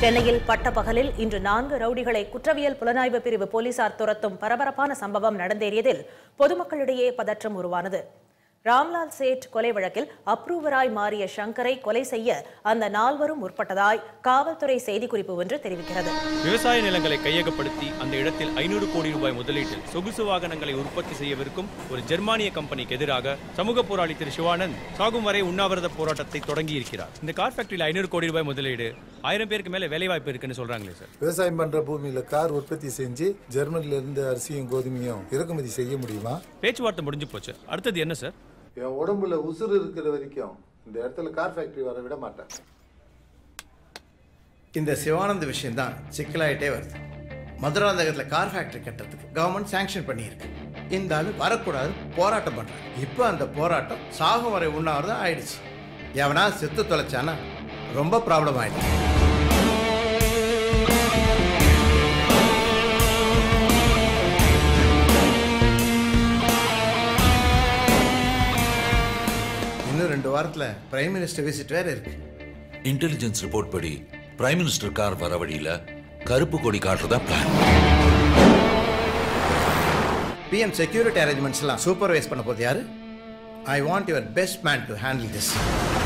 சென்னையில் பட்டப்பகலில் இன்று நான்கு ரவுடிகளை குற்றவியல் புலனாய்வு பிரிவு போலீசார் துரத்தும் பரபரப்பான சம்பவம் நடந்தேறியதில் பொதுமக்களிடையே பதற்றம் உருவானது ராம்லால் சேட் கொலை வழக்கில் அப்ரூவராய் மாறிய சங்கரை கொலை செய்ய அந்த நால்வரும் முற்பட்டதாய் காவல்துறை செய்திக்குறிப்பு ஒன்று தெரிவிக்கிறது விவசாய நிலங்களை கையகப்படுத்தி அந்த இடத்தில் ஐநூறு கோடி ரூபாய் முதலீட்டில் சொகுசு வாகனங்களை உற்பத்தி செய்யவிருக்கும் ஒரு ஜெர்மானிய கம்பெனிக்கு எதிராக சமூக போராளி திரு சிவானந்த் சாகும் வரை உண்ணாவிரத போராட்டத்தை தொடங்கி இருக்கிறார் இந்த கார் ஃபேக்டரியில் ஐநூறு கோடி ரூபாய் முதலீடு ஆயிரம் பேருக்கு மேல வேலை வாய்ப்பு இருக்குன்னு சொல்றாங்களே சார் விவசாயம் பண்ற பூமியில கார் உற்பத்தி செஞ்சு ஜெர்மனில இருந்து அரிசியும் கோதுமையும் இறக்குமதி செய்ய முடியுமா பேச்சுவார்த்தை முடிஞ்சு போச்சு அடுத்தது என்ன சார் என் உடம்புல உசுறு இருக்கிற வரைக்கும் இந்த இடத்துல கார் ஃபேக்டரி வர விட மாட்டேன் இந்த சிவானந்த் விஷயம்தான் சிக்கலாயிட்டே வருது மதுராந்தகத்தில் கார் ஃபேக்டரி கட்டுறதுக்கு கவர்மெண்ட் சாங்ஷன் பண்ணியிருக்கு இந்த ஆளு வரக்கூடாது போராட்டம் பண்ணுறாங்க இப்போ அந்த போராட்டம் சாகும் வரை உண்ணாவிரதம் ஆயிடுச்சு எவனா செத்து தொலைச்சானா ரொம்ப ப்ராப்ளம் ஆயிடுச்சு இன்னும் ரெண்டு வாரத்தில் பிரைம் மினிஸ்டர் விசிட் வேற இருக்கு இன்டெலிஜென்ஸ் ரிப்போர்ட் படி பிரைம் மினிஸ்டர் கார் வர வழியில கருப்பு கொடி காட்டுறதா பிளான் பிஎம் செக்யூரிட்டி அரேஞ்ச்மெண்ட்ஸ் எல்லாம் சூப்பர்வைஸ் பண்ண போது யாரு I want your best man to handle this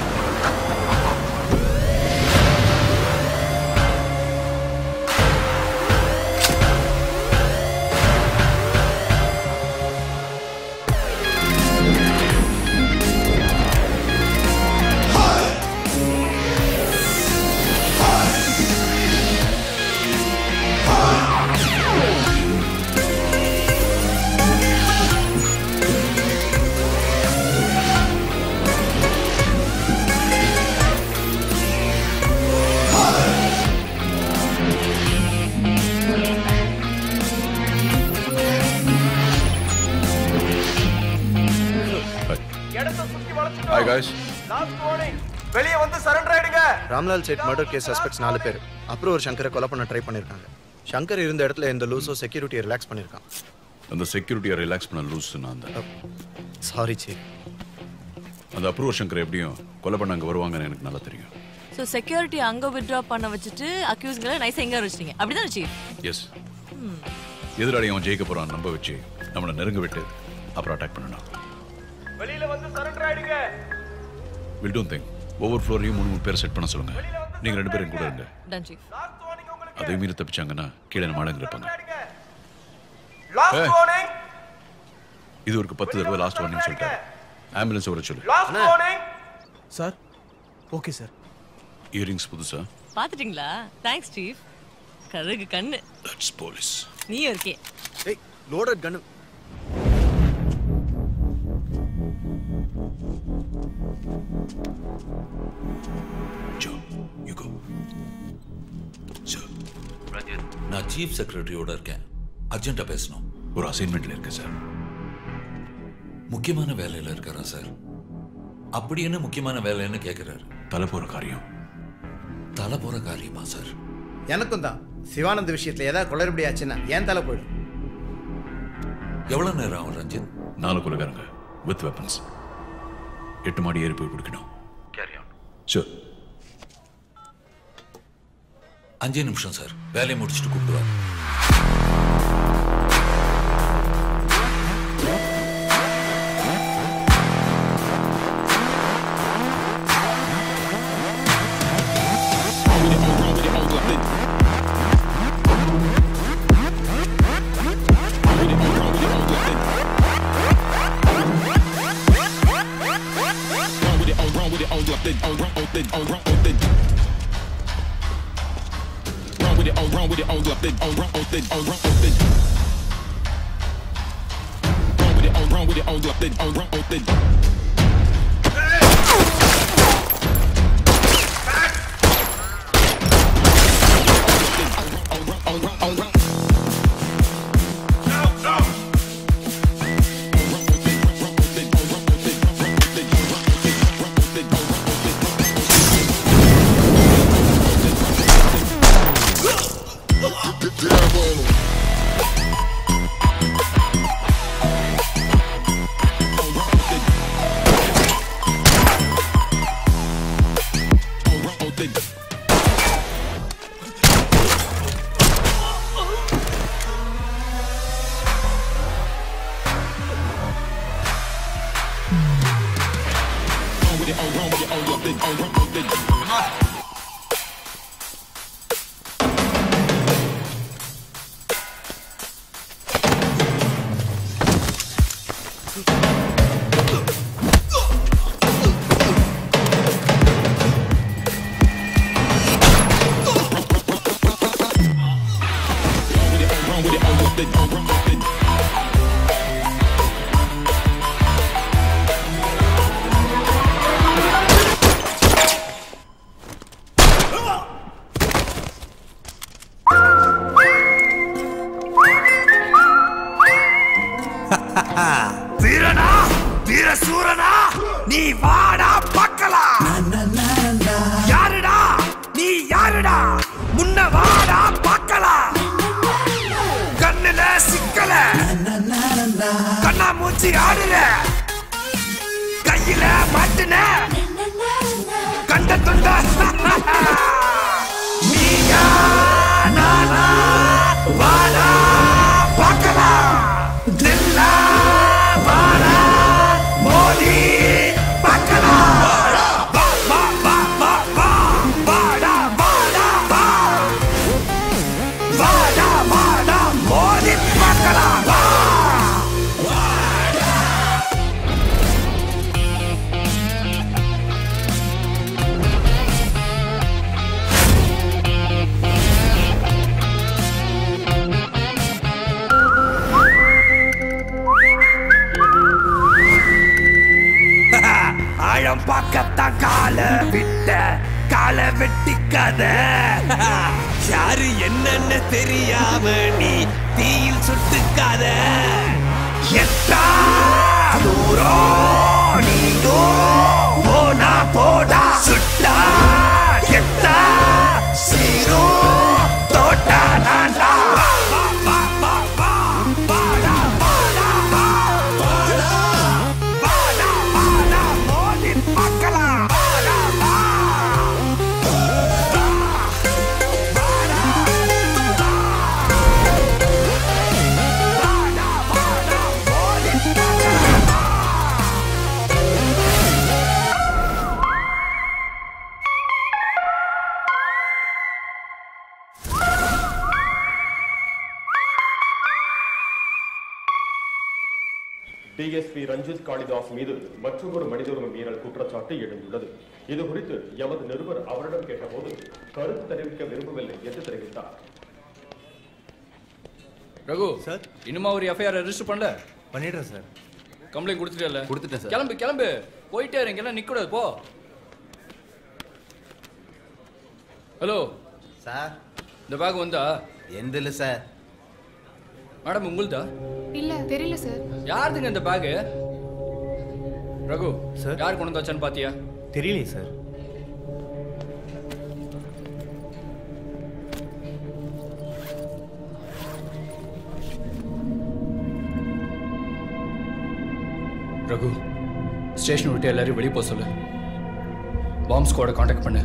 hi guys வெளியே வந்து சரண்டர் ஆயிடுங்க Ramlal Seth murder case suspects நாலு பேர் அப்புறம் ஒரு சங்கரை கொலை பண்ண ட்ரை பண்ணியிருக்காங்க சங்கர் இருந்த இடத்துல இந்த லூசோ செக்யூரிட்டியை ரிலாக்ஸ் பண்ணியிருக்கான் அந்த செக்யூரிட்டியை ரிலாக்ஸ் பண்ண லூஸ் நான் தான் சாரி சீஃப் அந்த அப்ரூவர் சங்கர் எப்படியும் கொலை பண்ண அங்கே வருவாங்கன்னு எனக்கு நல்லா தெரியும் ஸோ செக்யூரிட்டி அங்க வித்ட்ரா பண்ண வச்சுட்டு அக்யூஸ்களை நைஸா எங்க வச்சிட்டீங்க அப்படிதான் சீஃப் எஸ் எதிராளி அவன் ஜெயிக்க போறான் நம்ப வச்சு நம்மளை நெருங்க விட்டு அப்புறம் அட்டாக் பண்ணணும் வெளியில வந்து சரண்டர் ஆயிடுங்க வில் டோன்ட் திங்க் ஒவ்வொரு ஃப்ளோரையும் மூணு மூணு பேர் செட் பண்ண சொல்லுங்க நீங்க ரெண்டு பேரும் கூட இருங்க டன் சீஃப் அதே மீறி தப்பிச்சாங்கன்னா கீழே நம்ம ஆளுங்க இருப்பாங்க லாஸ்ட் ஏய். வார்னிங் இது ஒரு பத்து தடவை லாஸ்ட் வார்னிங் சொல்லிட்டாரு ஆம்புலன்ஸ் வர சொல்லு last warning sir okay sir earrings புதுசா பாத்துட்டீங்களா தேங்க்ஸ் சீஃப் கழுகு கண்ணு தட்ஸ் போலீஸ் நீயும் இருக்கே ஏய் லோடட் கன்னு ஜோ யூ கோ சார் நான் சீஃப் செக்ரட்டரியோட இருக்கேன் அர்ஜென்ட்டா பேசணும் ஒரு அசைன்மெண்ட்ல இருக்கு சார் முக்கியமான வேலையில இருக்காரா சார் அப்படி என்ன முக்கியமான வேலைன்னு கேக்குறாரு தலை போற காரியம் தலை போற காரியமா சார் எனக்கும் தான் சிவானந்த் விஷயத்தில் ஏதாவது குளறுபடி ஆச்சுன்னா ஏன் தலை போயிடும் எவ்வளவு நேரம் ஆகும் ரஞ்சித் நாலு கொலைகாரங்க வித் வெப்பன்ஸ் எட்டு மாடி ஏறி போய் பிடிக்கணும் சார் அஞ்சே நிமிஷம் சார் வேலையை முடிச்சுட்டு கூப்பிடுவார் Down வீரனா வீர சூரனா நீ வாடா பார்க்கலாம் யாருடா நீ யாருடா முன்ன வாடா பார்க்கலாம் கண்ணுல சிக்கல கண்ணா மூச்சி ஆடுற கையில மாட்டுன கண்ட தொண்ட நீயா நானா வாடா பார்க்கலாம் தில்லா வாடா மோதி பார்க்கலாம் வா வா வா வா வா வாடா வாடா வா வாடா வாடா மோதி பார்க்கலாம் வா ஆழம் பார்க்கத்தான் கால விட்ட கால வெட்டிக்காத யாரு என்னன்னு தெரியாம நீ தீயில் சுட்டுக்காத எத்தா தூரம் நீங்கோ போனா போடா சுட்டா எத்தா சீரோ தோட்டா நான்டா வா, வா, வா, வா, வா, வாடா, வாடா, வா, வாடா, வாடா, வாடா, மோதி பார்க்கலாம். வாடா, வா. டிஎஸ்பி ரஞ்சித் காளிதாஸ் மீது மற்றொரு மனிதருரிமை மீறல் குற்றச்சாட்டு எழுந்துள்ளது இது குறித்து எமது நிருபர் அவரிடம் கேட்டபோது கருத்து தெரிவிக்க விரும்பவில்லை என்று தெரிவித்தார் ரகு சார் இன்னுமா ஒரு எஃப்ஐஆர் ரெஜிஸ்டர் பண்ணல பண்ணிடுறேன் சார் கம்ப்ளைண்ட் கொடுத்துட்டல கொடுத்துட்டேன் சார். கிளம்பு கிளம்பு போயிட்டே இருங்க எல்லாம் நிக்கூடாது போ ஹலோ சார் இந்த பேக் வந்தா எந்த இல்லை சார் மேடம் உங்களுதா இல்ல தெரியல சார் யாருதுங்க இந்த பேக் ரகு சார் யார் கொண்டு வந்தாச்சான்னு பாத்தியா தெரியலையே சார் ரகு ஸ்டேஷன் விட்டு எல்லாரையும் வெளியே போக சொல்லு பாம்ப் ஸ்குவாட காண்டாக்ட் பண்ணு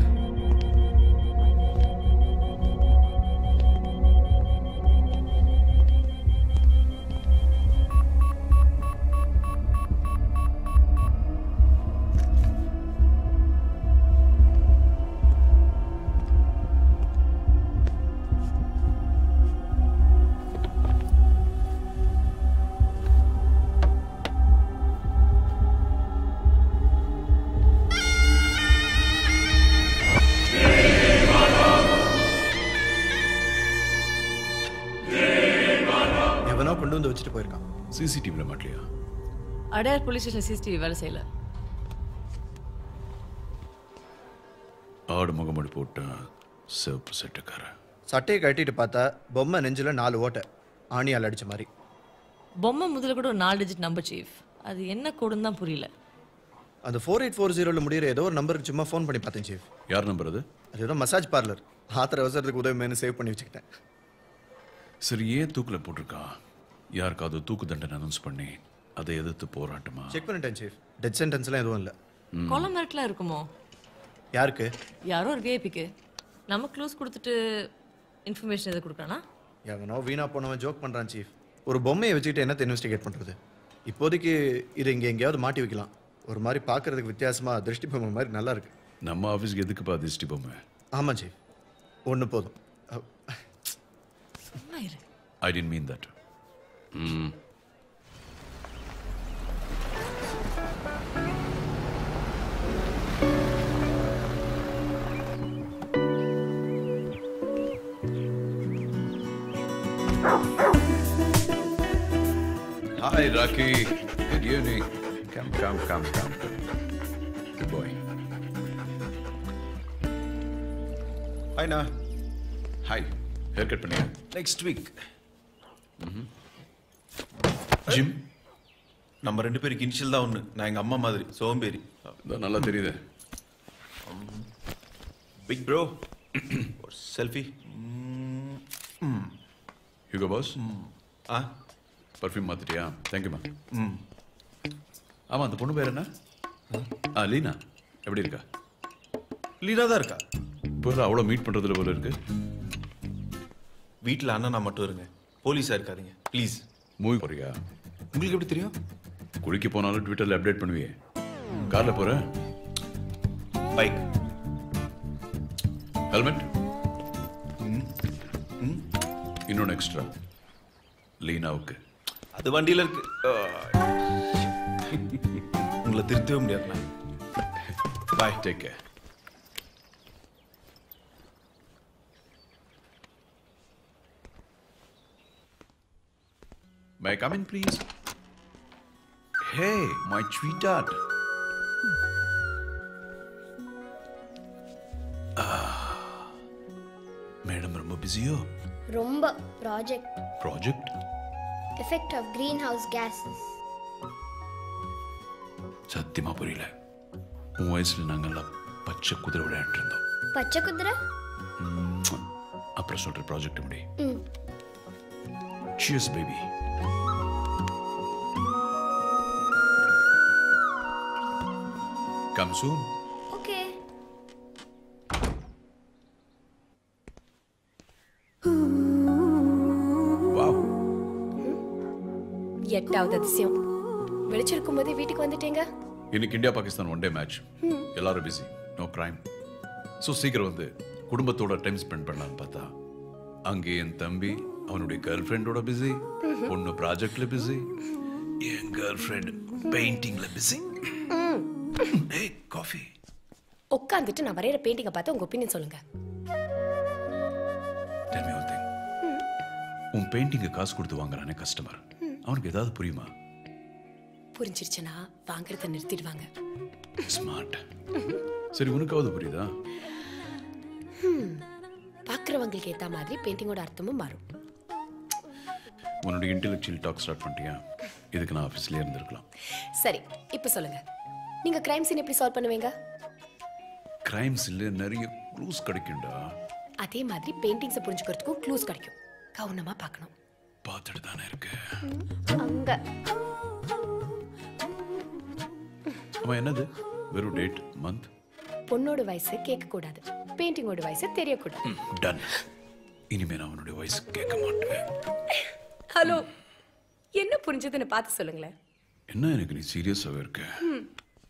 எவனோ கொண்டு வந்து வச்சுட்டு போயிருக்கான் சிசிடிவியில் மாட்டலையா அடையார் போலீஸ் ஸ்டேஷன் சிசிடிவி வேலை செய்யல ஆடு முகமடி போட்ட சிவப்பு செட்டுக்காரன் சட்டையை கட்டிட்டு பார்த்தா பொம்மை நெஞ்சில நாலு ஓட்டை ஆணியால் அடிச்ச மாதிரி பொம்மை முதல்ல கூட ஒரு நாலு டிஜிட் நம்பர் சீஃப் அது என்ன கோடுன்னு தான் புரியல அந்த ஃபோர் எயிட் ஃபோர் ஜீரோவில் முடியிற ஏதோ ஒரு நம்பருக்கு சும்மா ஃபோன் பண்ணி பார்த்தேன் சீஃப் யார் நம்பர் அது அது ஏதோ மசாஜ் பார்லர் ஆத்திர அவசரத்துக்கு உதவிமேனு சேவ் பண்ணி வச்சுக்கிட்டேன் சரி ஏன் தூக்கில் போட்டிருக்கான் யாருக்காவது தூக்கு தண்டனை அனௌன்ஸ் பண்ணி அதை எதிர்த்து போராட்டமா செக் பண்ணிட்டேன் சீஃப் டெத் சென்டென்ஸ்லாம் எதுவும் இல்லை கொலை மிரட்டலாம் இருக்குமோ யாருக்கு யாரோ ஒரு விஐபிக்கு நம்ம க்ளூஸ் கொடுத்துட்டு இன்ஃபர்மேஷன் எதை கொடுக்குறானா எவனோ வீணா போனவன் ஜோக் பண்ணுறான் சீஃப் ஒரு பொம்மையை வச்சுக்கிட்டு என்னத்தை இன்வெஸ்டிகேட் பண்ணுறது இப்போதைக்கு இது இங்கே எங்கேயாவது மாட்டி வைக்கலாம் ஒரு மாதிரி பார்க்கறதுக்கு வித்தியாசமாக திருஷ்டி பொம்மை மாதிரி நல்லா இருக்கு நம்ம ஆஃபீஸ்க்கு எதுக்குப்பா திஷ்டி பொம்மை ஆமாம் ஜி ஒன்று போதும் I didn't mean that hmm Hi, Rocky. Good evening. Come, come, come, come. Good boy. ஹாய்ண்ணா ஹாய் ஹேர் கட் பண்ணியா நெக்ஸ்ட் வீக் ஜிம் நம்ம ரெண்டு பேருக்கு இனிஷியல் தான் ஒன்று நான் எங்கள் அம்மா மாதிரி சோம்பேறி இதான் நல்லா தெரியுது பிக் ப்ரோ ஒரு செல்ஃபி யூகோ பாஸ் ஆ பர்ஃப்யூம் மாத்திட்டியா தேங்க்யூமா ம் ஆமாம் அந்த பொண்ணு பேர் என்ன ஆ லீனா எப்படி இருக்கா லீனா தான் இருக்கா இப்போ அவ்வளோ மீட் பண்ணுறதுல போல இருக்கு வீட்டில் அண்ணனா மட்டும் இருங்க போலீஸாக இருக்காதீங்க ப்ளீஸ் மூவி போறியா உங்களுக்கு எப்படி தெரியும் குளிக்க போனாலும் ட்விட்டரில் அப்டேட் பண்ணுவியே காரில் போகிற பைக் ஹெல்மெட் இன்னொன்று எக்ஸ்ட்ரா லீனாவுக்கு அது வண்டியில் இருக்கு உங்களை திருத்தவே முடியாதுண்ணா bye take care May I come in, please? Hey, my sweetheart. Madam ரொம்ப பிஸியோ ரொம்ப project project effect of green house gases சத்தியமா புரியல உன் வயசுல நாங்கெல்லாம் பச்சை குதிரை விளையாட்டு இருந்தோம் பச்சை குதிரை ம்ம். அப்புறம் சொல்ற ப்ராஜெக்ட் முடி ம் Cheers, baby. Come soon. Okay Wow. எட்டாவது அதிசயம் வெளிச்சிருக்கும் போதே வீட்டுக்கு வந்துட்டீங்க இன்னைக்கு India Pakistan one day match ம். எல்லாரும் பிஸி நோ கிரைம் ஸோ சீக்கிரம் வந்து குடும்பத்தோட டைம் ஸ்பெண்ட் பண்ணலாம்னு பார்த்தா அங்கே என் தம்பி அவனுடைய கேர்ள் ஃப்ரெண்டோட பிஸி ம்ஹும். பொண்ணு ப்ராஜெக்ட்ல பிஸி என் கேர்ள் ஃப்ரெண்ட் பெயிண்டிங்ல பிஸி ஏய் காஃபி உட்காந்துட்டு நான் வரைகிற பெயிண்டிங்கை பார்த்து உங்க ஒப்பீனியன் சொல்லுங்க Tell me one thing. உன் பெயிண்டிங்க காசு கொடுத்து வாங்குறானே கஸ்டமர் ம். அவனுக்கு ஏதாவது புரியுமா புரிஞ்சிருச்சுன்னா வாங்குறத நிறுத்திடுவாங்க ஸ்மார்ட் சரி உனக்காவது புரியுதா ஹம். பார்க்கறவங்களுக்கு ஏத்த மாதிரி பெயிண்டிங்கோட அர்த்தமும் மாறும் உன்னோட இன்டெலெக்சுவல் டாக் ஸ்டார்ட் பண்ணிட்டியா இதுக்கு நான் ஆஃபீஸ்லேயே இருந்திருக்கலாம் சரி இப்போ சொல்லுங்க நீங்க கிரைம் சீன் எப்படி சால்வ் பண்ணுவீங்க கிரைம்ஸ் இல்லை நிறைய க்ளூஸ் கிடைக்கும்டா அதே மாதிரி பெயிண்டிங்ஸை புரிஞ்சுக்கிறதுக்கும் க்ளூஸ் கிடைக்கும் கவனமா பார்க்கணும் பார்த்துட்டு தானே இருக்கு அங்க அவன் என்னது வெறும் டேட் மந்த் பொண்ணோட வயசு கேட்க கூடாது பெயிண்டிங்கோட வயசு தெரியக்கூடாது டன் இனிமே நான் அவனுடைய வயசு கேட்க மாட்டேன் ஹலோ என்ன புரிஞ்சதுன்னு பார்த்து சொல்லுங்களேன் என்ன எனக்கு நீ சீரியஸாகவே இருக்க ம்.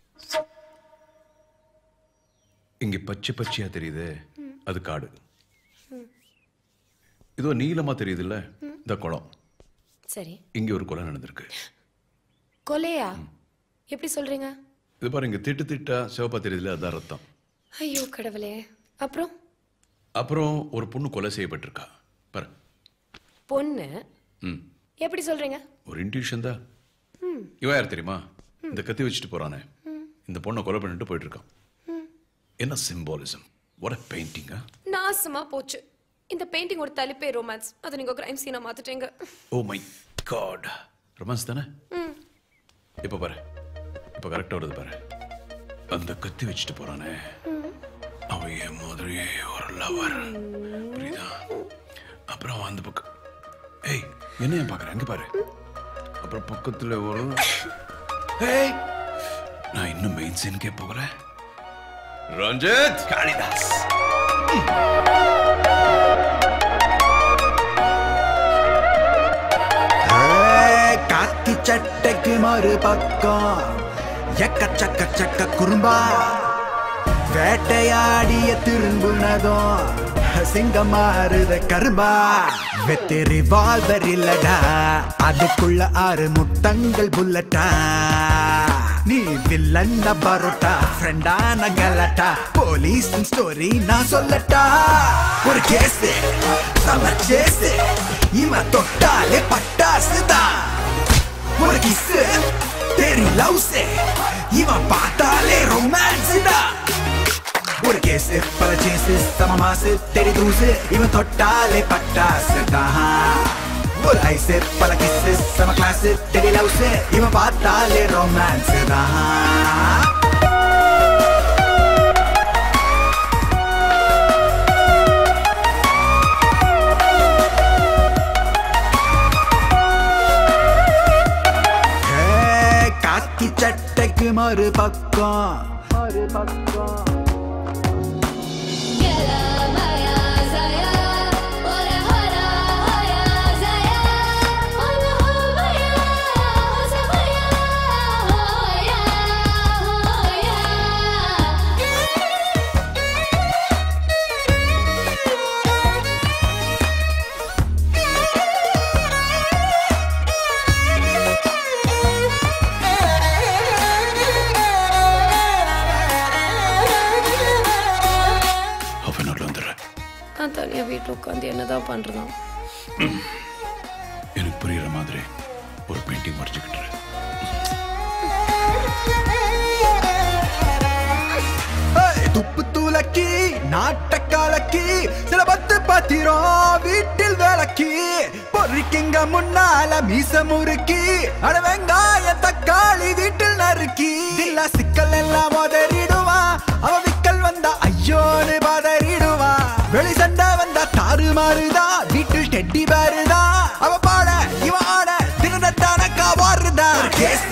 இங்க பச்சை பச்சையா தெரியுதே ம். அது காடு ம். இதோ நீளமா தெரியுதுல்ல ம். இந்த குளம் சரி இங்க ஒரு கொலை நடந்திருக்கு கொலையா எப்படி சொல்றீங்க இது பாரு இங்க திட்டு திட்டா சிவப்பா தெரியுதுல அதான் ரத்தம் ஐயோ கடவுளே அப்புறம் அப்புறம் ஒரு பொண்ணு கொலை செய்யப்பட்டிருக்கா பாரு பொண்ணு ம் எப்படி சொல்றீங்க ஒரு இன்ட்யூஷன் தான் ம் இவன் யார் தெரியுமா இந்த கத்தி வச்சுட்டு போறானே ம். இந்த பொண்ணை கொலை பண்ணிட்டு போயிட்டு இருக்கான் ம். என்ன சிம்பாலிசம் what a பெயிண்டிங்கா நாசமா போச்சு இந்த பெயிண்டிங்கோட தலைப்பே ரொமான்ஸ் அதை நீங்க கிரைம் சீனா மாத்திட்டீங்க ஓ மை காட் ரொமான்ஸ் தானே ம் இப்போ பாரு இப்போ கரெக்டாக வருது பாரு அந்த கத்தி வச்சுட்டு போறானே ம். அவன் என் மாதிரியே ஒரு லவர் புரியுதா அப்புறம் அவன் அந்த பக்கம் ஏய் என்ன ஏன் பார்க்குறேன் அங்கே பாரு அப்புறம் பக்கத்தில் ஒரு ஏய் நான் இன்னும் மெயின் சீனுக்கே போகல ரஞ்சித் காளிதாஸ் ஏய், காக்கி சட்டைக்கு மறு பக்கம் எக்க சக்க சக்க குறும்பா வேட்டையாடிய திரும்புனதும் சிங்கம் மாறுத கரும்பா வெத்தி ரிவால்வர் இல்லடா அதுக்குள்ள ஆறு முத்தங்கள் புல்லட்டா நீ வில்லன்ன பரோட்டா ஃப்ரெண்டான கலட்டா போலீஸ் ஸ்டோரி நான் சொல்லட்டா ஒரு கேஸ் சம சேஸ் இவன் தொட்டாலே பட்டாசுதான் ஒரு கிஸ் தெரி லவ்ஸ் இவன் பார்த்தாலே ரொமான்ஸ் தான் ஒரு கேஸ் பல சேஸ் சம மாசு தெரி தூசு இவன் தொட்டாலே பட்டாசு தான் ஒரு ஐஸ் பல கிஸ் சம கிளாஸ் தெரி லவ்ஸ் இவன் பார்த்தாலே ரொமான்ஸ் தான் ஏய், காக்கி சட்டைக்கு மறு பக்கம் மறு பக்கம் ஹாஃப் அன் ஹவர்ல வந்துடுறேன் நான் தனியாக வீட்டில் உட்காந்து என்னதான் பண்ணுறதான் எனக்கு புரியுற மாதிரி ஒரு பெயிண்டிங் வரைஞ்சுக்கிட்டு ஏய், துப்பு துலக்கி நாட்ட கலக்கி சில பத்து பாத்திரம் வீட்டில் விளக்கி பொறிக்கிங்க முன்னால மீச முறுக்கி அட வெங்காய தக்காளி வீட்டில் நறுக்கி இல்ல சிக்கல் எல்லாம் உதறிடுவான் அவ விக்கல் வந்தா ஐயோன்னு பதறிடுவான் வெளி சண்டை வந்தா தாறு மாறுதா வீட்டில் டெட்டி பாருதா அவ பாட இவ ஆட தினத்தான காவாறுதா கேஸ்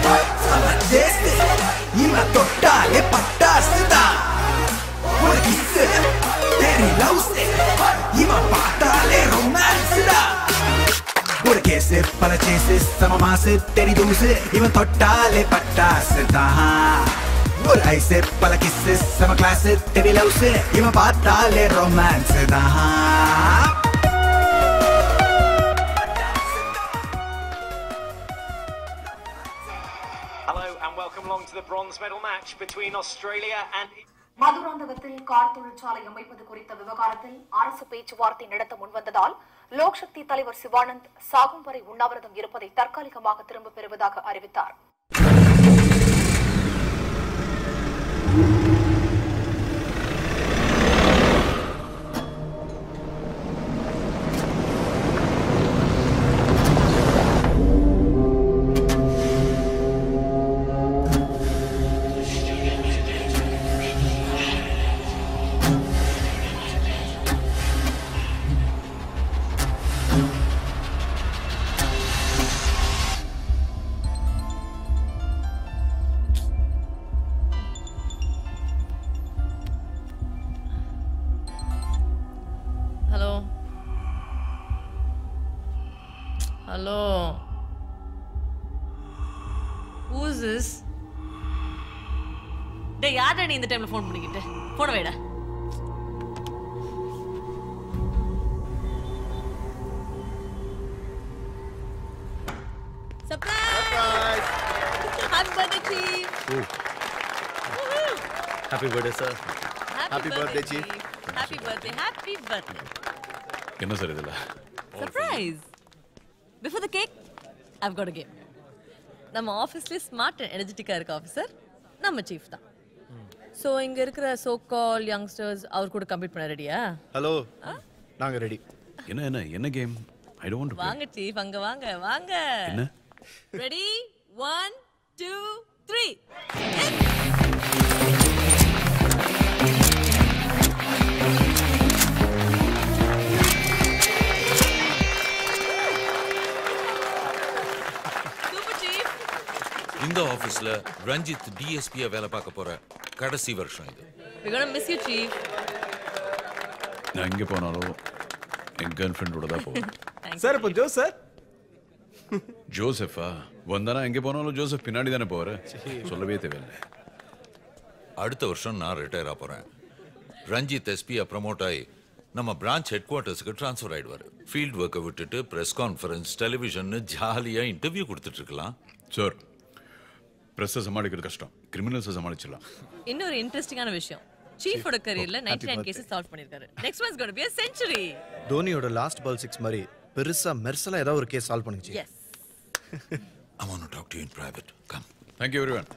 இவன் தொட்டாலே பட்டாசுதான் ஒரு கிஸ் தெரி லவ்ஸ் இவன் பார்த்தாலே ரொமான்ஸ் ஒரு கேஸ் பல சேஸ் சம மாசு தெரி தூசு இவன் தொட்டாலே பட்டாசு தான் ஒரு ஐஸ் பல கிஸ் சம கிளாஸ் தெரி லவ்ஸ் இவன் பார்த்தாலே ரொமான்ஸ் தான் Hello and welcome along to the bronze medal match between Australia and மதுராந்தகத்தில் கார் தொழிற்சாலை அமைப்பது குறித்த விவகாரத்தில் அரசு பேச்சுவார்த்தை நடத்த முன்வந்ததால் லோக்சக்தி தலைவர் சிவானந்த் சாகும் வரை உண்ணாவிரதம் இருப்பதை தற்காலிகமாக திரும்பப் பெறுவதாக அறிவித்தார் ஹலோ ஹலோ ஹூஸ் இஸ் டேய் யார்டா நீ இந்த டைம்ல ஃபோன் பண்ணிக்கிட்டு போன வைடா surprise happy birthday chief happy birthday sir happy birthday chief happy birthday happy birthday என்ன சார் இதுல surprise before the cake I've got game நம்ம ஆஃபீஸ்லேயே ஸ்மார்ட் அண்ட் எனர்ஜெட்டிக்காக இருக்க ஆஃபீஸர் நம்ம சீஃப் தான் ஸோ இங்கே இருக்கிற சோ கால் யங்ஸ்டர்ஸ் அவர் கூட கம்ப்ளீட் பண்ண ரெடியா ஹலோ நாங்க ரெடி என்ன என்ன என்ன கேம் ஐ டோன்ட் வாங்க சீஃப் அங்க வாங்க வாங்க என்ன ரெடி ஒன் டூ த்ரீ இந்த ஆபீஸ்ல ரஞ்சித் டிஎஸ்பியா வேலை பார்க்க போற கடைசி வருஷம் இது We're gonna miss you, Chief. நான் எங்கே போனாலும் என் கேர்ள் ஃப்ரெண்டோட தான் போவேன் சார் இப்போ ஜோ சார் ஜோசஃபா வந்தானா எங்கே போனாலும் ஜோசப் பின்னாடி தானே போவாரு சொல்லவே தேவையில்லை அடுத்த வருஷம் நான் ரிட்டையர் ஆக போறேன் ரஞ்சித் எஸ்பியா ப்ரமோட் ஆகி நம்ம பிரான்ச் ஹெட் குவார்ட்டர்ஸ்க்கு ட்ரான்ஸ்ஃபர் ஆயிடுவாரு ஃபீல்ட் ஒர்க்கை விட்டுட்டு பிரஸ் கான்ஃபரன்ஸ் டெலிவிஷன் ஜாலியா இன்டர்வியூ கொடுத்துட்டு இருக்கலாம் சார் ப்ரெஸ்ஸை சமாளிக்கிறது கஷ்டம் கிரிமினல்ஸை சமாளிச்சிடலாம் இன்னொரு இன்ட்ரெஸ்டிங்கான விஷயம் சீஃபோட கரியர்ல நைன்டி நைன் கேசஸ் சால்வ் பண்ணிருக்காரு next months got be a century தோனியோட லாஸ்ட் பால் சிக்ஸ் மாதிரி பெருசா மெர்சலா ஏதாவது ஒரு கேஸ் சால்வ் பண்ணுச்சு yes I want to talk to you in private. Come. Thank you, everyone.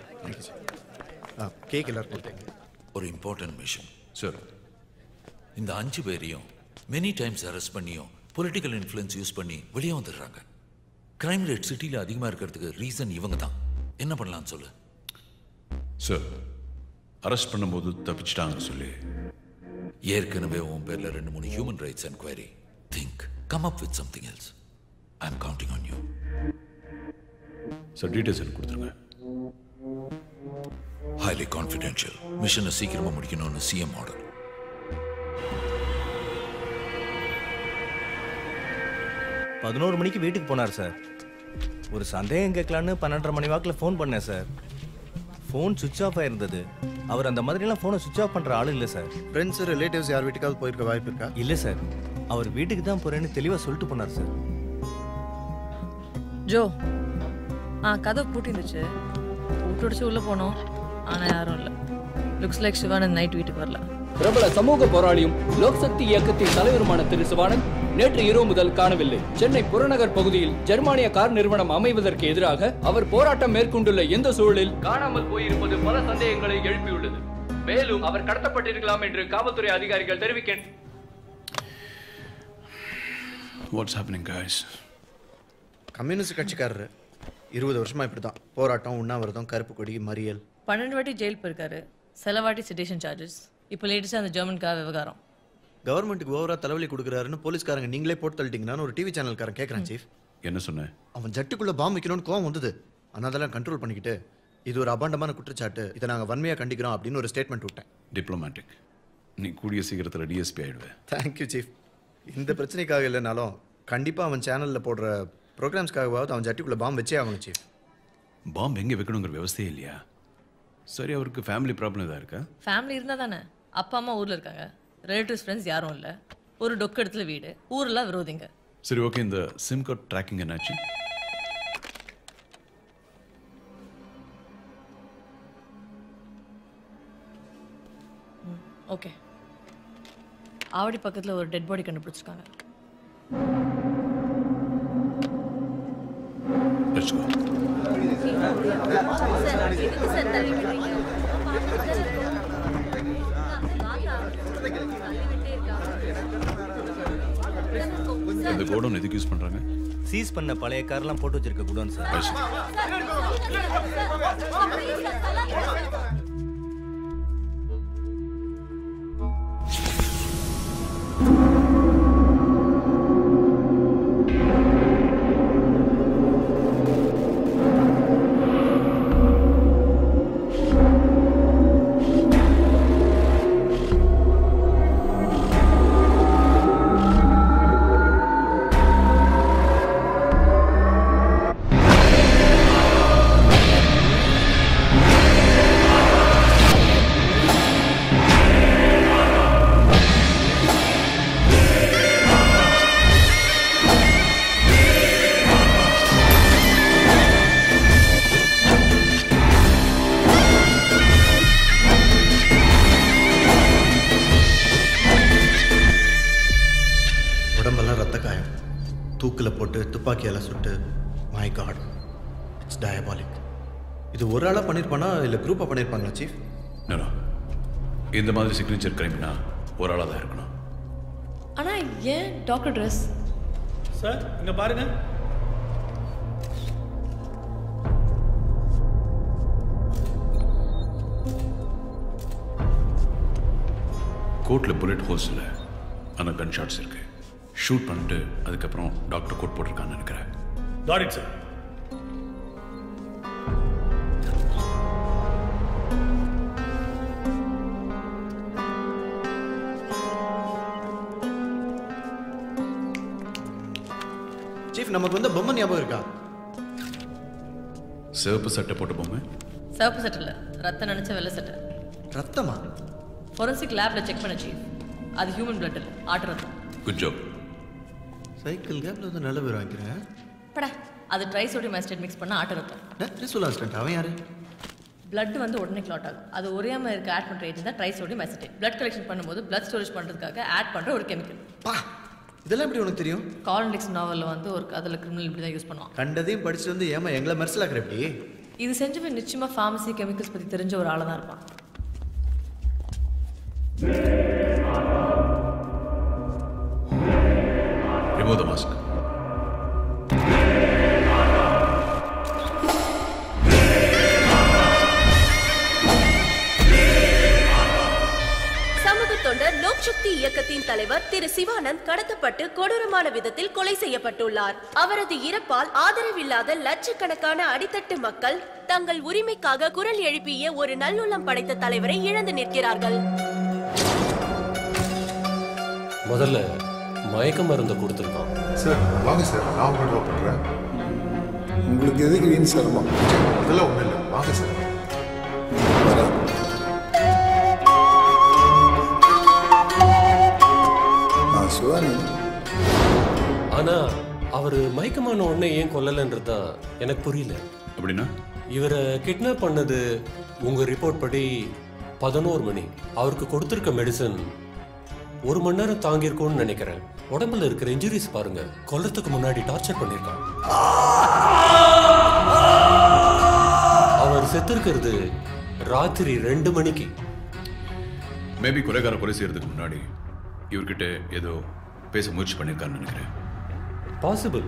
Cake எல்லாரும் கொடுத்தேங்க ஒரு இம்பார்ட்டன்ட் மிஷன் சார் இந்த அஞ்சு பேரையும் மெனி டைம்ஸ் அரெஸ்ட் பண்ணியும் பொலிட்டிக்கல் இன்ஃப்ளூயன்ஸ் யூஸ் பண்ணி வெளியே வந்துடுறாங்க கிரைம் ரேட் சிட்டியில் அதிகமாக இருக்கிறதுக்கு ரீசன் இவங்க தான் என்ன பண்ணலாம்னு சொல்லு சார் அரெஸ்ட் பண்ணும்போது தப்பிச்சிட்டாங்கன்னு சொல்லி ஏற்கனவே உன் பேர்ல ரெண்டு மூணு human rights enquiry think come up with something else I am counting on you sir details எனக்கு கொடுத்துருங்க ஹைலி கான்ஃபிடென்ஷியல் மிஷனை சீக்கிரமா முடிக்கணும்னு சிஎம் ஆர்டர் பதினோரு மணிக்கு வீட்டுக்கு போனார் சார் ஒரு சந்தேகம் கேட்கலான்னு பன்னெண்டரை மணி வாக்கில் ஃபோன் பண்ணேன் சார் ஃபோன் சுவிட்ச் ஆஃப் ஆயிருந்தது அவர் அந்த மாதிரிலாம் ஃபோனை சுவிட்ச் ஆஃப் பண்ணுற ஆள் இல்லை சார் ஃப்ரெண்ட்ஸ் ரிலேட்டிவ்ஸ் யார் வீட்டுக்காவது போயிருக்க வாய்ப்பு இருக்கா இல்லை சார் அவர் வீட்டுக்கு தான் போகிறேன்னு தெளிவாக சொல்லிட்டு போனார் சார் ஜோ ஆ கதவு பூட்டிருந்துச்சு பூட்டுடிச்சு உள்ள போனோம் ஆனா யாரும் இல்லை லுக்ஸ் லைக் சிவானந்த் நைட் வீட்டுக்கு வரல பிரபல சமூக போராளியும் லோக்சக்தி இயக்கத்தின் தலைவருமான திரு சிவானந்த் நேற்று இரவு முதல் காணவில்லை சென்னை புறநகர் பகுதியில் ஜெர்மானிய கார் நிறுவனம் அமைவதற்கு எதிராக அவர் போராட்டம் மேற்கொண்டுள்ள எந்த சூழலில் காணாமல் போயிருப்பது பல சந்தேகங்களை எழுப்பியுள்ளது மேலும் அவர் கடத்தப்பட்டிருக்கலாம் என்று காவல்துறை அதிகாரிகள் தெரிவிக்க வாட்ஸ் ஹேப்பனிங் guys கம்யூனிஸ்ட் கட்சிக்காரரு இருபது வருஷமா இப்படி தான் போராட்டம் உண்ணாவிரதம் கருப்பு கொடி மறியல் பன்னெண்டு வாட்டி ஜெயில் போயிருக்காரு சில வாட்டி சிட்டேஷன் சார்ஜஸ் இப்போ லேட்டஸ்டாக அந்த ஜெர்மன்காக விவகாரம் கவர்மெண்ட்டுக்கு ஓவரா தலைவலி கொடுக்குறாருன்னு போலீஸ்காரங்க நீங்களே போட்டு தள்ளிட்டீங்கன்னு ஒரு டிவி சேனல்காரன் கேட்குறான் சீஃப் என்ன சொன்னேன் அவன் ஜட்டுக்குள்ள பாம்பு வைக்கணும்னு கோவம் வந்தது ஆனால் அதெல்லாம் கண்ட்ரோல் பண்ணிக்கிட்டு இது ஒரு அபாண்டமான குற்றச்சாட்டு இதை நாங்கள் வன்மையாக கண்டிக்கிறோம் அப்படின்னு ஒரு ஸ்டேட்மெண்ட் விட்டேன் டிப்ளமேட்டிக் நீ கூடிய சீக்கிரத்தில் டிஎஸ்பி ஆயிடுவேன் தேங்க்யூ சீஃப் இந்த பிரச்சனைக்காக இல்லைனாலும் கண்டிப்பாக அவன் சேனலில் போடுற ப்ரோக்ராம்ஸ்க்காகவாவது அவன் ஜட்டிக்குள்ள பாம்பு வச்சே ஆகணும் சீஃப் பாம்பு எங்கே வைக்கணுங்கிற விவசாயம் இல்லையா சரி அவருக்கு ஃபேமிலி ப்ராப்ளம் எதாவது இருக்கா ஃபேமிலி இருந்தால் தானே அப்பா அம்மா ஊரில் இருக்காங்க ரிலேட்டிவ்ஸ் ஃப்ரெண்ட்ஸ் யாரும் இல்லை ஒரு டொக்கு இடத்துல வீடு ஊரெல்லாம் விரோதிங்க சரி ஓகே இந்த சிம் கார்டு ட்ராக்கிங் என்னாச்சு ஓகே ஆவடி பக்கத்தில் ஒரு டெட் பாடி கண்டுபிடிச்சிருக்காங்க Let's go. இந்த கோடவுன் எதுக்கு யூஸ் பண்ணுறாங்க சீஸ் பண்ண பழைய கார்லாம் போட்டு வச்சிருக்க குடோன் சார் உடம்பெல்லாம் ரத்த காயம் தூக்கில் போட்டு துப்பாக்கியால் சுட்டு மை காட் இட்ஸ் டயபாலிக் இது ஒரு ஆளாக பண்ணியிருப்பானா இல்லை குரூப்பாக பண்ணியிருப்பாங்களா சீஃப் No, இந்த மாதிரி சிக்னேச்சர் கிரைம்னா ஒரு ஆளாக தான் இருக்கணும் ஆனால் ஏன் டாக்டர் ட்ரெஸ் சார் இங்க பாருங்க கோட்டில் புல்லட் ஹோல்ஸ் இல்லை ஆனால் கன் ஷாட்ஸ் இருக்கு ஷூட் பண்ணிட்டு அதுக்கப்புறம் டாக்டர் கோட் போட்டிருக்கான்னு நினைக்கிறேன் காட் இட் சார் சீஃப் நமக்கு வந்து பொம்மை ஞாபகம் இருக்கா சிவப்பு சட்டை போட்ட பொம்மை சிவப்பு சட்டை இல்லை ரத்தம் நினச்ச வெள்ளை சட்டை ரத்தமா ஃபொரன்சிக் லேப்ல செக் பண்ண சீஃப் அது ஹியூமன் பிளட் இல்லை ஆட்டு ரத்தம் குட் ஜாப் சைக்கிள் கேப்ல வந்து நல்ல பேர் வாங்கிக்கிறேன் பட அது ட்ரைசோடியம் அசிட்டேட் மிக்ஸ் பண்ண ஆட்டு ரத்தம் ட்ரிசுல் அசிஸ்டன்ட் அவன் யாரு பிளட் வந்து உடனே கிளாட் ஆகும் அது ஒரேம இருக்க ஆட் பண்ற ஏஜென்ட் தான் ட்ரைசோடியம் அசிட்டேட் பிளட் கலெக்ஷன் பண்ணும்போது பிளட் ஸ்டோரேஜ் பண்றதுக்காக ஆட் பண்ற ஒரு கெமிக்கல் இதெல்லாம் எப்படி உனக்கு தெரியும் காலனிக்ஸ் நாவலில் வந்து ஒரு அதில் கிரிமினல் இப்படி தான் யூஸ் பண்ணுவான் கண்டதையும் படிச்சுட்டு வந்து ஏமா எங்களை மெர்சலாக்குற எப்படி இது செஞ்சவன் நிச்சயமா ஃபார்மசி கெமிக்கல்ஸ் பத்தி தெரிஞ்ச ஒரு ஆளா தான் இருப்பான் ரிமூவ் த மாஸ்க் சமூக தொண்டர் லோக் சக்தி இயக்கத்தின் தலைவர் திரு சிவானந்த் கடத்தப்பட்டு கொடூரமான விதத்தில் கொலை செய்யப்பட்டுள்ளார் அவரது இறப்பால் ஆதரவில்லாத லட்சக்கணக்கான அடித்தட்டு மக்கள் தங்கள் உரிமைக்காக குரல் எழுப்பிய ஒரு நல்லுள்ளம் படைத்த தலைவரை இழந்து நிற்கிறார்கள் முதல்ல மயக்க மருந்து கொடுத்துருக்கோம் சார் வாங்க சார் நான் உங்களை ட்ராப் பண்ணுறேன் உங்களுக்கு எதுக்கு வீண் சிரமம் அதெல்லாம் ஒன்றும் இல்லை வாங்க சார் வரேன் நான் சிவானந்த் ஆனா அவர் மயக்கமான உடனே ஏன் கொல்லலைன்றது தான் எனக்கு புரியல அப்படின்னா இவரை கிட்னாப் பண்ணது உங்க ரிப்போர்ட் படி பதினோரு மணி அவருக்கு கொடுத்துருக்க மெடிசன் ஒரு மணி நேரம் தாங்கியிருக்கும்னு நினைக்கிறேன் உடம்புல இருக்கிற இன்ஜுரிஸ் பாருங்க கொல்லத்துக்கு முன்னாடி டார்ச்சர் பண்ணிருக்கான் அவர் செத்துருக்கிறது ராத்திரி ரெண்டு மணிக்கு மேபி கொலைகார கொலை செய்யறதுக்கு முன்னாடி இவர்கிட்ட ஏதோ பேச முயற்சி பண்ணியிருக்காருன்னு நினைக்கிறேன் possible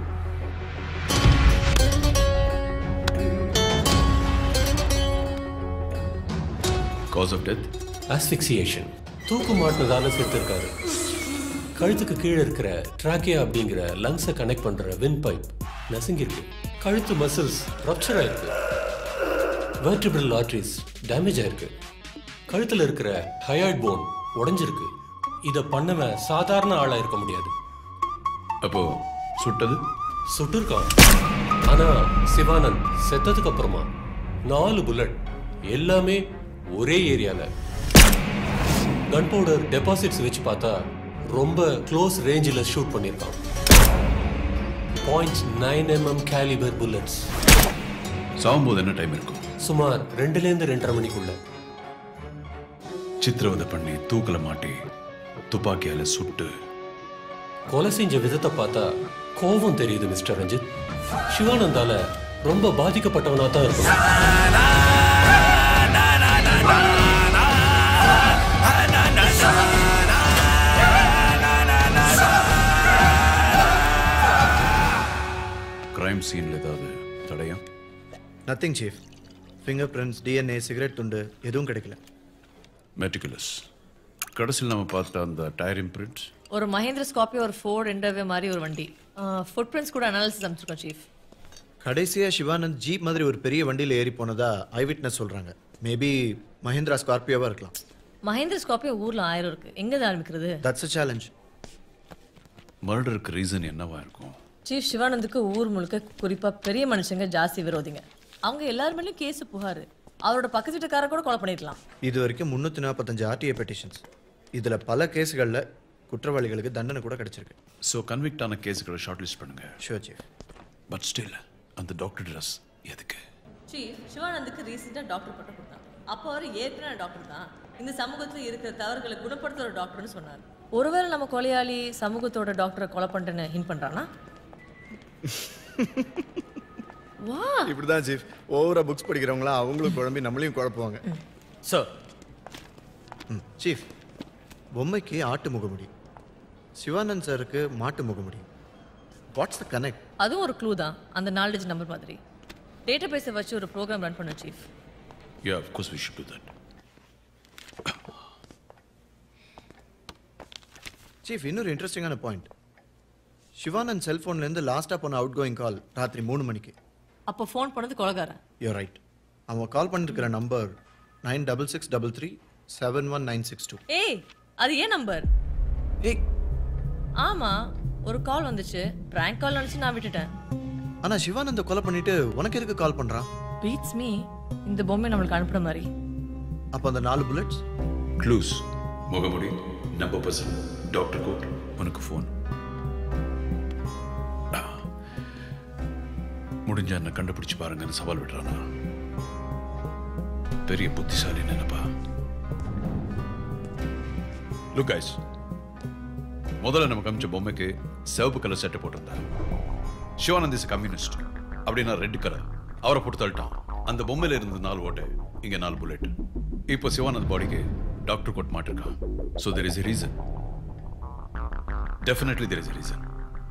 cause of death asphyxiation தூக்கு மாட்டினதால செத்துருக்காரு கழுத்துக்கு கீழே இருக்கிற ட்ராக்கியா அப்படிங்கிற லங்ஸை கனெக்ட் பண்ற வின் பைப் நசுங்கிருக்கு கழுத்து மசில்ஸ் ரப்சர் ஆயிருக்கு வெர்டிபிரல் ஆர்டரிஸ் டேமேஜ் ஆயிருக்கு கழுத்துல இருக்கிற ஹயாய்ட் போன் உடைஞ்சிருக்கு இத பண்ணவன் சாதாரண ஆளா இருக்க முடியாது அப்போ சுட்டது சுட்டிருக்கான் ஆனா சிவானந்த் செத்ததுக்கு அப்புறமா நாலு புல்லட் எல்லாமே ஒரே ஏரியால கன் பவுடர் டெபாசிட்ஸ் வச்சு பார்த்தா ரொம்ப க்ளோஸ் ரேஞ்சில் ஷூட் பண்ணியிருக்கான் point nine MM calibre bullets சாகும்போது என்ன டைம் இருக்கும் சுமார் ரெண்டுலேருந்து ரெண்டரை மணிக்குள்ள சித்திரவதை பண்ணி தூக்கில மாட்டி துப்பாக்கியால சுட்டு கொலை செஞ்ச விதத்தை பார்த்தா கோபம் தெரியுது மிஸ்டர் ரஞ்சித் சிவானந்தால ரொம்ப பாதிக்கப்பட்டவனா தான் இருக்கும் கிரைம் சீன்ல ஏதாவது தடயம் nothing chief finger prints DNA cigarette துண்டு எதுவும் கிடைக்கல மெட்டிகுலஸ் கடைசியில் நம்ம பார்த்த அந்த டயர் இம்ப்ரிண்ட் ஒரு மஹேந்திர ஸ்கார்பியோ ஒரு ஃபோர்ட் என்டர்வே மாதிரி ஒரு வண்டி ஃபுட் பிரிண்ட்ஸ் கூட அனாலிசிஸ் அமைச்சிருக்கோம் சீஃப் கடைசியா சிவானந்த் ஜீப் மாதிரி ஒரு பெரிய வண்டியில் ஏறி போனதா ஐ விட்னஸ் சொல்றாங்க மேபி மஹிந்திரா ஸ்கார்பியோவா இருக்கலாம் மஹேந்திர ஸ்கார்பியோ ஊர்ல ஆயிரம் இருக்கு எங்க இருந்து ஆரம்பிக்கிறது தட்ஸ் அ சேலஞ்ச் மர்டருக்கு ரீசன் என்னவா இருக்கும் சீஃப் சிவானந்துக்கு ஊர் முழுக்க குறிப்பா பெரிய மனுஷங்க ஜாஸ்தி விரோதிங்க அவங்க எல்லார் மேலேயும் கேஸ் புகாரு அவரோட பக்கத்து வீட்டுக்கார கூட கொலை பண்ணிருக்கலாம் இது வரைக்கும் முந்நூற்றி நாற்பத்தஞ்சு ஆர்டிஏ பெட்டிஷன்ஸ் இதில் பல கேஸுகளில் குற்றவாளிகளுக்கு தண்டனை கூட கிடைச்சிருக்கு ஸோ கன்விக்ட் ஆன கேஸுகளை ஷார்ட் லிஸ்ட் பண்ணுங்க ஷூர் சீஃப் பட் ஸ்டில் அந்த டாக்டர் ட்ரெஸ் எதுக்கு சீஃப் சிவானந்துக்கு ரீசெண்டாக டாக்டர் பட்டம் கொடுத்தாங்க அப்போ அவர் ஏற்கனவே டாக்டர் தான் இந்த சமூகத்தில் இருக்கிற தவறுகளை குணப்படுத்துற டாக்டர்னு சொன்னார் ஒருவேளை நம்ம கொலையாளி சமூகத்தோட டாக்டரை கொலை பண்ணுறேன்னு ஹின் பண்ணுறானா வா இப்படி தான் சீஃப் ஓவரா புக்ஸ் படிக்கிறவங்களாம் அவங்களும் குழம்பி நம்மளையும் குழப்புவாங்க சார் ம் சீஃப் பொம்மைக்கு ஆட்டு முகமுடி சிவானந்த் சாருக்கு மாட்டு முகமுடி வாட்ஸ் த கனெக்ட் அதுவும் ஒரு க்ளூ தான் அந்த நாலேஜ் நம்பர் மாதிரி டேட்டா பேஸை வச்சு ஒரு ப்ரோக்ராம் ரன் பண்ண chief yeah of course we should do that chief இன்னொரு இன்ட்ரெஸ்டிங்கான பாயிண்ட் சிவானந்த் செல்ஃபோன்லேருந்து லாஸ்ட்டாக போன அவுட் கோயிங் கால் ராத்திரி மூணு மணிக்கு அப்போ ஃபோன் பண்ணது கொலகாரன் யூ ரைட் அவன் கால் பண்ணிருக்கிற number nine double six double three seven one nine six two ஏய் அது ஏன் நம்பர் ஏய் ஆமா ஒரு கால் வந்துச்சு பிராங்க் கால் நினைச்சு நான் விட்டுட்டேன் ஆனால் சிவானந்த கொலை பண்ணிட்டு உனக்கு எதுக்கு கால் பண்ணுறான் பீட்ஸ் மீ இந்த பொம்மை நம்மளுக்கு அனுப்புற மாதிரி அப்போ அந்த நாலு புல்லட்ஸ் க்ளூஸ் முகமுடி நம்ப பர்சன் டாக்டர் கோட் உனக்கு ஃபோன் முடிஞ்சா என்ன கண்டுபிடிச்சு பாருங்கன்னு சவால் விடுறானா பெரிய புத்திசாலி நினைப்பா லுக் guys முதல்ல நமக்கு அமிச்ச பொம்மைக்கு சிவப்பு கலர் சட்டை போட்டிருந்தா சிவானந்த் இஸ் கம்யூனிஸ்ட் அப்படின்னா ரெட் கலர் அவரை போட்டு தள்ளிட்டான் அந்த பொம்மையில இருந்து நாலு ஓட்டை இங்க நாலு புல்லட் இப்போ சிவானந்த் பாடிக்கு டாக்டர் கோட் மாட்டிருக்கான் so there is a reason definitely there is a reason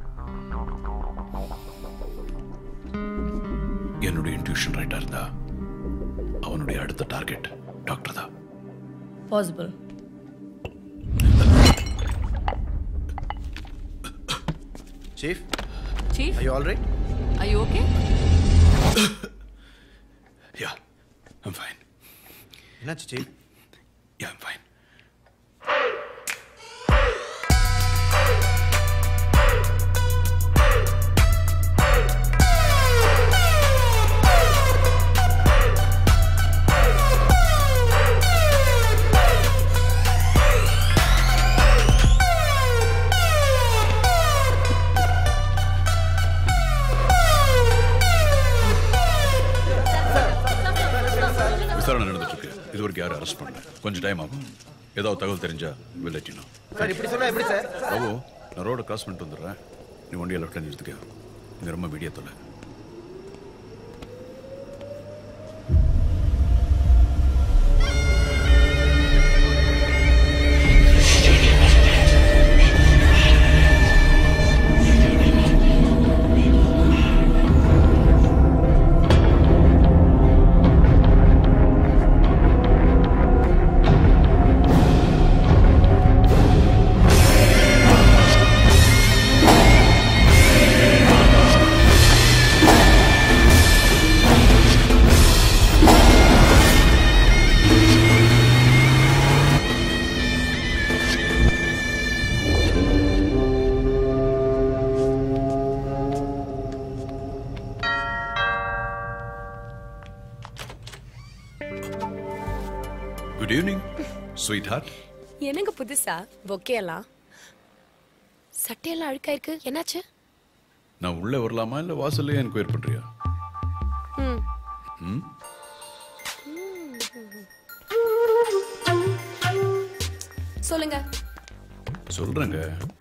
என்னுடைய இன்ட்யூஷன் ரைட்டா இருந்தா அவனுடைய அடுத்த டார்கெட் டாக்டர் தான் possible chief chief I all right I okay yeah I'm fine என்னாச்சு சீஃப் யா ஐம் ஃபைன் விசாரணை நடந்துட்டு இருக்கு இது வரைக்கும் யாரும் அரெஸ்ட் பண்ணல கொஞ்சம் டைம் ஆகும் ஏதாவது தகவல் தெரிஞ்சா வில்லட்டினோம் சார் இப்படி சொன்னா எப்படி சார் பாபு நான் ரோட கிராஸ் பண்ணிட்டு வந்துடுறேன் நீ வண்டியை லெஃப்ட்ல நிறுத்துக்க இங்க ரொம்ப மீடியா தொலை குட் ஈவினிங் ஸ்வீட் ஹார்ட் என்னங்க புதுசா பொக்கே எல்லாம் சட்டையெல்லாம் அழுக்கா இருக்கு என்னாச்சு நான் உள்ள வரலாமா இல்ல வாசல்லையே என்கொயர் பண்றியா ம் ம் சொல்லுங்க சொல்றேங்க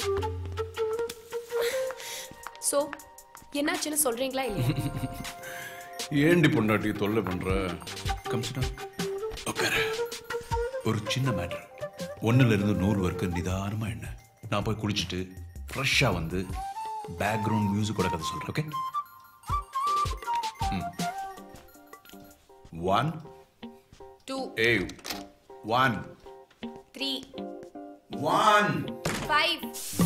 சோ என்னாச்சுன்னு சொல்றீங்களா இல்லையா ஏண்டி பொண்டாட்டி தொல்லை பண்ற கம்சிடா உட்கார ஒரு சின்ன மேட்டர் ஒண்ணுல இருந்து நூறு வரைக்கும் நிதானமா என்ன நான் போய் குளிச்சுட்டு ஃப்ரெஷ்ஷா வந்து பேக்ரவுண்ட் மியூசிக்கோட கதை சொல்றேன் ஓகே ஒன் டூ ஏய் ஒன் த்ரீ ஒன் ஃபைவ்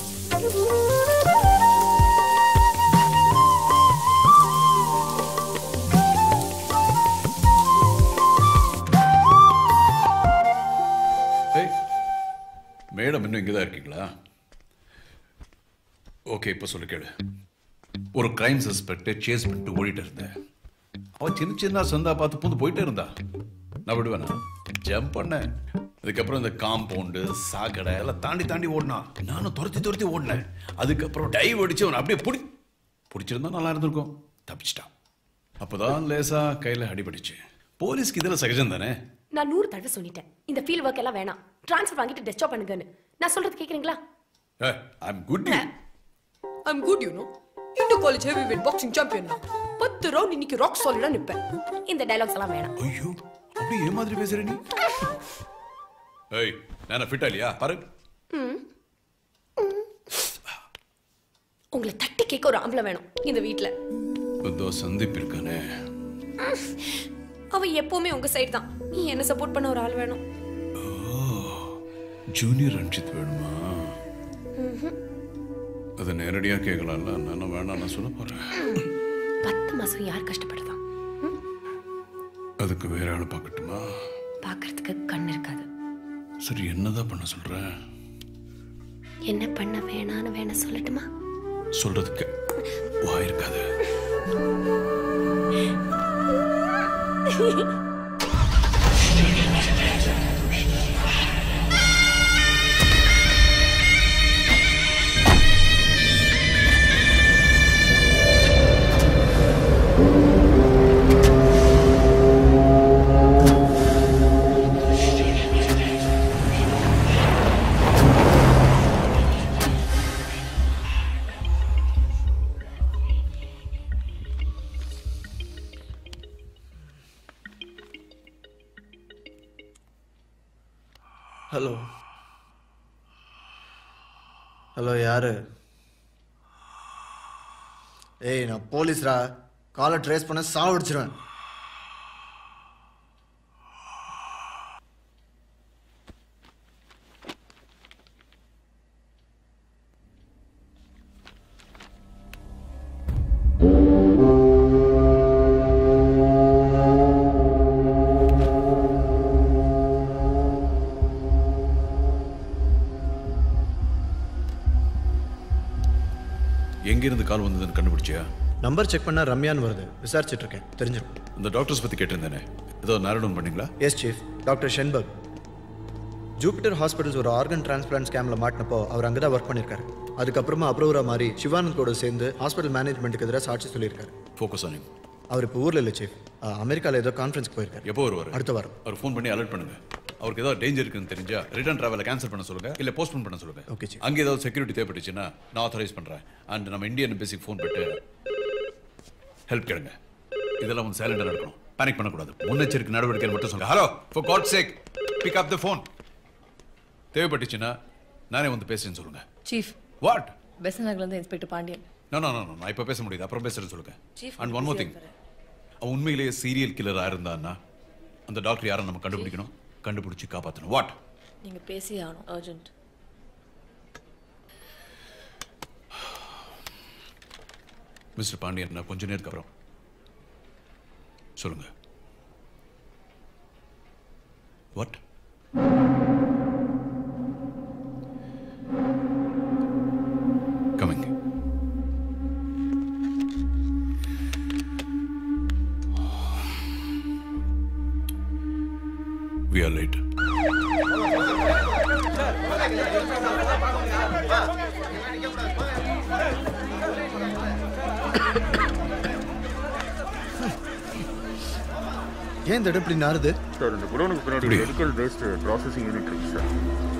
ஏய் மேடம் இன்னும் இங்கே தான் இருக்கீங்களா ஓகே இப்போ சொல்லு கேளு ஒரு கிரைம் சஸ்பெக்டை சேஸ் பண்ணிட்டு ஓடிட்டு இருந்தேன் அவன் சின்ன சின்ன சந்தா பார்த்து பூந்து போயிட்டே இருந்தா நான் விடுவேனா ஜம்ப் பண்ணேன் அதுக்கப்புறம் இந்த காம்பவுண்டு சாக்கடை எல்லாம் தாண்டி தாண்டி ஓடினான் நானும் துரத்தி துரத்தி ஓடினேன் அதுக்கப்புறம் டைவ் அடிச்சு அவன் அப்படியே பிடி பிடிச்சிருந்தா நல்லா இருந்திருக்கும் தப்பிச்சிட்டான் அப்போதான் லேசா கையில் அடிபட்டுச்சு போலீஸ்க்கு இதில் சகஜம் தானே நான் நூறு தடவை சொல்லிட்டேன் இந்த ஃபீல் ஒர்க் எல்லாம் வேணாம் ட்ரான்ஸ்ஃபர் வாங்கிட்டு டெஸ்டாப் பண்ணுங்கன்னு நான் சொல்றது கேக்குறீங்களா I'm good I'm good you know இந்த college heavy weight boxing champion நான் பத்து ரவுண்ட் இன்னைக்கு ராக் சாலிடா நிப்பேன் இந்த டயலாக்ஸ் எல்லாம் வேணாம் ஐயோ அப்படி ஏன் மாதிரி பேசுற நீ ஏய் நான் ஃபிட்டா இல்லையா பாரு ம். உங்களை தட்டி கேட்க ஒரு ஆம்பளை வேணும் இந்த வீட்ல இதோ சந்தீப் இருக்கானே அவ எப்பவுமே உங்க சைடு தான் நீ என்ன சப்போர்ட் பண்ண ஒரு ஆள் வேணும் ஜூனியர் ரஞ்சித் வேணுமா ம்ஹும். அதை நேரடியா கேட்கலாம்ல நான் வேணாம் நான் சொல்ல போறேன் பத்து மாசம் யார் கஷ்டப்படுறதா அதுக்கு வேற ஆள் பார்க்கட்டுமா பாக்குறதுக்கு கண் இருக்காது சரி என்னதான் பண்ண சொல்ற என்ன பண்ண வேணான்னு வேணா சொல்லட்டுமா சொல்றதுக்கு வாய் இருக்காது ஹலோ ஹலோ யாரு ஏய் நான் போலீஸ்ரா காலை ட்ரேஸ் பண்ண சாவடிச்சிருவேன் எங்கிருந்து கால் வந்ததுன்னு கண்டுபிடிச்சியா நம்பர் செக் பண்ணா ரம்யான்னு வருது விசாரிச்சுட்டு இருக்கேன் தெரிஞ்சிடும் இந்த டாக்டர்ஸ் பத்தி கேட்டிருந்தேனே ஏதோ நேரோ டவுன் பண்ணீங்களா yes chief doctor Shenberg Jupiter hospitals ஒரு ஆர்கன் டிரான்ஸ்பிளான்ட் ஸ்கேம்ல மாட்டினப்போ அவர் அங்கே தான் ஒர்க் பண்ணியிருக்காரு அதுக்கப்புறமா அப்ரூவரா மாறி சிவானந்த் கூட சேர்ந்து ஹாஸ்பிட்டல் மேனேஜ்மெண்ட்டுக்கு எதிராக சாட்சி சொல்லியிருக்காரு ஃபோக்கஸ் ஆன் அவர் இப்போ ஊரில் இல்லை சீஃப் அமெரிக்காவில் ஏதோ கான்ஃபரன்ஸ்க்கு போயிருக்காரு எப்போ வருவார் அடுத்த வாரம் அவர் ஃபோன் பண்ணி அலர்ட் பண்ணுங்க அவருக்கு ஏதாவது டேஞ்சர் இருக்குன்னு தெரிஞ்சா ரிட்டர்ன் டிராவலை கேன்சல் பண்ண சொல்லுங்க இல்ல போஸ்ட்போன் பண்ண சொல்லுங்க ஓகே சீஃப் அங்கே ஏதாவது செக்யூரிட்டி தேவைப்பட்டுச்சுன்னா நான் ஆத்தரைஸ் பண்றேன் அண்ட் நம்ம இந்தியன் எம்பசிக்கு ஃபோன் பண்ணிட்டு ஹெல்ப் கேளுங்க இதெல்லாம் வந்து சைலண்டா நடக்கணும் பேனிக் பண்ணக்கூடாது முன்னெச்சரிக்கை நடவடிக்கைகள் மட்டும் சொல்லுங்க hello for god sake pick up the phone தேவைப்பட்டுச்சுன்னா நானே வந்து பேசுறேன்னு சொல்லுங்க சீஃப் வாட் பெசன் நகர்லேருந்து inspector Pandian no no no நான் இப்போ பேச முடியாது அப்புறம் பேசுறேன்னு சொல்லுங்க Chief, and one more thing அவன் உண்மையிலேயே சீரியல் கில்லரா இருந்தான்னா அந்த டாக்டர் யாரை நம்ம கண்டுபிடிக்கணும் கண்டுபிடிச்சு காப்பாற்றணும் வாட் நீங்கள் பேசி ஆகணும் அர்ஜென்ட் மிஸ்டர் பாண்டியன் நான் கொஞ்ச நேரத்துக்கு அப்புறம் சொல்லுங்க what coming We are late. ஏன் இந்த இடம் இப்படி நாறுது சார் இந்த குடோனுக்கு பின்னாடி இப்படி. மெடிக்கல் வேஸ்ட் ப்ராசஸிங் யூனிட் இருக்கு சார்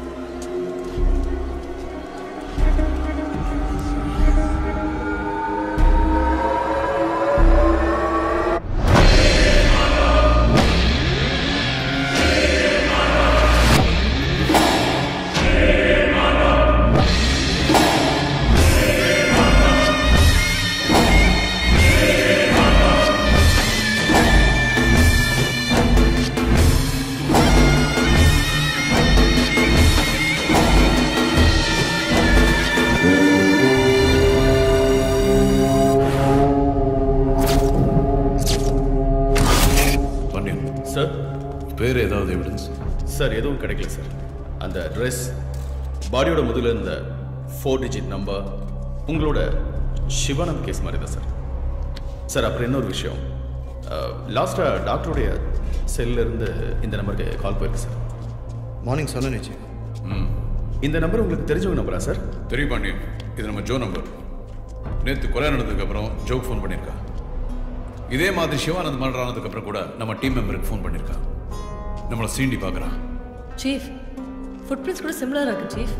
பாண்டியன் சார் பேர் ஏதாவது எவிடன்ஸ் சார் எதுவும் கிடைக்கல சார் அந்த ட்ரெஸ் பாடியோட முதுகில் இருந்த ஃபோர் டிஜிட் நம்பர் உங்களோட சிவானந்த் கேஸ் மாதிரி தான் சார் சார் அப்புறம் இன்னொரு விஷயம் லாஸ்ட்டாக டாக்டருடைய செல்ல இருந்து இந்த நம்பருக்கு கால் போயிருக்கு சார் மார்னிங் சொன்னேன் சீஃப் ம் இந்த நம்பர் உங்களுக்கு தெரிஞ்சவங்க நம்பரா சார் தெரியும் பாண்டியன் இது நம்ம ஜோ நம்பர் நேற்று கொலை நடந்ததுக்கு அப்புறம் ஜோக் ஃபோன் பண்ணியிருக்கா இதே மாதிரி சிவானந்த் மர்டர் ஆனதுக்கு அப்புறம் கூட நம்ம டீம் மெம்பருக்கு ஃபோன் பண்ணியிருக்கா நம்மளை சீண்டி பார்க்குறான் சீஃப் ஃபுட் பிரிண்ட்ஸ் கூட சிமிலராக இருக்கு சீஃப்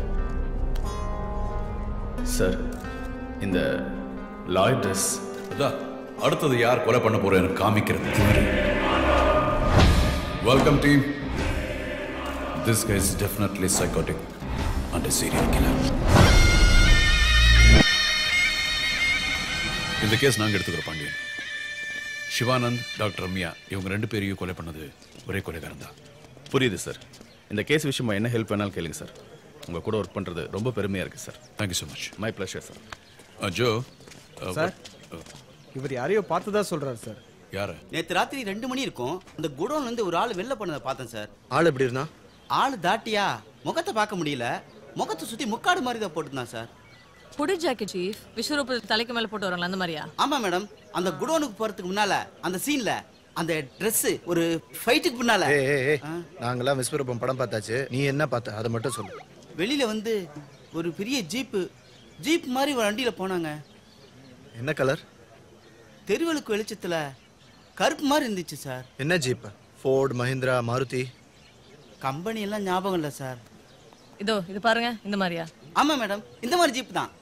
சார் இந்த லாய் ட்ரெஸ் அதான் அடுத்தது யார் கொலை பண்ண போறோம் எனக்கு காமிக்கிறது welcome team this guy is definitely psychotic and a serial killer இந்த கேஸ் நாங்க எடுத்துக்கிறோம் பாண்டியன் சிவானந்த் டாக்டர் ரம்யா இவங்க ரெண்டு பேரையும் கொலை பண்ணது ஒரே கொலைகாரன் தான் புரியுது சார் இந்த கேஸ் விஷயமா என்ன ஹெல்ப் வேணாலும் கேளுங்க சார் உங்கள் கூட ஒர்க் பண்ணுறது ரொம்ப பெருமையாக இருக்குது sir thank you so much my pleasure sir Joe sir இவர் யாரையோ பார்த்ததா சொல்றாரு சார் யாரு நேத்து ராத்திரி ரெண்டு மணி இருக்கும் அந்த குடோன்ல இருந்து ஒரு ஆள் வெளில போனதை பார்த்தேன் சார் ஆள் எப்படி இருந்தா ஆள் தாட்டியா முகத்தை பார்க்க முடியல முகத்தை சுத்தி முக்காடு மாதிரி தான் போட்டுருந்தான் சார் புடி ஜாக்கெட் சீஃப் விஸ்வரூப தலைக்கு மேலே போட்டு வராங்களா அந்த மாதிரியா ஆமா மேடம் அந்த குடோனுக்கு போறதுக்கு முன்னால அந்த சீன்ல அந்த Dress ஒரு ஃபைட்டுக்கு முன்னால ஏய் ஏய் ஏய் நாங்கெல்லாம் விஸ்வரூபம் படம் பார்த்தாச்சு நீ என்ன பார்த்த அதை மட்டும் சொல்லு வெளியில வந்து ஒரு பெரிய ஜீப்பு ஜீப் மாதிரி ஒரு வண்டியில போனாங்க என்ன கலர் தெருவலுக்கு வெளிச்சத்துல கருப்பு மாதிரி இருந்துச்சு சார் என்ன jeep Ford Mahindra Maruti company எல்லாம் ஞாபகம் இல்லை சார் இதோ இது பாருங்க இந்த மாதிரியா ஆமா மேடம் இந்த மாதிரி ஜீப் தான்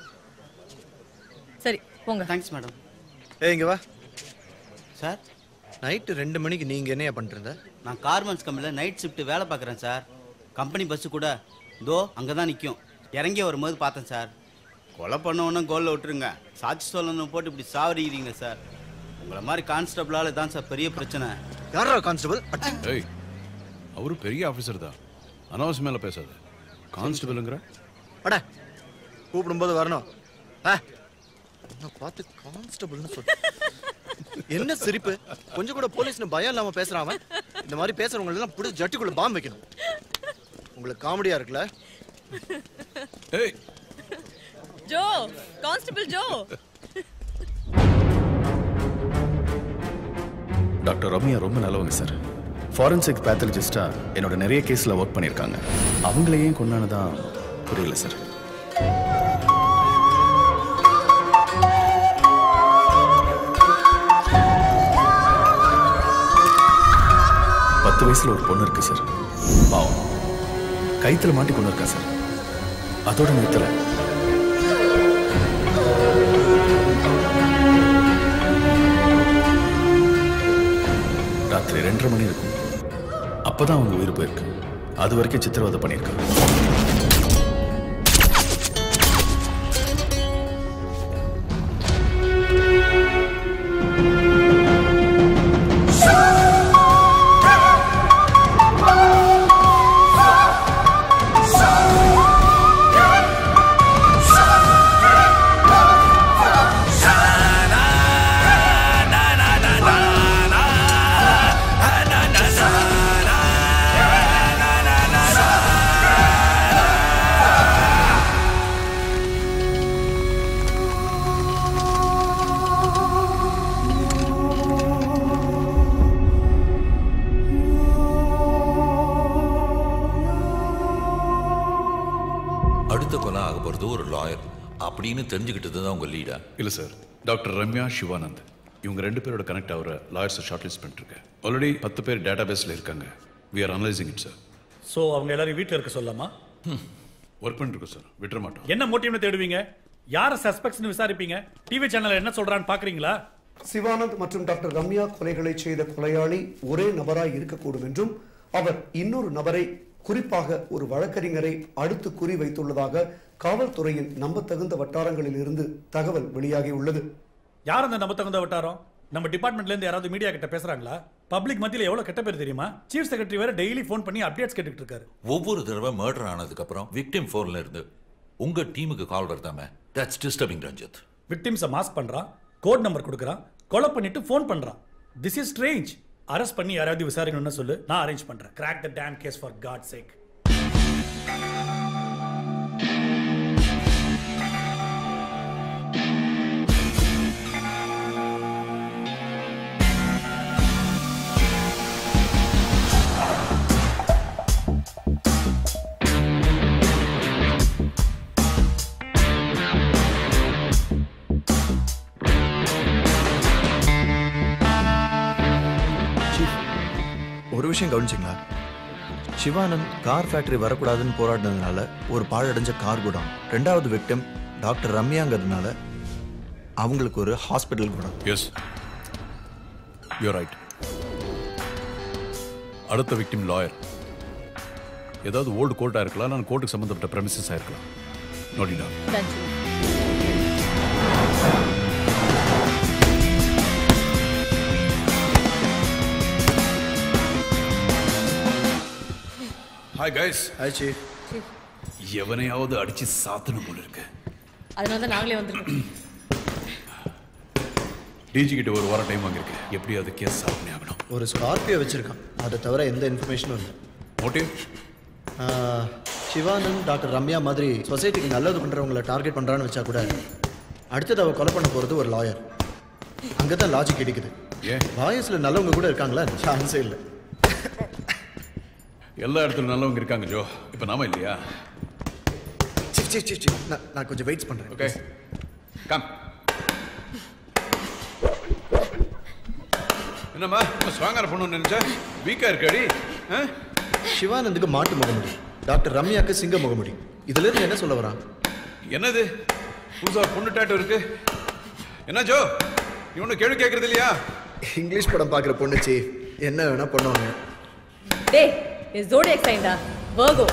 சரி போங்க தேங்க்ஸ் மேடம் ஏய் இங்க வா சார் நைட்டு ரெண்டு மணிக்கு நீங்க என்னையா பண்ணிட்டு இருந்த நான் கார்மெண்ட்ஸ் கம்பெனியில் நைட் ஷிஃப்ட் வேலை பார்க்குறேன் சார் கம்பெனி பஸ்ஸு கூட தோ அங்கே தான் நிற்கும் இறங்கி வரும்போது பார்த்தேன் சார் கொலை பண்ண உடனே கோலில் விட்டுருங்க சாட்சி சொல்லணும் போட்டு இப்படி சாவடிக்கிறீங்க சார் உங்களை மாதிரி கான்ஸ்டபிளால் தான் சார் பெரிய பிரச்சனை யாரா கான்ஸ்டபிள் ஏய் அவரு பெரிய ஆஃபீஸர் தான் அனாவசியம் மேல பேசாத கான்ஸ்டபிளுங்கிற அட கூப்பிடும்போது வரணும் ஆ என்ன பார்த்து கான்ஸ்டபிள்னு சொல் என்ன சிரிப்பு கொஞ்சம் கூட போலீஸ்னு பயம் இல்லாம பேசுறான் அவன் இந்த மாதிரி பேசுறவங்க எல்லாம் பிடிச்சி ஜட்டிக்குள்ள பாம்பு வைக்கணும் உங்களுக்கு காமெடியா இருக்குல்ல ஏய் Joe constable Joe doctor Ramya ரொம்ப நல்லவங்க சார் ஃபாரன்சிக் பேத்தாலஜிஸ்டா என்னோட நிறைய கேஸில் ஒர்க் பண்ணியிருக்காங்க அவங்கள ஏன் கொண்டானதான் புரியல சார் பத்து வயசுல ஒரு பொண்ணு இருக்கு சார் பாவம் கைத்துல மாட்டி கொண்டு இருக்கா சார் அதோட நிறுத்தல ராத்திரி ரெண்டரை மணி இருக்கும் அப்பதான் அவங்க உயிர் போயிருக்கு அது வரைக்கும் சித்திரவதை பண்ணியிருக்காங்க அடுத்த கொலை ஆக போகிறது ஒரு லாயர் அப்படின்னு தெரிஞ்சுக்கிட்டது தான் உங்கள் லீடா இல்ல சார் டாக்டர் ரம்யா சிவானந்த் இவங்க ரெண்டு பேரோட கனெக்ட் ஆகிற லாயர்ஸை ஷார்ட் லிஸ்ட் பண்ணிருக்கேன் ஆல்ரெடி பத்து பேர் டேட்டா பேஸில் இருக்காங்க we are analysing it sir so அவங்க எல்லாரும் வீட்டில் இருக்க சொல்லலாமா ஒர்க் பண்ணிருக்கோம் சார் விட்டுற மாட்டோம் என்ன மோட்டிவ்னு தேடுவீங்க யாரை சஸ்பெக்ட்ஸ்னு விசாரிப்பீங்க டிவி சேனல்ல என்ன சொல்றான்னு பாக்குறீங்களா சிவானந்த் மற்றும் டாக்டர் ரம்யா கொலைகளை செய்த கொலையாளி ஒரே நபராய் இருக்கக்கூடும் என்றும் அவர் இன்னொரு நபரை குறிப்பாக ஒரு வழக்கறிஞரை அடுத்து குறி வைத்துள்ளதாக காவல்துறையின் நம்பத்தகுந்த வட்டாரங்களில் இருந்து தகவல் வெளியாகியுள்ளது யார் அந்த நம்ம தகுந்த வட்டாரம் நம்ம டிபார்ட்மெண்ட்ல இருந்து யாராவது மீடியா கிட்ட பேசுறாங்களா பப்ளிக் மத்தியில எவ்வளவு கெட்ட பேர் தெரியுமா சீஃப் செக்ரட்டரி வேற டெய்லி ஃபோன் பண்ணி அப்டேட்ஸ் கேட்டுட்டு இருக்காரு ஒவ்வொரு தடவை மர்டர் ஆனதுக்கு அப்புறம் விக்டிம் ஃபோன்ல இருந்து உங்க டீமுக்கு கால் வருதாமே தட்ஸ் டிஸ்டர்பிங் ரஞ்சித் விக்டிம்ஸை மாஸ்க் பண்றான் கோட் நம்பர் கொடுக்குறான் கொலை பண்ணிட்டு ஃபோன் பண்றான் திஸ் இஸ் ஸ்ட்ரேஞ்ச் அரெஸ்ட் பண்ணி யாராவது விசாரிக்கணும்னு சொல்லு நான் அரேஞ்ச் பண்றேன் crack the damn case for god sake chief ஒரு விஷயம் கவனிச்சிங்களா சிவானந்த் கார் ஃபேக்டரி வரக்கூடாதுன்னு போராடினதுனால ஒரு பாழடைஞ்ச கார் குடம் ரெண்டாவது விக்டிம் டாக்டர் ரம்யாங்கிறதுனால அவங்களுக்கு ஒரு ஹாஸ்பிட்டல் குடம் எஸ் யூ ரைட் அடுத்த விக்டிம் லாயர் ஏதாவது ஓல்டு கோர்ட்டாக இருக்கலாம் நான் கோர்ட்டுக்கு சம்மந்தப்பட்ட ப்ரெமிசஸ் ஆயிருக்கலாம் நோட்டிடா ஹாய் கைஸ் ஹாய் சீஃப் எவனையாவது அடிச்சு சாத்தணும் போல இருக்கு அதனால தான் நாங்களே வந்திருக்கோம் டிஜி கிட்ட ஒரு வாரம் டைம் வாங்கியிருக்கு எப்படியாவது கேஸ் சால்வ் பண்ணி ஆகணும் ஒரு ஸ்கார்பியோ வச்சிருக்கான் அதை தவிர எந்த இன்ஃபர்மேஷனும் இல்லை மோட்டிவ் சிவானந்த் டாக்டர் ரம்யா மாதிரி சொசைட்டிக்கு நல்லது பண்றவங்கள டார்கெட் பண்றான்னு வச்சா கூட அடுத்தது அவ கொலை பண்ண போறது ஒரு லாயர் அங்கே தான் லாஜிக் இடிக்குது ஏன் லாயர்ஸ்ல நல்லவங்க கூட இருக்காங்களா சான்ஸே இல்லை எல்லா இடத்துலயும் நல்லவங்க இருக்காங்க ஜோ இப்போ நாம இல்லையா சீஃப் சீஃப் சீஃப் சீஃப் நான் நான் கொஞ்சம் வெயிட்ஸ் பண்றேன் ஓகே கம் என்னம்மா ஸ்ட்ராங்கர் பண்ணணும்னு நினைச்சா வீக்கா இருக்காடி ஆ? சிவானந்துக்கு மாட்டு முகமுடி டாக்டர் ரம்யாக்கு சிங்க முகமுடி இதுல இருந்து என்ன சொல்ல வரான் என்னது புதுசா பொண்ணு டேட்டு இருக்கு என்ன ஜோ நீ ஒன்றும் கேள்வி கேட்கறது இல்லையா இங்கிலீஷ் படம் பார்க்குற பொண்ணு சீஃப் என்ன வேணா பண்ணுவாங்க டேய் இது ஜோடியாக் சைன்டா வர்கோ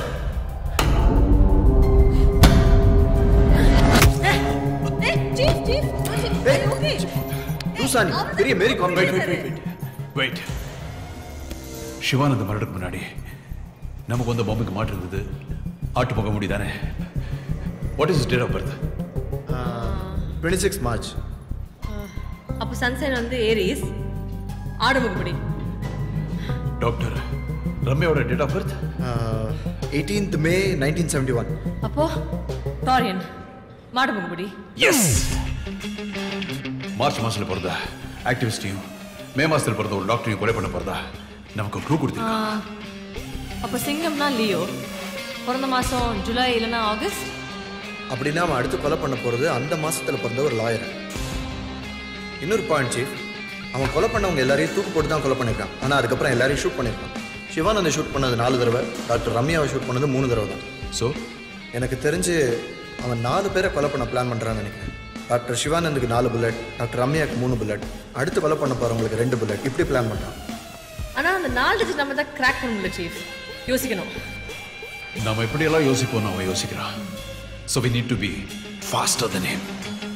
சீஃப் சீஃப் ஓகே லூசானி பெரிய Mary Kom wait wait wait wait சிவானந்த மரணத்துக்கு முன்னாடி நமக்கு வந்த பொம்மைக்கு மாட்டு இருந்தது ஆட்டு போக முடியுதானே what is date of birth twenty six March அப்போ சன்சைன் வந்து ஏரிஸ் ஆடுமுகப்படி டாக்டர் ரம்யாவோட date of birth eighteenth May nineteen seventy one அப்போ டாரியன் மாடுமுகப்படி எஸ் மார்ச் மாசத்துல பிறந்த ஆக்டிவிஸ்டையும் மே மாசத்துல பிறந்த ஒரு டாக்டரையும் கொலை பண்ண போறதா நமக்கு க்ளூ கொடுத்துருக்காங்க அப்போ சிங்கம்னா லியோ பிறந்த மாதம் ஜூலை இல்லைன்னா ஆகஸ்ட் அப்படின்னா அவன் அடுத்து கொலை பண்ண போகிறது அந்த மாசத்துல பிறந்த ஒரு லாயர் இன்னொரு பாயிண்ட் சீஃப் அவன் கொலை பண்ணவங்க எல்லாரையும் தூக்கு போட்டு தான் கொலை பண்ணியிருக்கான் ஆனால் அதுக்கப்புறம் எல்லாரையும் ஷூட் பண்ணியிருக்கான் சிவானந்தை ஷூட் பண்ணது நாலு தடவை டாக்டர் ரம்யாவை ஷூட் பண்ணது மூணு தடவை தான் ஸோ எனக்கு தெரிஞ்சு அவன் நாலு பேரை கொலை பண்ண பிளான் பண்ணுறான்னு நினைக்கிறேன் டாக்டர் சிவானந்துக்கு நாலு புல்லட் டாக்டர் ரம்யாவுக்கு மூணு புல்லட் அடுத்து கொலை பண்ண போகிறவங்களுக்கு ரெண்டு புல்லட் இப்படி பிளான் பண்ணுறான் ஆனால் அந்த நாலு டிஜிட் நம்ம தான் கிராக் பண்ண முடியல சீஃப் யோசிக்கணும் நாம எப்படியெல்லாம் யோசிப்போம் அவன் யோசிக்கிறான் so we need to be faster than him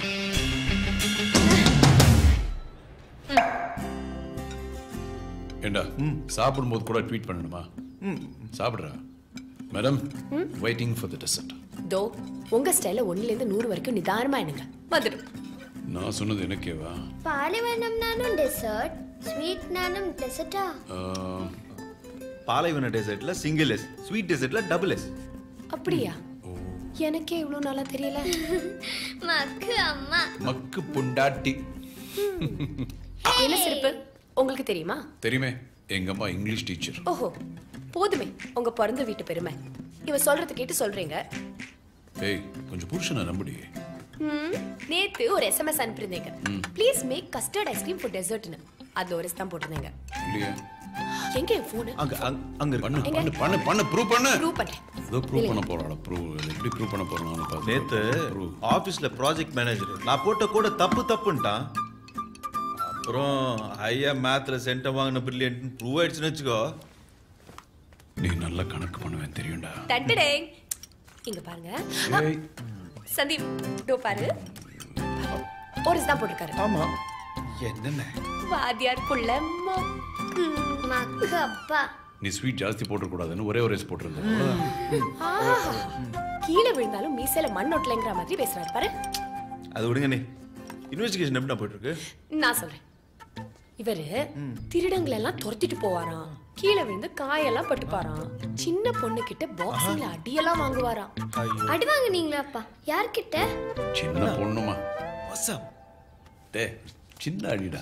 ஏண்டா சாப்பிடும்போது கூட ட்வீட் பண்ணணுமா சாப்பிடுறா madam waiting for the dessert though உங்க ஸ்டைல ஒண்ணுல இருந்து நூறு வரைக்கும் நிதானமா என்னங்க வந்துடும் நான் சொன்னது எனக்கேவா பாலைவனம்னாலும் டெசர்ட் ஸ்வீட்னாலும் டெசர்ட்டா ஆஹ், பாலைவன டெசர்ட்ல சிங்கிள் எஸ் ஸ்வீட் டெசர்ட்ல டபுள் எஸ் அப்படியா எனக்கே இவ்வளவு நாளா தெரியல மக்கு அம்மா மக்கு பொண்டாட்டி என்ன சிரிப்பு உங்களுக்கு தெரியுமா தெரியுமே எங்க அம்மா இங்கிலீஷ் டீச்சர் ஓஹோ போதுமே உங்க பிறந்த வீட்டு பெருமை இவ சொல்றது கேட்டு சொல்றீங்க ஏய் கொஞ்சம் புருஷனை நம்புடி ம், நேத்து ஒரு எஸ்எம்எஸ் அனுப்பியிருந்தீங்க ம். Please make custard ice cream for டெசர்ட்னு அதுல ஒரு தான் போட்டிருந்தீங்க இல்லையா எங்க என் போன் அங்க அங்க பண்ணு எங்க? பண்ணு பண்ணு பண்ணு ப்ரூவ் பண்ணு ப்ரூவ் பண்றேன் ஏதோ ப்ரூவ் பண்ண போறாடா ப்ரூவ் எப்படி ப்ரூவ் பண்ண போறானு நேத்து ஆபீஸ்ல ப்ராஜெக்ட் மேனேஜர் நான் போட்ட கூட தப்பு தப்புன்ட்டான் அப்புறம் ஐயா மேத்ல சென்டம் வாங்கின பிரில்லியன்ட் ப்ரூவ் ஆயிடுச்சுன்னு வச்சுக்கோ நீ நல்ல கணக்கு பண்ணுவேன் தெரியும்டா டண்டடே இங்க பாருங்க ஏய். சந்தீப் இதோ பாரு ஒரு தான் போட்டிருக்காரு ஆமா என்னென்ன வாத்தியார் புள்ள மக்கு மக்கு அப்பா நீ ஸ்வீட் ஜாஸ்தி போட்டுக்கூடாதுன்னு ஒரே ஒரு ரைஸ் போட்டிருந்தேன் ஆஹா. கீழே விழுந்தாலும் மீசையில மண் ஒட்டலைங்கிற மாதிரி பேசுறாரு பாரு அது விடுங்க நீ இன்வெஸ்டிகேஷன் எப்படி போயிட்டு இருக்கு நான் சொல்றேன் இவரு திருடங்களை எல்லாம் துரத்திட்டு போவாராம் கீழே விழுந்து காயெல்லாம் பட்டுப்பாராம் சின்ன பொண்ணு கிட்ட பாக்ஸிங்ல அடியெல்லாம் வாங்குவாராம் அடி வாங்குனீங்களா அப்பா யார்கிட்ட சின்ன பொண்ணுமா டே சின்ன அடிடா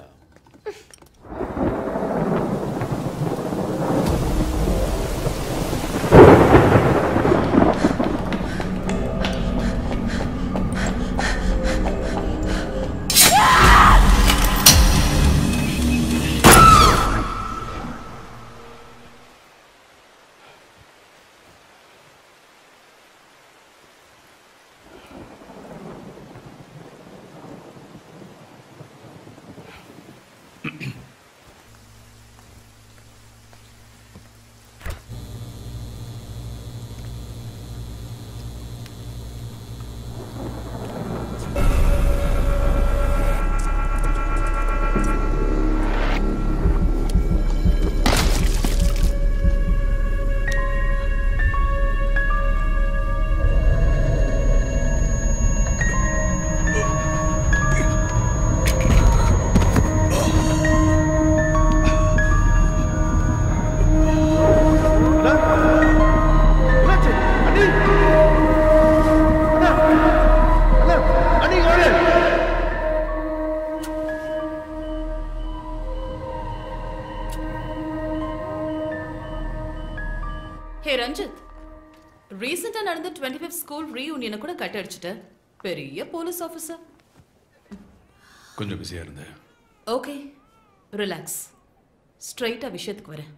ஹே ரஞ்சித் ரீசெண்டாக நடந்த டுவெண்ட்டி ஃபிஃப்த் ஸ்கூல் ரீயூனியனை கூட கட் அடிச்சுட்ட பெரிய போலீஸ் ஆஃபீஸர் கொஞ்சம் பிஸியா இருந்தேன் ஓகே ரிலாக்ஸ் ஸ்ட்ரைட்டாக விஷயத்துக்கு வரேன்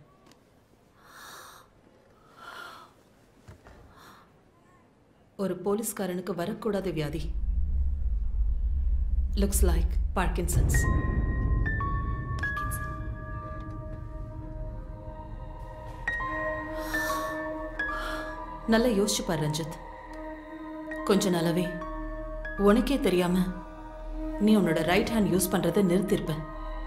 ஒரு போலீஸ்காரனுக்கு வரக்கூடாத வியாதி லுக்ஸ் லைக் பார்க்கின்சன்ஸ் நல்லா யோசிச்சு பாரு ரஞ்சித் கொஞ்ச நாளாவே உனக்கே தெரியாம நீ உன்னோட ரைட் ஹேண்ட் யூஸ் பண்றதை நிறுத்திருப்ப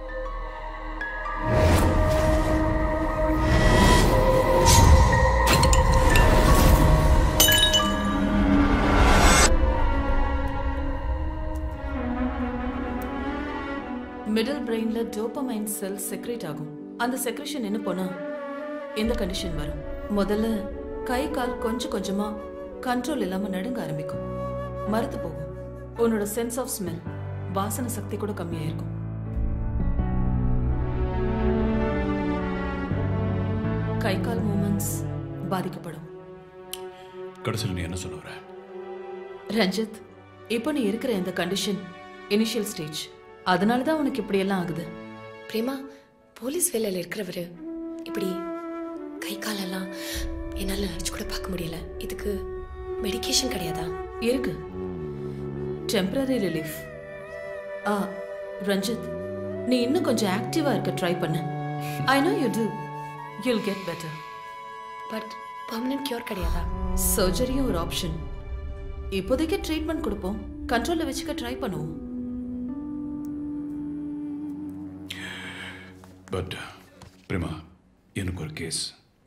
மிடில் பிரெயின்ல டோபமைன் செல் செக்ரேட் ஆகும் அந்த செக்ரேஷன் என்ன போனா இந்த கண்டிஷன் வரும் முதல்ல கை கால் கொஞ்சம் கொஞ்சமா கண்ட்ரோல் இல்லாம நடுங்க ஆரம்பிக்கும் மறுத்து போகும் உன்னோட சென்ஸ் ஆஃப் ஸ்மெல் வாசன சக்தி கூட கம்மியாயிருக்கும் கை கால் மூமெண்ட்ஸ் பாதிக்கப்படும் கடைசியில் நீ என்ன சொல்ல வர ரஞ்சித் இப்போ நீ இருக்கிற இந்த கண்டிஷன் இனிஷியல் ஸ்டேஜ் அதனால தான் உனக்கு இப்படி எல்லாம் ஆகுது பிரேமா போலீஸ் வேலையில் இருக்கிறவரு இப்படி கை காலெல்லாம் என்னால் நினச்சி கூட பார்க்க முடியல இதுக்கு மெடிகேஷன் கிடையாதா இருக்கு டெம்பரரி ரிலீஃப் ஆ ரஞ்சித் நீ இன்னும் கொஞ்சம் ஆக்டிவா இருக்க ட்ரை பண்ணு I know you too you'll get better but permanent cure கிடையாதா சர்ஜரியும் ஒரு ஆப்ஷன் இப்போதைக்கு ட்ரீட்மெண்ட் கொடுப்போம் கண்ட்ரோல்ல வச்சுக்க ட்ரை பண்ணுவோம் பட் பிரேமா எனக்கு ஒரு case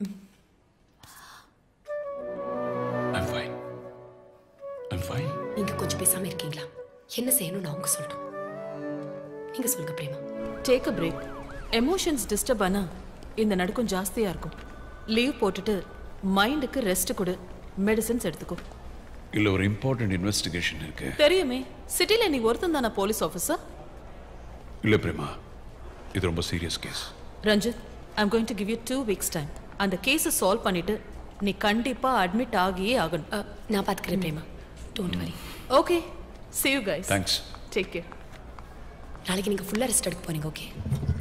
I'm fine I'm fine நீங்க கொஞ்சம் பேசாம இருக்கீங்களா என்ன செய்யணும்னு அவங்க சொல்லட்டும் நீங்க சொல்லுங்க Prema take a break emotions disturb ஆனா இந்த நடுக்கம் ஜாஸ்தியா இருக்கும் லீவ் போட்டுட்டு மைண்டுக்கு ரெஸ்ட் கொடு மெடிசன்ஸ் எடுத்துக்கோ இல்ல ஒரு இம்பார்ட்டன்ட் இன்வெஸ்டிகேஷன் இருக்கு தெரியுமே சிட்டில நீ ஒருத்தன் தானே போலீஸ் ஆஃபீஸர் இல்ல பிரேமா இது ரொம்ப serious case Ranjith I'm going to give you two weeks time அந்த கேஸை சால்வ் பண்ணிட்டு நீ கண்டிப்பா அட்மிட் ஆகியே ஆகணும் நான் பாத்துக்கிறேன் Prema don't worry okay see you guys thanks take care நாளைக்கு நீங்க ஃபுல்லா ரெஸ்ட் எடுக்க போறீங்க ஓகே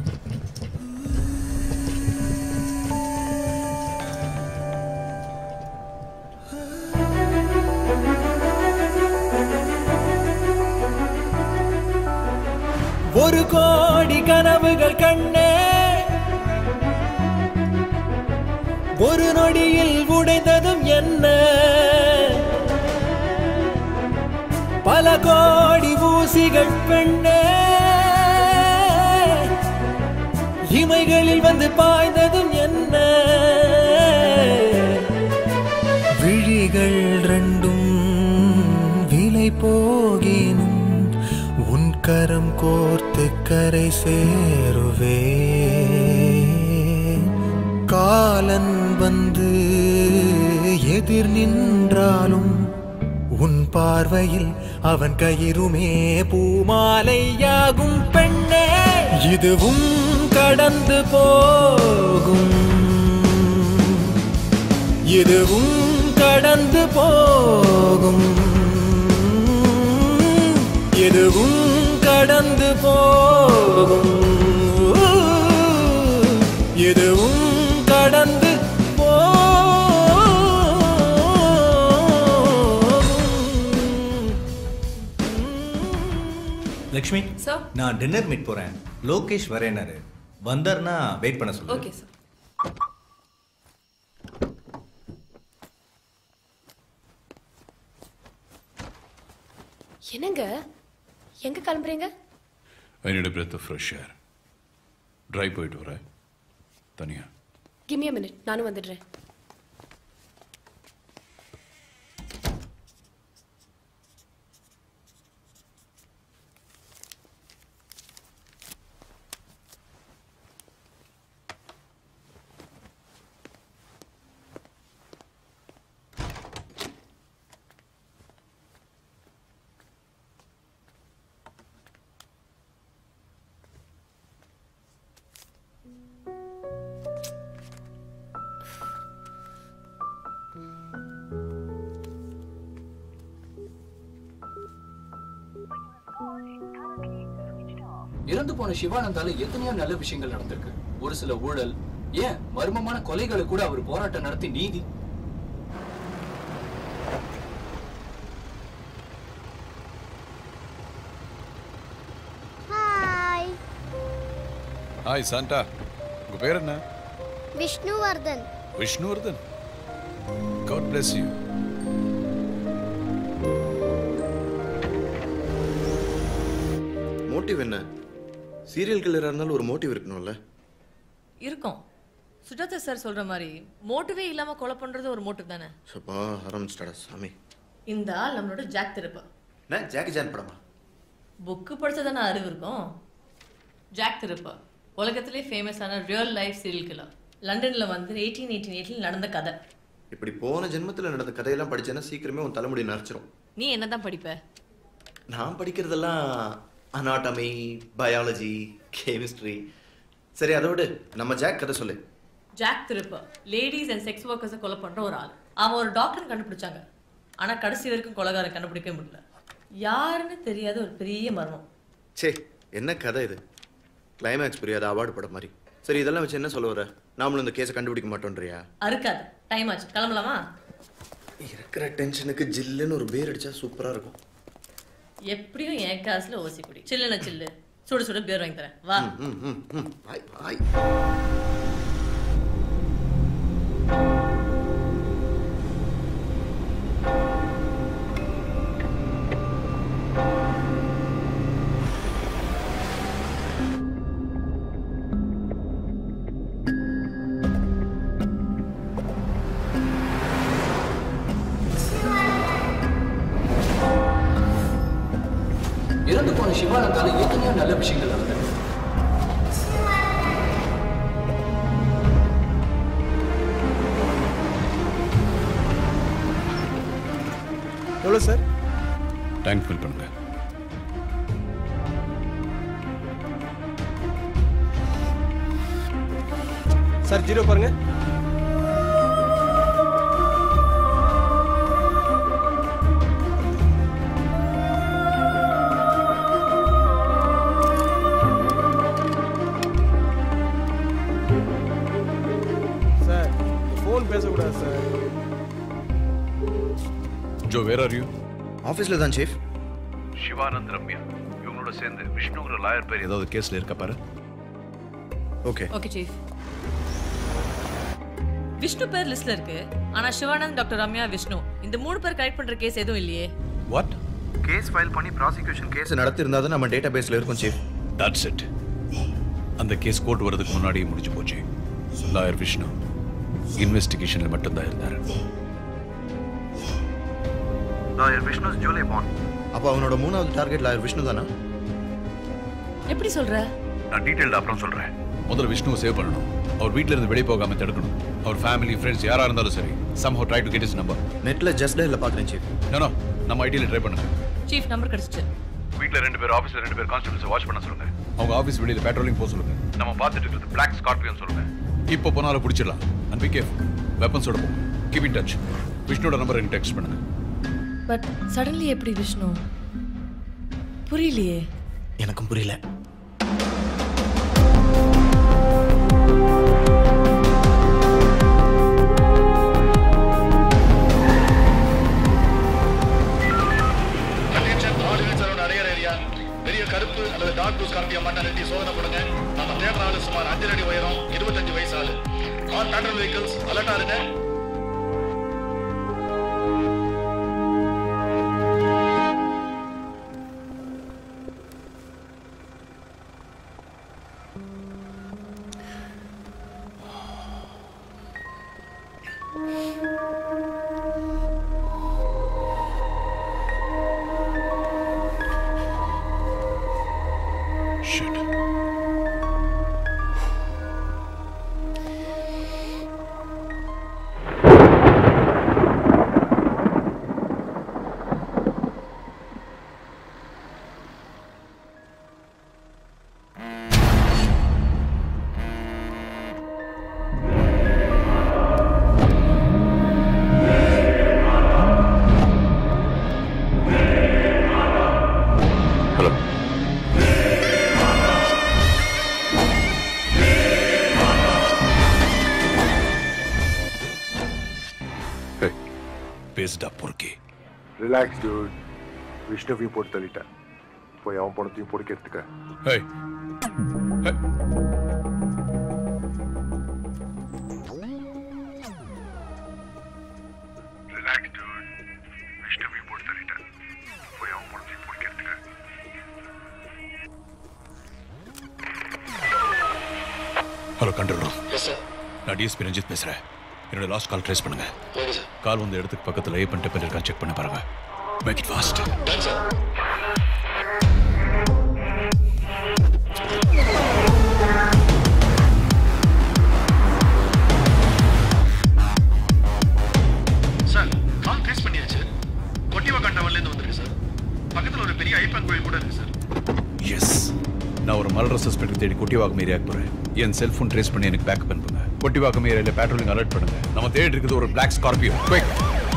ஒரு கோடி கனவுகள் கண்ணே ஒரு நொடியில் உடைந்ததும் என்ன பல கோடி ஊசிகள் பெண்ணே இமைகளில் வந்து பாய்ந்ததும் என்ன விழிகள் ரெண்டும் விலை போகினும் உன் கரம் கோர்த்து கரை சேருவே காலன் வந்து எதிர் நின்றாலும் உன் பார்வையில் அவன் கயிறுமே பூமாலையாகும் பெண்ணே இதுவும் கடந்து போகும் இதுவும் கடந்து போகும் எதுவும் கடந்து போகும் எதுவும் கடந்து லக்ஷ்மி சார் நான் டின்னர் மீட் போறேன் லோகேஷ் வரேனாரு வந்தார்னா வெயிட் பண்ண சொல்லு ஓகே சார் என்னங்க எங்க கிளம்புறீங்க I need breath of fresh air ட்ரை போயிட்டு வரேன் தனியா கிவ் மீ மினிட் நானும் வந்துடுறேன் இறந்து போன சிவானந்தால எத்தனையோ நல்ல விஷயங்கள் நடந்திருக்கு ஒரு சில ஊழல் ஏன் மர்மமான கொலைகளை கூட அவர் போராட்டம் நடத்தி நீதி ஹாய் ஹாய் சாண்டா உங்க பேர் என்ன Vishnuvardhan Vishnuvardhan God bless you motive என்ன சீரியல் கில்லராக இருந்தாலும் ஒரு மோட்டிவ் இருக்கணும்ல இருக்கும் சுஜாதா சார் சொல்ற மாதிரி மோட்டிவே இல்லாம கொலை பண்றது ஒரு மோட்டிவ் தானே சப்பா ஆரம்பிச்சிட்டாடா சாமி இந்த ஆள் நம்மளோட ஜாக் திருப்ப என்ன ஜாக்கி ஜான் படமா புக்கு படிச்சதானே அறிவு இருக்கும் ஜாக் திருப்ப உலகத்திலே ஃபேமஸான ரியல் லைஃப் சீரியல் கில்லர் லண்டன்ல வந்து எயிட்டீன் எயிட்டீன் எயிட்டில் நடந்த கதை இப்படி போன ஜென்மத்தில் நடந்த கதையெல்லாம் படிச்சேன்னா சீக்கிரமே உன் தலைமுடி நரைச்சிரும் நீ என்னதான் படிப்ப நான் படிக்கிறதெல்லாம் அனாட்டமி பயாலஜி கெமிஸ்ட்ரி சரி அதை விடு நம்ம ஜாக் கதை சொல்லு ஜாக் திருப்ப லேடிஸ் அண்ட் செக்ஸ் ஒர்க்கர்ஸை கொலை பண்ற ஒரு ஆள் அவன் ஒரு டாக்டர் கண்டுபிடிச்சாங்க ஆனா கடைசி வரைக்கும் கொலைகாரன் கண்டுபிடிக்கவே முடியல யாருன்னு தெரியாத ஒரு பெரிய மர்மம் சே என்ன கதை இது கிளைமேக்ஸ் புரியாத அவார்டு படம் மாதிரி சரி இதெல்லாம் வச்சு என்ன சொல்ல வர நாமளும் இந்த கேஸை கண்டுபிடிக்க மாட்டோன்றியா அறுக்காது டைம் ஆச்சு கிளம்பலாமா இருக்கிற டென்ஷனுக்கு ஜில்லுன்னு ஒரு பேர் அடிச்சா சூப்பரா இருக்கும் எப்படியும் என் காசுல ஓசி குடி சில்லுன சில்லு சுடு சுடு பேர் வாங்கி தரேன் வா ம், ம், ம். பாய் பாய் இறந்து போன சிவானந்தால எத்தனையோ நல்ல விஷயங்கள் நடந்தது எவ்வளோ சார் டேங்க் ஃபில் பண்ணுங்க சார் ஜீரோ பாருங்க சார் ஃபோன் பேசக்கூடாது sir Joe where are you ஆஃபீஸில் தான் சீஃப் சிவானந்த் ரம்யா இவங்களோட சேர்ந்து விஷ்ணுங்கிற லாயர் பேர் ஏதாவது கேஸ்ல இருக்க பாரு ஓகே ஓகே சீஃப் விஷ்ணு பேர் லிஸ்ட்ல இருக்கு ஆனா சிவானந்த் டாக்டர் ரம்யா விஷ்ணு இந்த மூணு பேர் கனெக்ட் பண்ற கேஸ் எதுவும் இல்லையே வாட் கேஸ் ஃபைல் பண்ணி ப்ராசிக்யூஷன் கேஸ் நடத்திருந்தா தான் நம்ம டேட்டா பேஸில் இருக்கும் சீஃப் தட்ஸ் இட் அந்த கேஸ் கோர்ட் வரதுக்கு முன்னாடியே முடிஞ்சு போச்சு லாயர் விஷ்ணு இன்வெஸ்டிகேஷனில் மட்டும்தான் இருந்தார் லாயர் விஷ்ணு ஜூலை பான் அப்போ அவனோட மூணாவது டார்கெட் லாயர் விஷ்ணு தானா எப்படி சொல்ற நான் டீட்டெயில் அப்புறம் சொல்றேன் முதல்ல விஷ்ணுவை சேவ் பண்ணணும் அவர் வீட்ல இருந்து வெளியே போகாம தடுக்கணும் அவர் ஃபேமிலி ஃப்ரெண்ட்ஸ் யாரா இருந்தாலும் சரி somehow try to get his number நெட்டில் ஜஸ்ட் இல்லை பார்க்குறேன் சீஃப் நோ நம்ம ஐடியில் ட்ரை பண்ணுங்க சீஃப் நம்பர் கிடைச்சிச்சு வீட்ல ரெண்டு பேர் ஆபீஸ்ல ரெண்டு பேர் கான்ஸ்டபிள்ஸ் வாட்ச் பண்ண சொல்லுங்க அவங்க ஆபீஸ் வெளியில பெட்ரோலிங் போக சொல்லுங்க நம்ம பார்த்துட்டு இருக்கிறது பிளாக் ஸ்கார்பியோன் சொல்லுங்க இப்போ போனாலும் பிடிச்சிடலாம் அண்ட் பி கேர்ஃபுல் வெப்பன்ஸோட போங்க கீப் இன் டச் விஷ்ணுவோட நம்பர் எனக்கு டெக்ஸ்ட் பண்ணுங்க பட் சடன்லி எப்படி விஷ்ணு புரியலையே எனக்கும் புரியல பெரிய கருப்பு அல்லது டார்க் ப்ளூ ஸ்கார்பியோ மண்ணை நிறுத்தி சோதனை போடுங்க நம்ம தேடுற ஆளு சுமார் அஞ்சு அடி உயரம் இருபத்தஞ்சு வயசு ஆளு ஆல் பேட்ரோல் வெஹிக்கிள்ஸ் அலர்ட்டா இருங்க Shit. பேசுடா பொறுக்கி ரிலாக்ஸ் டூட் விஷ்ணுவையும் போட்டு தள்ளிட்டேன் போய் அவன் பணத்தையும் பொறுக்கிறதுக்கு Hey. Hey. Hello control room yes sir நான் டிஎஸ்பி ரஞ்சித் பேசுறேன் என்னோட லாஸ்ட் கால் ட்ரேஸ் பண்ணுங்க ஓகே சார் கால் வந்த இடத்துக்கு பக்கத்தில் ஏ பண்ணிட்டு பேர் இருக்கான்னு செக் பண்ண பாருங்க make it fast done sir sir call trace பண்ணியாச்சு கொட்டிவா கண்டவன்லேருந்து வந்திருக்கு சார் பக்கத்தில் ஒரு பெரிய ஐப்பன் கோயில் கூட இருக்கு சார் எஸ் நான் ஒரு மர்டர் சஸ்பெக்ட் தேடி கொட்டிவாக்கம் ஏரியாவுக்கு போறேன் என் செல்போன் ட்ரேஸ் பண்ணி எனக்கு பேக்கப் அனுப்புங்க கொட்டிவாக்கம் ஏரியாவில் பேட்ரோலிங் அலர்ட் பண்ணுங்க நம்ம தேடி இருக்குது ஒரு பிளாக் ஸ்கார்பியோ குயிக்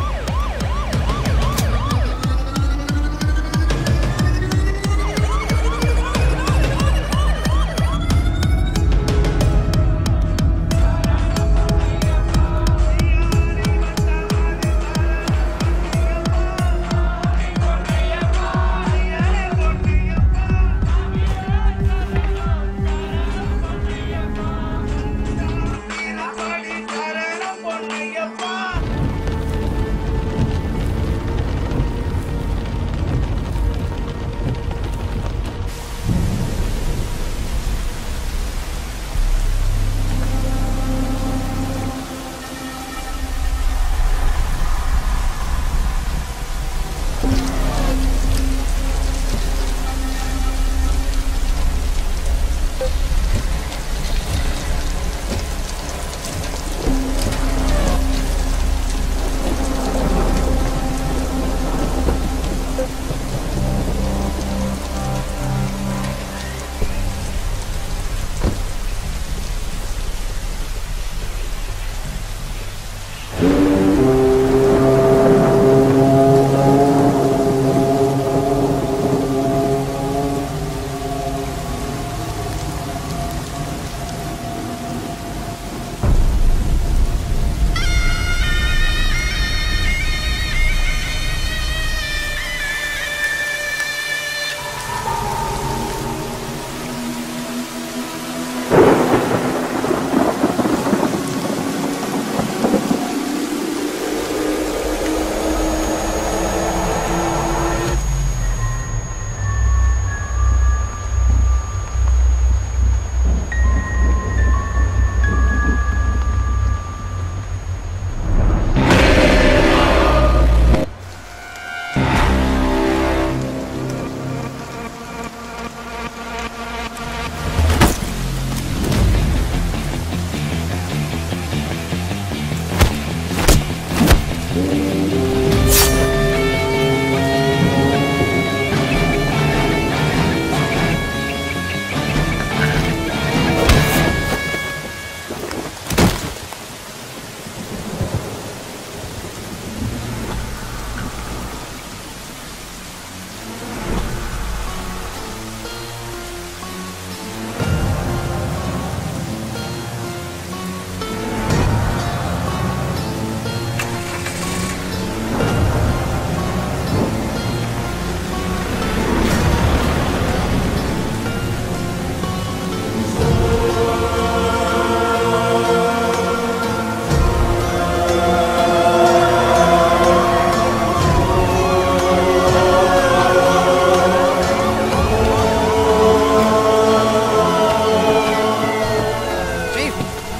சீஃப்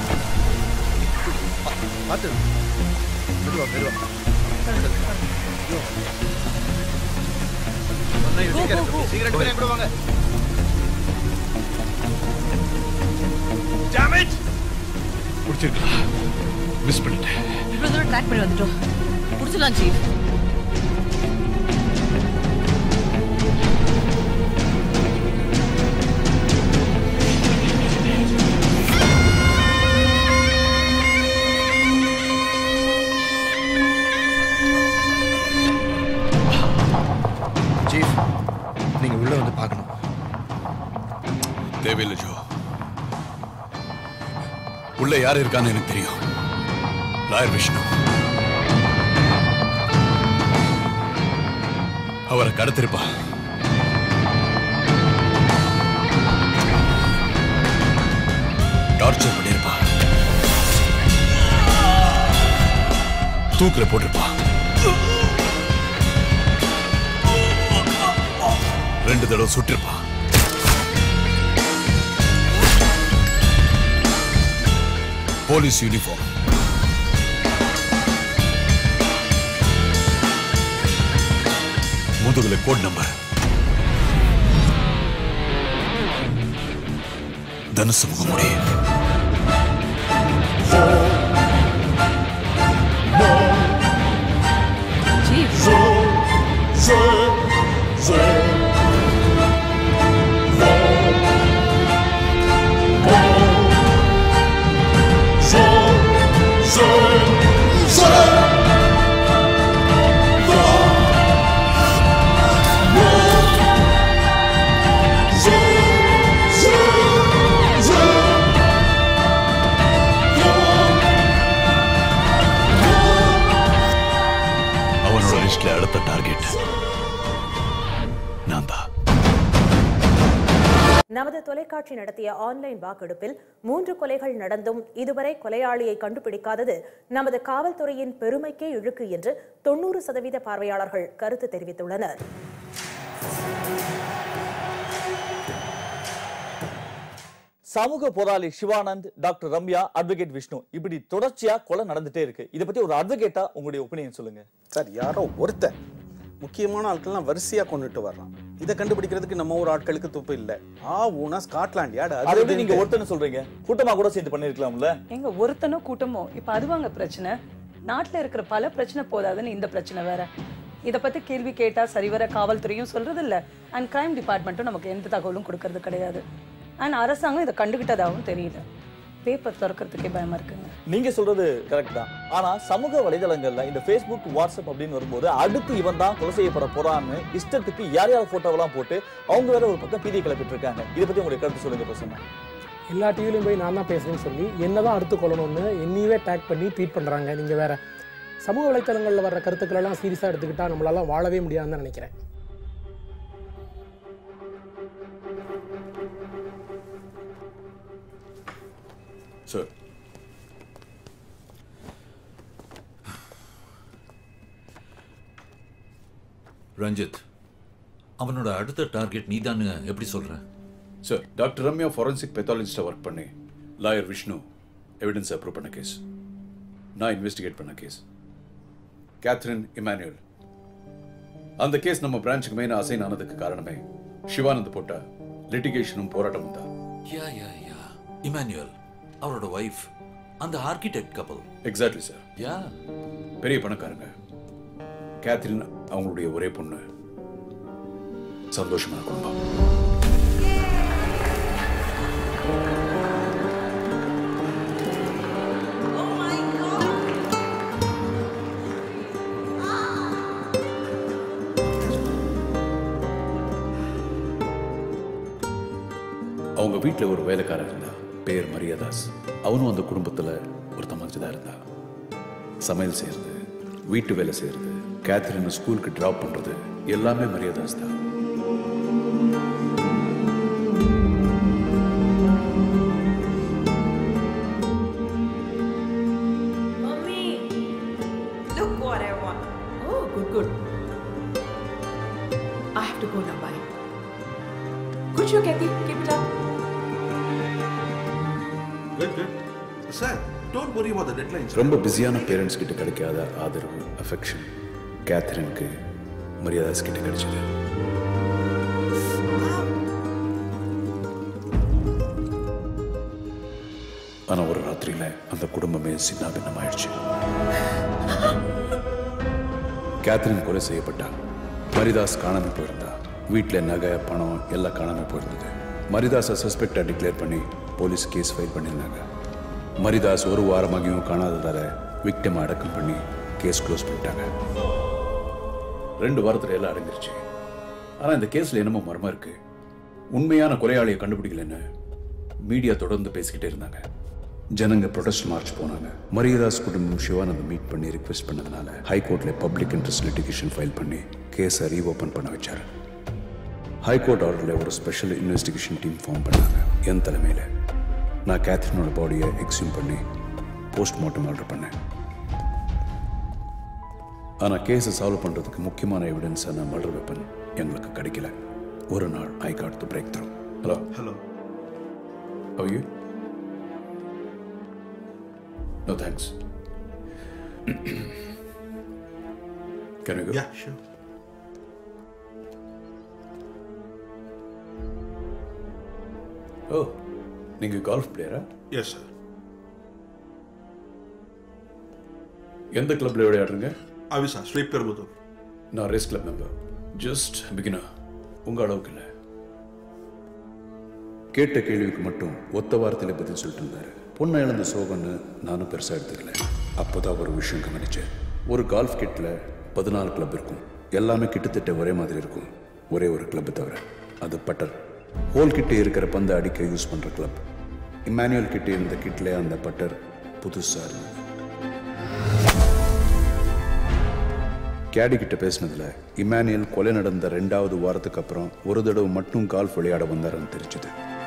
பார்த்து மெதுவா மெதுவா ஐயோ. சொன்னா இது சீக்கிரம் எடுத்து- சீக்கிரம் எடுத்து என் கூட வாங்க பிடிச்சிருக்கலாம் மிஸ் பண்ணிட்டேன் இவ்வளோ தூரம் ட்ராக் பண்ணி வந்துட்டோம் பிடிச்சிடலாம் சீஃப் சீஃப் நீங்க உள்ள வந்து பார்க்கணும் தேவையில்லை ஜோ உள்ள யார் இருக்கான்னு எனக்கு தெரியும் லாயர் விஷ்ணு அவரை கடத்திருப்பா டார்ச்சர் பண்ணிருப்பா தூக்கில போட்டிருப்பா ரெண்டு தடவை சுட்டிருப்பா போலீஸ் யூனிஃபார்ம் முதுகுல கோட் நம்பர் தனுசு முகமுடி அவனோட லிஸ்ட்ல அடுத்த டார்கெட் நான் தான் நமது தொலைக்காட்சி நடத்திய ஆன்லைன் வாக்கெடுப்பில் மூன்று கொலைகள் நடந்தும் இதுவரை கொலையாளியை கண்டுபிடிக்காதது நமது காவல்துறையின் பெருமைக்கே இழுக்கு என்று தொண்ணூறு சதவீத பார்வையாளர்கள் கருத்து தெரிவித்துள்ளனர் சமூக போராளி சிவானந்த் டாக்டர் ரம்யா அட்வொகேட் விஷ்ணு இப்படி தொடர்ச்சியா கொலை நடந்துட்டே இருக்கு இதை பத்தி ஒரு அட்வொகேட்டா உங்களுடைய ஒப்பீனியன் சொல்லுங்க சார் யாரோ ஒருத்தன் முக்கியமான ஆட்கள்லாம் வரிசையா கொண்டுட்டு வர்றான் இதை கண்டுபிடிக்கிறதுக்கு நம்ம ஊர் ஆட்களுக்கு துப்பு இல்ல ஆ ஊனா ஸ்காட்லாண்ட் யார்டு அதை எப்படி நீங்க ஒருத்தன்னு சொல்றீங்க கூட்டமா கூட சேர்ந்து பண்ணிருக்கலாம்ல எங்க ஒருத்தனும் கூட்டமோ இப்ப அதுவாங்க பிரச்சனை நாட்டுல இருக்கிற பல பிரச்சனை போதாதுன்னு இந்த பிரச்சனை வேற இத பத்தி கேள்வி கேட்டா சரிவர காவல்துறையும் சொல்றது இல்ல அண்ட் கிரைம் டிபார்ட்மெண்ட்டும் நமக்கு எந்த தகவலும் கொடுக்கறது கிடையாது அண்ட் அரசாங்கம் இதை கண்டுகிட்டதாகவும் தெரியல பேப்பர் திறக்கிறதுக்கே பயமா இருக்குங்க நீங்க சொல்றது கரெக்ட் தான் ஆனா சமூக வலைதளங்கள்ல இந்த Facebook வாட்ஸ்அப் அப்படின்னு வரும்போது அடுத்து இவன் தான் கொலை செய்யப்பட போறான்னு இஷ்டத்துக்கு யார் யார் போட்டோவெல்லாம் போட்டு அவங்க வேற ஒரு பக்கம் பீதியை கிளப்பிட்டு இருக்காங்க இதை பத்தி உங்களுடைய கருத்து சொல்லுங்க பிரசன்னா எல்லா டிவிலையும் போய் நான் தான் பேசுறேன்னு சொல்லி என்னதான் அடுத்து கொள்ளணும்னு என்னையவே டேக் பண்ணி ட்வீட் பண்றாங்க நீங்க வேற சமூக வலைத்தளங்களில் வர்ற கருத்துக்கள் எல்லாம் சீரியஸா எடுத்துக்கிட்டா நம்மளால வாழவே முடியாதுன்னு தான் நினைக்கிறேன் சார் ரஞ்சித் அவனோட அடுத்த டார்கெட் நீதான்னு எப்படி சொல்ற சார் டாக்டர் ரம்யா ஃபாரன்சிக் பெத்தாலஜிஸ்டாக ஒர்க் பண்ணி லாயர் விஷ்ணு எவிடன்ஸ் அப்ரூவ் பண்ண கேஸ் நான் இன்வெஸ்டிகேட் பண்ண கேஸ் கேத்ரின் இமானுவல் அந்த கேஸ் நம்ம பிரான்ச்சுக்கு மெயினாக அசைன் ஆனதுக்கு காரணமே சிவானந்த் போட்ட லிட்டிகேஷனும் போராட்டமும் தான் யா யா யா இமானுவல் அவரோட ஒய்ஃப் அந்த ஆர்கிடெக்ட் கப்பல் எக்ஸாக்ட்லி சார் யா பெரிய பணக்காரங்க கேத்ரின் அவங்களுடைய ஒரே பொண்ணு சந்தோஷமான குடும்பம் அவங்க வீட்டில் ஒரு வேலைக்காரன் இருந்தா பேர் மரியாதாஸ் அவனும் அந்த குடும்பத்தில் ஒருத்த மாதிரி தான் இருந்தா சமையல் செய்யறது வீட்டு வேலை செய்யறது கேத்ரின் ஸ்கூலுக்கு டிராப் பண்றது எல்லாமே மரியாதாஸ் தான் Mommy, look what I want. Oh, good, good. I have to go now. Bye. Good show, Kathy. Keep it up. Good, good. Sir, don't worry about the deadlines. ரொம்ப பிஸியான பேரண்ட்ஸ் கிட்ட கிடைக்காத ஆதரவு affection கேத்ரினுக்கு Mariadas கிட்ட கிடைச்சது ஆனா ஒரு ராத்திரியில அந்த குடும்பமே சின்னாபின்னம் ஆயிடுச்சு கேத்ரின் கொலை செய்யப்பட்டா மரிதாஸ் காணாம போயிருந்தா வீட்டில் நகை பணம் எல்லாம் காணாம போயிருந்தது மரிதாஸை சஸ்பெக்டாக டிக்ளேர் பண்ணி போலீஸ் கேஸ் ஃபைல் பண்ணியிருந்தாங்க மரிதாஸ் ஒரு வாரமாகியும் காணாததால விக்டம் அடக்கம் பண்ணி கேஸ் க்ளோஸ் பண்ணிட்டாங்க ரெண்டு வாரத்துல எல்லாம் அடங்கிருச்சு ஆனா இந்த கேஸ்ல என்னமோ மர்மம் இருக்கு உண்மையான கொலையாளியை கண்டுபிடிக்கலன்னு மீடியா தொடர்ந்து பேசிக்கிட்டே இருந்தாங்க ஜனங்க ப்ரொடெஸ்ட் மார்ச் போனாங்க மரியதாஸ் குடும்பம் சிவானந்த் மீட் பண்ணி ரிக்வெஸ்ட் பண்ணதுனால ஹைகோர்ட்ல பப்ளிக் இன்ட்ரெஸ்ட் லிட்டிகேஷன் ஃபைல் பண்ணி கேஸை ரீஓபன் பண்ண வச்சாரு ஹைகோர்ட் ஆர்டரில் ஒரு ஸ்பெஷல் இன்வெஸ்டிகேஷன் டீம் ஃபார்ம் பண்ணாங்க என் தலைமையில் நான் கேத்ரினோட பாடியை எக்ஸியூம் பண்ணி போஸ்ட்மார்ட்டம் ஆர்டர் பண்ணேன் ஆனால் கேஸை சால்வ் பண்ணுறதுக்கு முக்கியமான எவிடன்ஸான மர்டர் வெப்பன் எங்களுக்கு கிடைக்கல ஒரு நாள் I got the breakthrough hello hello How are you? No thanks. Can I go? Yeah, sure. ஓ நீங்க கால்ஃப் பிளேயரா எஸ் சார் எந்த கிளப்ல விளையாடுறீங்க அவிசா ஸ்ரீ பெரும்புதூர் நான் race club member just beginner உங்க அளவுக்கு இல்லை கேட்ட கேள்விக்கு மட்டும் ஒத்த வார்த்தையில பதில் சொல்லிட்டு இருந்தாரு பொண்ணை இழந்த சோகம்னு நானும் பெருசா எடுத்துக்கல அப்போதான் ஒரு விஷயம் கவனிச்சேன் ஒரு கால்ஃப் கிட்ல பதினாலு கிளப் இருக்கும் எல்லாமே கிட்டத்தட்ட ஒரே மாதிரி இருக்கும் ஒரே ஒரு கிளப் தவிர அது பட்டர் ஹோல் கிட்ட இருக்கிற பந்தை அடிக்க யூஸ் பண்ற கிளப் இமானுவல் கிட்ட இருந்த கிட்ல அந்த பட்டர் புதுசா இருந்தது கேடி கிட்ட பேசினதுல இமானுவேல் கொலை நடந்த ரெண்டாவது வாரத்துக்கு அப்புறம் ஒரு தடவை மட்டும் கால்ஃப் விளையாட வந்தாருன்னு தெரிஞ்சது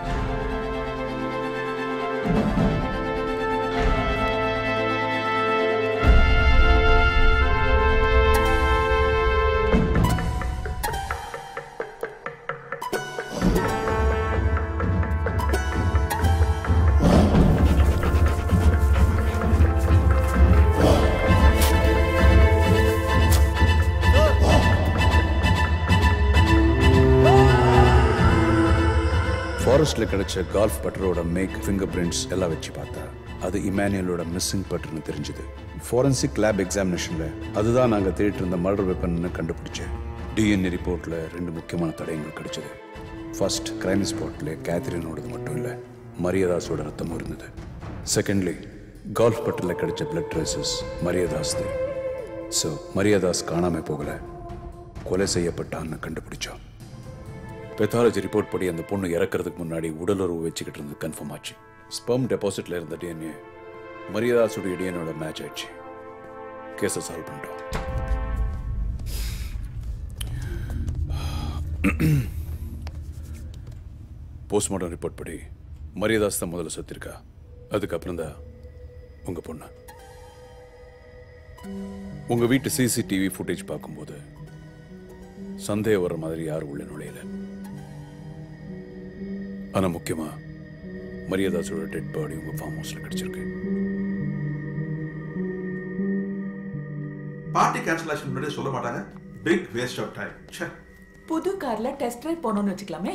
ஃபாரஸ்ட்ல கிடைச்ச கால்ஃப் பட்டரோட மேக் ஃபிங்கர் பிரிண்ட்ஸ் எல்லாம் வச்சு பார்த்தா அது இமானுவேலோட மிஸ்ஸிங் பட்டர்னு தெரிஞ்சது ஃபாரன்சிக் லேப் எக்ஸாமினேஷன்ல அதுதான் நாங்க தேடிட்டு இருந்த மர்டர் வெப்பன்னு கண்டுபிடிச்சேன் டிஎன்ஏ ரிப்போர்ட்ல ரெண்டு முக்கியமான தடயங்கள் கிடைச்சது ஃபர்ஸ்ட் கிரைம் ஸ்பாட்ல கேத்ரினோடது மட்டும் இல்லை மரியதாஸோட ரத்தமும் இருந்தது செகண்ட்லி கால்ஃப் பட்டரில் கிடைச்ச blood traces Mariadas so Mariadas காணாம போகல கொலை செய்யப்பட்டான்னு கண்டுபிடிச்சோம் பெத்தாலஜி ரிப்போர்ட் படி அந்த பொண்ணு இறக்கிறதுக்கு முன்னாடி உடலுறவு வச்சுக்கிட்டு இருந்தது கன்ஃபார்ம் ஆச்சு ஸ்பெர்ம் டெபாசிட்ல இருந்த டிஎன்ஏ மரியாதாசுடைய டிஎன்ஏட மேட்ச் ஆயிடுச்சு கேஸை சால்வ் பண்ணிட்டோம் போஸ்ட்மார்ட்டம் ரிப்போர்ட் படி மரியாதாஸ் தான் முதல்ல செத்துருக்கா அதுக்கப்புறம் தான் உங்க பொண்ணு உங்க வீட்டு சிசிடிவி ஃபுட்டேஜ் பார்க்கும்போது சந்தேகம் வர மாதிரி யாரும் உள்ள நுழையல ஆனா முக்கியமா மரியாதாஸோட டெட் பாடி உங்க ஃபார்ம் ஹவுஸ்ல கிடைச்சிருக்கு பார்ட்டி கேன்சலேஷன் முன்னாடியே சொல்ல மாட்டாங்க பிக் வேஸ்ட் ஆஃப் டைம் ச்சே புது கார்ல டெஸ்ட் ட்ரைவ் போனோம்னு வச்சுக்கலாமே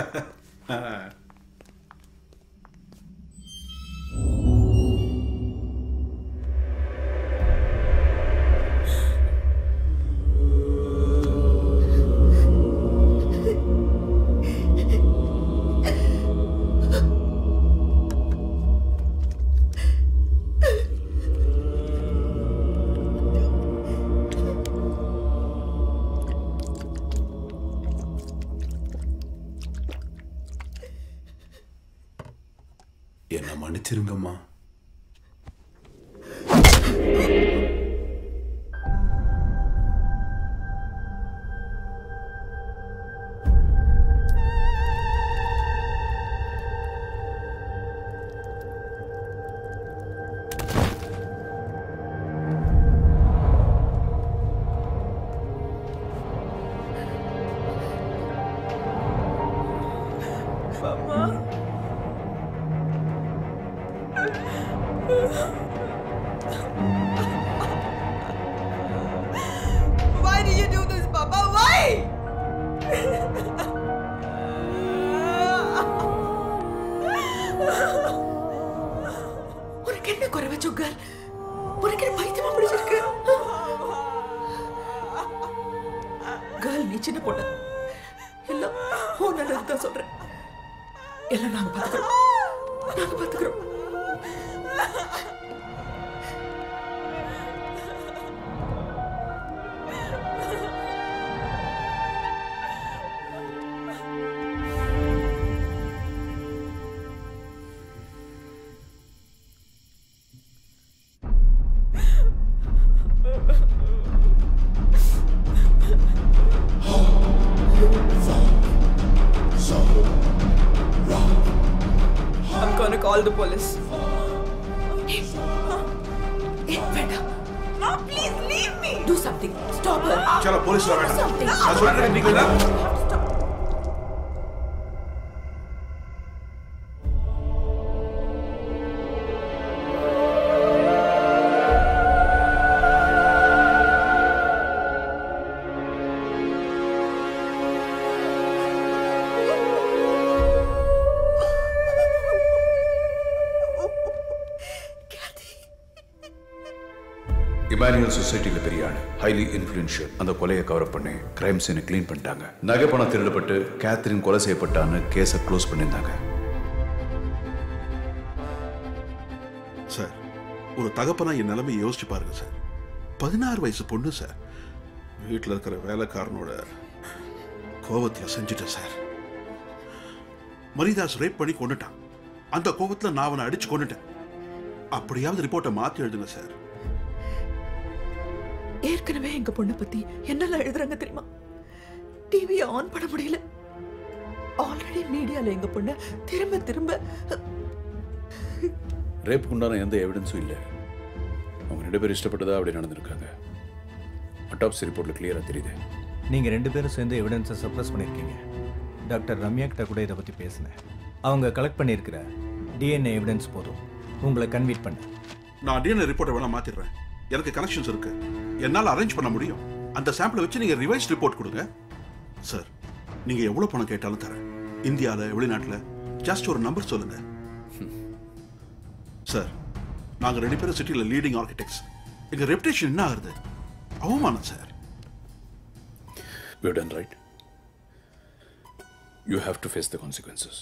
என்ன மன்னிச்சிருங்கம்மா Mama. Why did you do this, Papa? Why? உனக்கு என்ன குறைவ சுகர் உனக்கு என்ன பைத்தியமா பிடிச்சிருக்கு கேர்ள் நீ சின்ன பொண்ணு எல்லாம் உன் நல்லது தான் சொல்றேன் எல்லாம் நாங்க பாத்துக்கிறோம் நாங்க பாத்துக்கிறோம் I'm gonna call the police. Hey, hey, வேண்டாம். Mom, please leave me. Do something. Stop her. சலோ போலீஸ் Do வேண்டாம் something. நான் சொல்றேன் நீங்களா இமானுவல் சொசைட்டியில் பெரிய ஆள் ஹைலி இன்ஃப்ளூயன்ஷியல் அந்த கொலையை கவர் பண்ணி கிரைம் சீனை க்ளீன் பண்ணிட்டாங்க நகை பணம் திருடப்பட்டு கேத்ரின் கொலை செய்யப்பட்டான்னு கேஸை க்ளோஸ் பண்ணியிருந்தாங்க சார் ஒரு தகப்பனா என் நிலைமையை யோசிச்சு பாருங்க சார் பதினாறு வயசு பொண்ணு சார் வீட்டில் இருக்கிற வேலைக்காரனோட கோபத்தில் செஞ்சுட்டேன் சார் மரிதாஸ் ரேப் பண்ணி கொண்டுட்டான் அந்த கோபத்தில் நான் அவனை அடிச்சு கொண்டுட்டேன் அப்படியாவது ரிப்போர்ட்டை மாற்றி எழுதுங்க சார் ஏற்கனவே எங்க பொண்ணை பத்தி என்னெல்லாம் எழுதுறாங்க தெரியுமா டிவியை ஆன் பண்ண முடியல ஆல்ரெடி மீடியால எங்க பொண்ண திரும்ப திரும்ப ரேப்புக்கு உண்டான எந்த எவிடன்ஸும் இல்லை அவங்க ரெண்டு பேரும் இஷ்டப்பட்டதா அப்படி நடந்திருக்காங்க அட்டாப்சி ரிப்போர்ட்டில் கிளியராக தெரியுது நீங்கள் ரெண்டு பேரும் சேர்ந்து எவிடன்ஸை சப்ரஸ் பண்ணியிருக்கீங்க டாக்டர் ரம்யா கிட்ட கூட இதை பற்றி பேசினேன் அவங்க கலெக்ட் பண்ணியிருக்கிற டிஎன்ஏ எவிடன்ஸ் போதும் உங்களை கன்வீட் பண்ண நான் டிஎன்ஏ ரிப்போர்ட்டை வேணா மாத்திடுறேன் எனக்கு கனெக்ஷன்ஸ் இருக்கு என்னால் அரேஞ்ச் பண்ண முடியும் அந்த சாம்பிளை வச்சு நீங்க ரிவைஸ் ரிப்போர்ட் கொடுங்க சார் நீங்க எவ்வளவு பணம் கேட்டாலும் தரேன் இந்தியாவில் வெளிநாட்டில் ஜஸ்ட் ஒரு நம்பர் சொல்லுங்க சார் நாங்க ரெண்டு பேரும் சிட்டியில் லீடிங் ஆர்கிடெக்ட்ஸ் எங்க ரெப்புடேஷன் என்ன ஆகுது அவமானம் sir you done right you have to face the consequences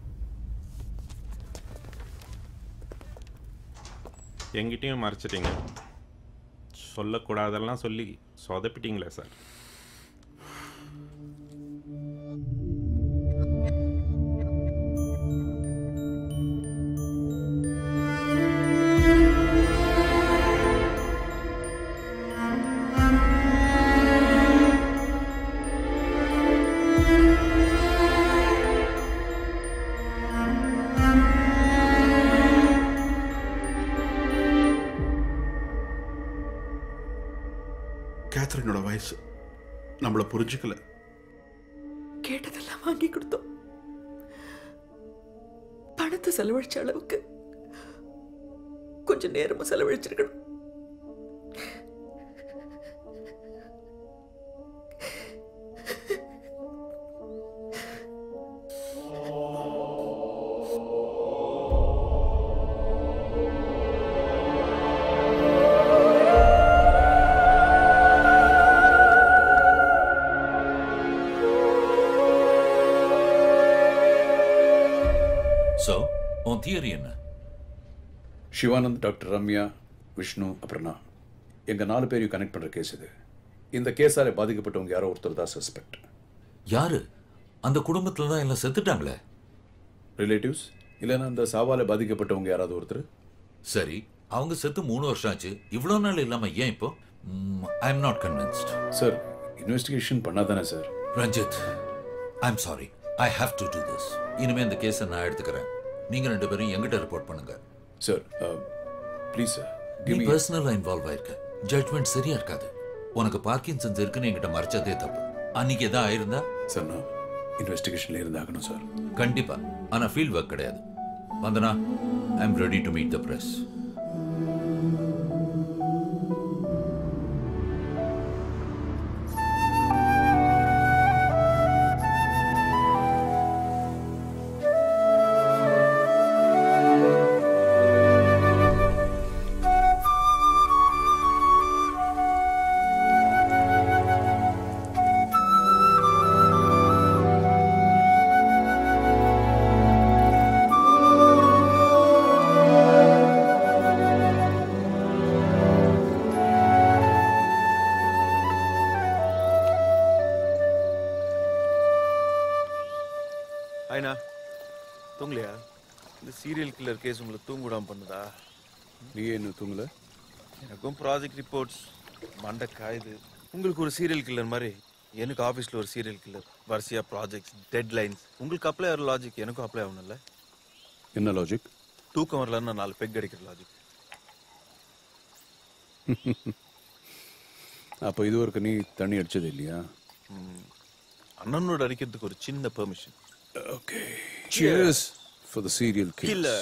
எங்கிட்டையும் மறைச்சிட்டீங்க சொல்லக்கூடாதெல்லாம் சொல்லி சொதப்பிட்டீங்களே சார் கேத்ரினோட வயசு நம்மளை புரிஞ்சுக்கல கேட்டதெல்லாம் வாங்கி கொடுத்தோம் பணத்தை செலவழிச்ச அளவுக்கு கொஞ்சம் நேரமா செலவழிச்சிருக்கணும் ஸோ உன் தியரி என்ன சிவானந்த் டாக்டர் ரம்யா விஷ்ணு அப்புறம்னா எங்கள் நாலு பேரையும் கனெக்ட் பண்ணுற கேஸ் இது இந்த கேஸால் பாதிக்கப்பட்டவங்க யாரோ ஒருத்தர் தான் சஸ்பெக்ட் யாரு அந்த குடும்பத்துல தான் எல்லாம் செத்துட்டாங்களே ரிலேட்டிவ்ஸ் இல்லைன்னா அந்த சாவால பாதிக்கப்பட்டவங்க யாராவது ஒருத்தர் சரி அவங்க செத்து மூணு வருஷம் ஆச்சு இவ்வளோ நாள் இல்லாம ஏன் இப்போ I am not convinced sir investigation பண்ணாதானே sir Ranjith I am sorry I have to do this இனிமே இந்த கேஸை நான் எடுத்துக்கிறேன் நீங்க ரெண்டு பேரும் எங்கிட்ட ரிப்போர்ட் பண்ணுங்க சார் ப்ளீஸ் சார் நீ பர்சனலாக இன்வால்வ் ஆயிருக்க ஜட்மெண்ட் சரியா இருக்காது உனக்கு பார்க்கின்சன்ஸ் இருக்குன்னு என்கிட்ட மறைச்சதே தப்பு அன்னைக்கு எதா ஆயிருந்தா சார் நான் இன்வெஸ்டிகேஷனில் இருந்தாகணும் சார் கண்டிப்பா ஆனா ஃபீல்ட் ஒர்க் கிடையாது Vandana I am ready to meet the press ஐனா தூங்கலையா இந்த சீரியல் கில்லர் கேஸ் உங்களை தூங்க விடாம பண்ணுதா நீ என்ன தூங்கல எனக்கும் ப்ராஜெக்ட் ரிப்போர்ட்ஸ் மண்டை காயுது உங்களுக்கு ஒரு சீரியல் கில்லர் மாதிரி எனக்கு ஆஃபீஸில் ஒரு சீரியல் கில்லர் வரிசையா ப்ராஜெக்ட்ஸ் டெட்லைன்ஸ் உங்களுக்கு அப்ளை ஆகிற லாஜிக் எனக்கும் அப்ளை ஆகணும்ல என்ன லாஜிக் தூக்கம் வரலன்னு நாலு பெக் அடிக்கிற லாஜிக் அப்போ இது வரைக்கும் நீ தண்ணி அடிச்சது இல்லையா அண்ணனோட அடிக்கிறதுக்கு ஒரு சின்ன permission okay Cheers for the serial killers. Killer.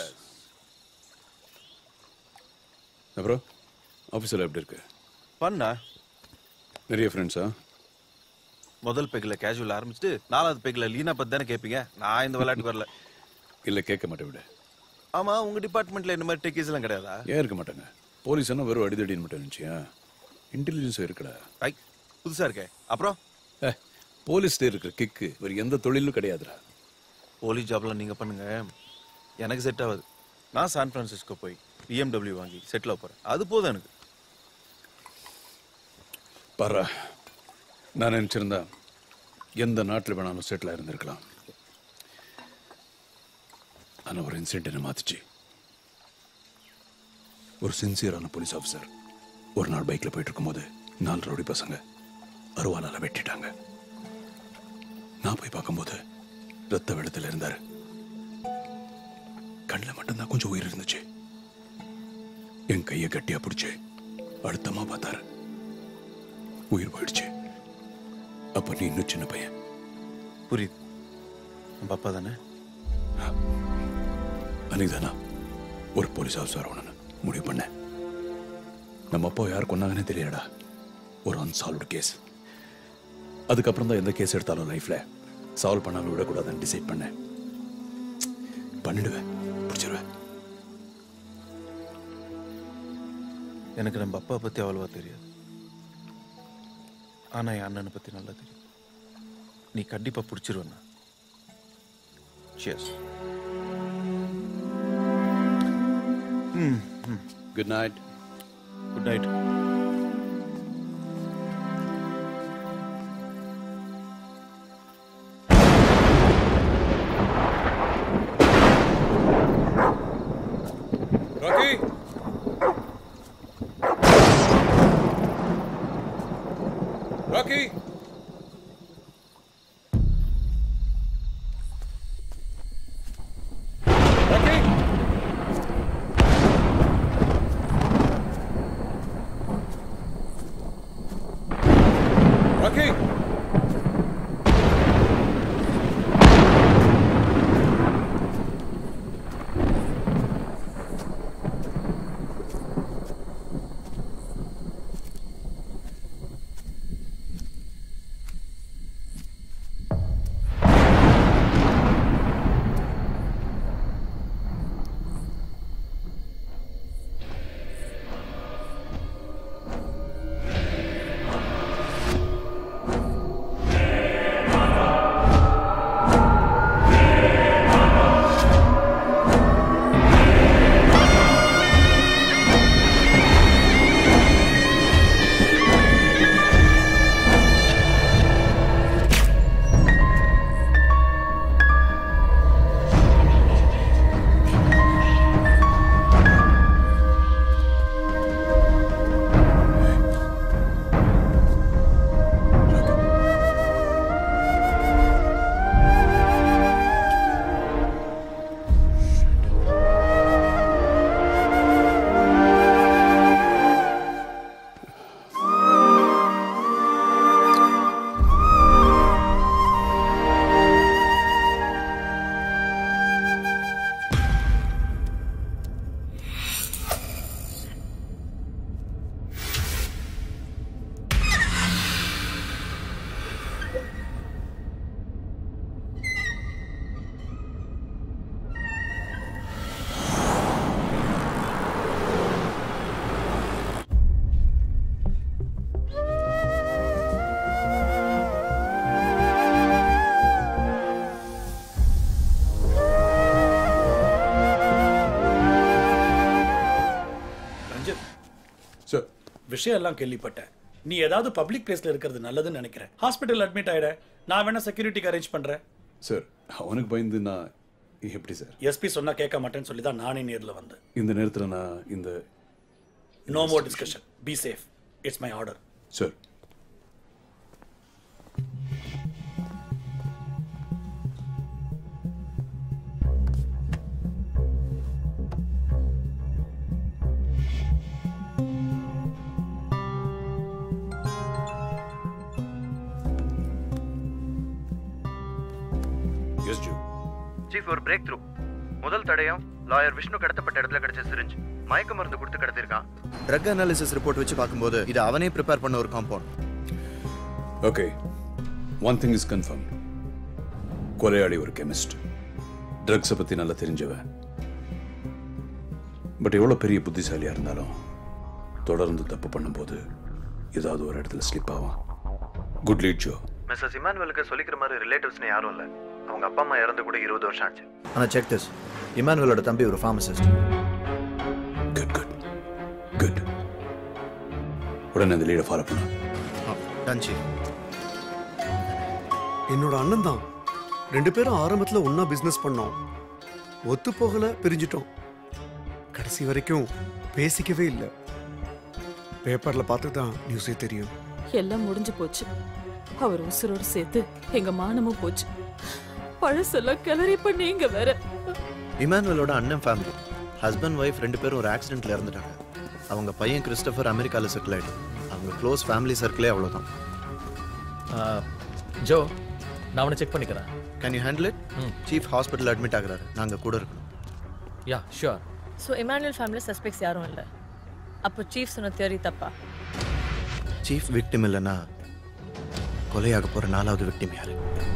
அப்புறம் ஆஃபீஸில் எப்படி இருக்கு பண்ணா நிறைய ஃப்ரெண்ட்ஸா முதல் பெக்ல கேஷுவல் ஆரம்பிச்சுட்டு நாலாவது பெக்ல லீனா பத்தி தானே கேட்பீங்க நான் இந்த விளையாட்டுக்கு வரல இல்லை கேட்க மாட்டேன் விட ஆமா உங்க டிபார்ட்மெண்ட்ல இந்த மாதிரி டெக்கீஸ் எல்லாம் கிடையாதா ஏன் இருக்க மாட்டாங்க போலீஸ் என்ன வெறும் அடிதடின்னு மட்டும் இருந்துச்சியா இன்டெலிஜென்ஸ் இருக்குடா ஐ புதுசா இருக்கே அப்புறம் போலீஸ்ல இருக்கிற கிக்கு வேறு எந்த தொழிலும் கிடையாதுடா போலீஸ் ஜாப்ல நீங்க பண்ணுங்க எனக்கு செட் ஆகாது நான் சான் பிரான்சிஸ்கோ போய் பிஎம்டபிள்யூ வாங்கி செட்டில் போறேன் அது போதும் எனக்கு பாரா நான் நினைச்சிருந்தா எந்த நாட்டில் வேணாலும் செட்டில் ஆயிருந்திருக்கலாம் ஆனால் ஒரு இன்சிடென்ட் என்ன மாத்துச்சு ஒரு சின்சியரான போலீஸ் ஆஃபீஸர் ஒரு நாள் பைக்கில் போயிட்டு இருக்கும்போது நாலு ரவுடி பசங்க அருவாளால வெட்டிட்டாங்க நான் போய் பார்க்கும்போது ரத்த வெள்ளத்தில் இருந்தார் கண்ணில் மட்டும்தான் கொஞ்சம் உயிர் இருந்துச்சு என் கையை கட்டியா பிடிச்சு அழுத்தமா பார்த்தாரு உயிர் போயிடுச்சு அப்ப நீ இன்னும் சின்ன பையன் புரியுது நம்ம அப்பா தானே அன்னைக்குதானா ஒரு போலீஸ் ஆஃபீஸர் ஆகணும்னு முடிவு பண்ணேன் நம்ம அப்பா யார் கொன்னாங்கன்னே தெரியலடா ஒரு அன்சால்வ்டு கேஸ் அதுக்கப்புறம் தான் எந்த கேஸ் எடுத்தாலும் லைஃப்ல சால்வ் பண்ணாம விடக்கூடாதுன்னு டிசைட் பண்ணேன் பண்ணிடுவேன் பிடிச்சிருவேன் எனக்கு நம்ம அப்பா பத்தி அவ்வளவா தெரியாது ஆனா என் அண்ணனை பத்தி நல்லா தெரியும் நீ கண்டிப்பா பிடிச்சிருவேண்ணா Cheers. ம் ம் good night good night Rocky Rocky Rocky Rocky Ranjith sir விஷயம் எல்லாம் கேள்விப்பட்டேன் நீ ஏதாவது பப்ளிக் பிளேஸ்ல இருக்கிறது நல்லதுன்னு நினைக்கிறேன் ஹாஸ்பிட்டல் அட்மிட் ஆயிட நான் வேணா செக்யூரிட்டிக்கு அரேஞ்ச் பண்றேன் சார் அவனுக்கு பயந்து நான் எப்படி சார் எஸ்பி சொன்னா கேட்க மாட்டேன்னு சொல்லி தான் நானே நேர்ல வந்தேன் இந்த நேரத்தில் நான் இந்த no more discussion be safe it's my order sir yes ஜூ சீஃப் ஒரு பிரேக் த்ரூ முதல் தடயம் லாயர் விஷ்ணு கடத்தப்பட்ட இடத்துல கிடைச்ச சிரிஞ்ச் மயக்க மருந்து கொடுத்து கடத்திருக்கான் ட்ரக் அனாலிசிஸ் ரிப்போர்ட் வச்சு பார்க்கும்போது இது அவனே ப்ரிப்பேர் பண்ண ஒரு compound okay one thing is confirm கொலையாளி ஒரு கெமிஸ்ட் ட்ரக்ஸை பற்றி நல்லா தெரிஞ்சவன் பட் எவ்வளோ பெரிய புத்திசாலியாக இருந்தாலும் தொடர்ந்து தப்பு பண்ணும்போது ஏதாவது ஒரு இடத்துல ஸ்லிப் ஆகும் குட் லீட் ஜோ மிஸ்ஸஸ் இமானுவலுக்கு சொல்லிக்கிற மாதிரி ரிலேட்டிவ்ஸ்னு யாரும் இல்லை அவங்க அப்பா அம்மா இறந்து கூட இருபது வருஷம் ஆச்சு ஆனால் செக் திஸ் இமானுவலோட தம்பி ஒரு ஃபார்மசிஸ்ட் உடனே அந்த லீடை ஃபாலோ பண்ணு டன்ச்சி என்னோட அண்ணன் தான் ரெண்டு பேரும் ஆரம்பத்துல ஒண்ணா பிசினஸ் பண்ணோம் ஒத்து போகல பிரிஞ்சிட்டோம் கடைசி வரைக்கும் பேசிக்கவே இல்லை பேப்பர்ல பார்த்து தான் நியூஸே தெரியும் எல்லாம் முடிஞ்சு போச்சு அவர் உசுரோடு சேர்த்து எங்க மானமும் போச்சு பழசெல்லாம் கிளறி பண்ணி இங்க வேற இமானுவலோட அண்ணன் ஃபேமிலி ஹஸ்பண்ட் ஒய்ஃப் ரெண்டு பேரும் ஒரு ஆக்சிடென்ட்ல இறந்துட்டாங்க அவங்க பையன் கிறிஸ்டபர் அமெரிக்காவில் செட்டில் ஆயிடும் அவங்க க்ளோஸ் ஃபேமிலி சர்க்கிளே அவ்வளோதான் ஜோ நான் அவனை செக் பண்ணிக்கிறேன் can you handle it chief hospital admit ஆகுறாரு நாங்கள் கூட இருக்கணும் yeah sure so Emmanuel family suspects யாரும் இல்லை அப்போ சீஃப் சொன்ன தியரி தப்பா சீஃப் விக்டிம் இல்லைன்னா கொலையாக போகிற நாலாவது விக்டிம் யாரு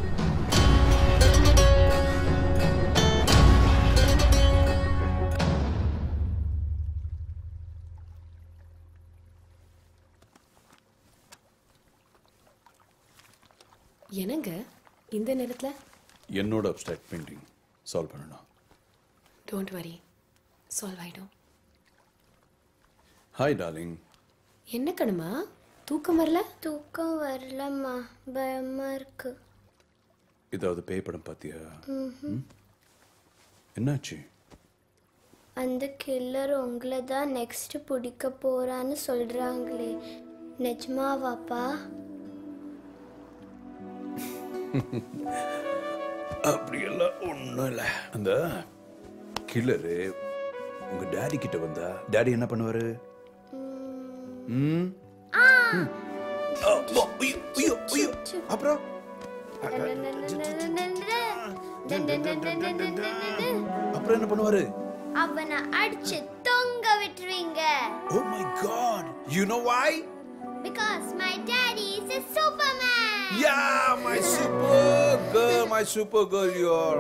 என்னங்க இந்த நேரத்துல என்னோட அப்டாக்ட் பெயிண்டிங் சால்வ் பண்ணணும் டோன்ட் வரி சால்வ் ஆயிடும் ஹாய் டார்லிங் என்ன கணுமா தூக்கம் வரல தூக்கம் வரலம்மா பயமா இருக்கு ஏதாவது பேய் படம் பார்த்தியா ம்ஹும். என்னாச்சு அந்த கில்லர் உங்களை தான் நெக்ஸ்ட் பிடிக்க போறான்னு சொல்றாங்களே நிஜமாவாப்பா அப்படியெல்லாம் ஒன்றும் இல்லை அந்த கில்லரு உங்க டேடி கிட்ட வந்தா டேடி என்ன பண்ணுவாரு ம் ம். அப்பா, ஐயோ, ஐயோ, ஐயோ. அப்புறம் அப்புறம் என்ன பண்ணுவாரு அவனை அடிச்சு தொங்க விட்டுருவீங்க oh my god you know why because my daddy is a superman Yeah, my super girl, my super girl, you are.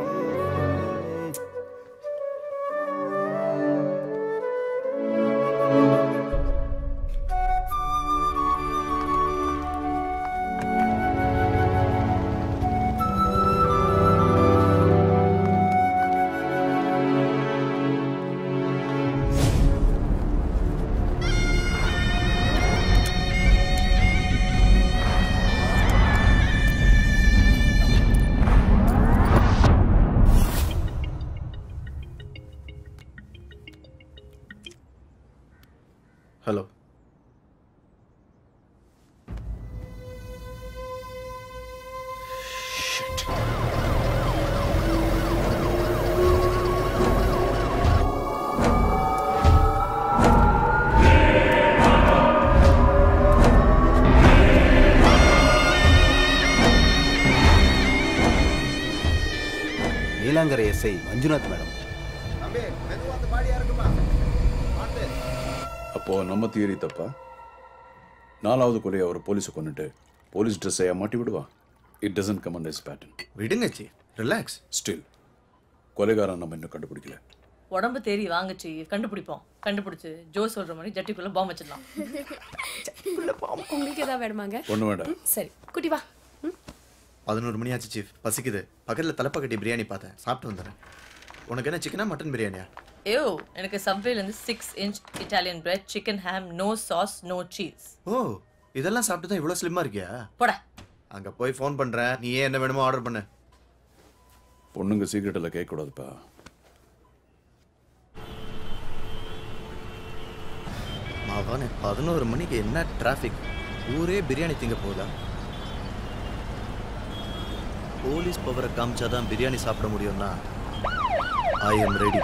Hello Neelankarai SI Manjunath madam அப்போ நம்ம தியரி தப்பா நாலாவது கொலையை அவர் போலீஸை கொண்டுட்டு போலீஸ் ட்ரெஸ்ஸையா மாட்டி விடுவா it doesn't come under pattern விடுங்க சி ரிலாக்ஸ் ஸ்டில் கொலைகாரன் நம்ம இன்னும் கண்டுபிடிக்கல உடம்பு தேறி வாங்குச்சு கண்டுபிடிப்போம் கண்டுபிடிச்சு ஜோ சொல்ற மாதிரி ஜட்டிக்குள்ள பாம்பு வச்சிடலாம் உங்களுக்கு ஏதாவது வேணுமாங்க ஒண்ணு வேண்டாம். ம், சரி குட்டி வா பதினோரு மணி ஆச்சு சீஃப் பசிக்குது பக்கத்தில் தலைப்பக்கட்டி பிரியாணி பார்த்தேன் சாப்பிட்டு வந்துடுறேன் உனக்கு என்ன சிக்கனா மட்டன் பிரியாணியா ஐயோ எனக்கு சப்வேல இருந்து six inch Italian bread chicken ham no sauce no cheese oh இதெல்லாம் சாப்பிட்டு தான் இவ்வளோ ஸ்லிம்மாக இருக்கியா போட அங்கே போய் ஃபோன் பண்ணுறேன் நீ ஏன் என்ன வேணுமோ ஆர்டர் பண்ணு பொண்ணுங்க சீக்கிரட் எல்லாம் கேட்கக்கூடாதுப்பா அவனே பதினோரு மணிக்கு என்ன டிராஃபிக் ஊரே பிரியாணி திங்க போதா போலீஸ் பவரை காமிச்சாதான் பிரியாணி சாப்பிட முடியும்னா I am ready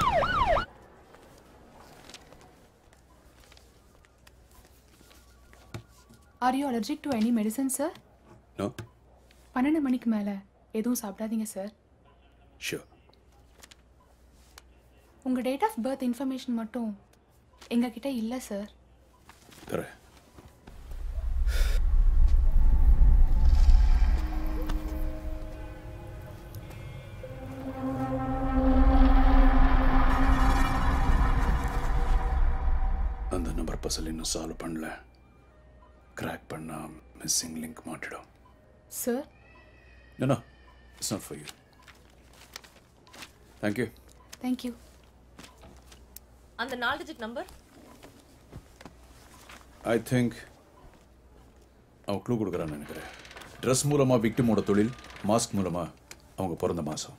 are you allergic to any medicine sir no பன்னெண்டு மணிக்கு மேலே எதுவும் சாப்பிடாதீங்க சார் ஷூர் உங்கள் டேட் ஆஃப் பர்த் இன்ஃபர்மேஷன் மட்டும் எங்ககிட்ட இல்லை சார் தரேன் அந்த நம்பர் பசல் இன்னும் சால்வ் பண்ணல கிராக் பண்ணா மிஸ்ஸிங் லிங்க் மாட்டிடும் sir No, no, it's not for you. Thank you. Thank you அந்த நாலு டிஜிட் நம்பர் ஐ திங்க் அவன் க்ளூ கொடுக்குறான்னு நினைக்கிறேன் ட்ரெஸ் மூலமாக விக்டிமோட தொழில் மாஸ்க் மூலமாக அவங்க பிறந்த மாதம்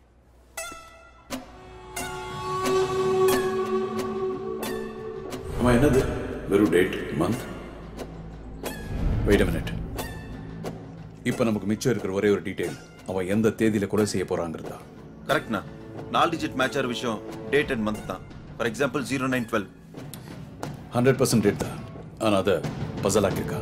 அம்மா என்னது வெறும் டேட் மந்த் வெயிட் மினிட் இப்போ நமக்கு மிச்சம் இருக்கிற ஒரே ஒரு டீட்டெயில் அவன் எந்த தேதியில் கொலை செய்ய போறாங்கிறதா கரெக்ட்ண்ணா நாலு டிஜிட் மேட்ச் ஆகிற விஷயம் டேட் அண்ட் மந்த் தான் for example zero nine twelve hundred percent date தான் ஆனால் அதை பசலாக்கியிருக்கா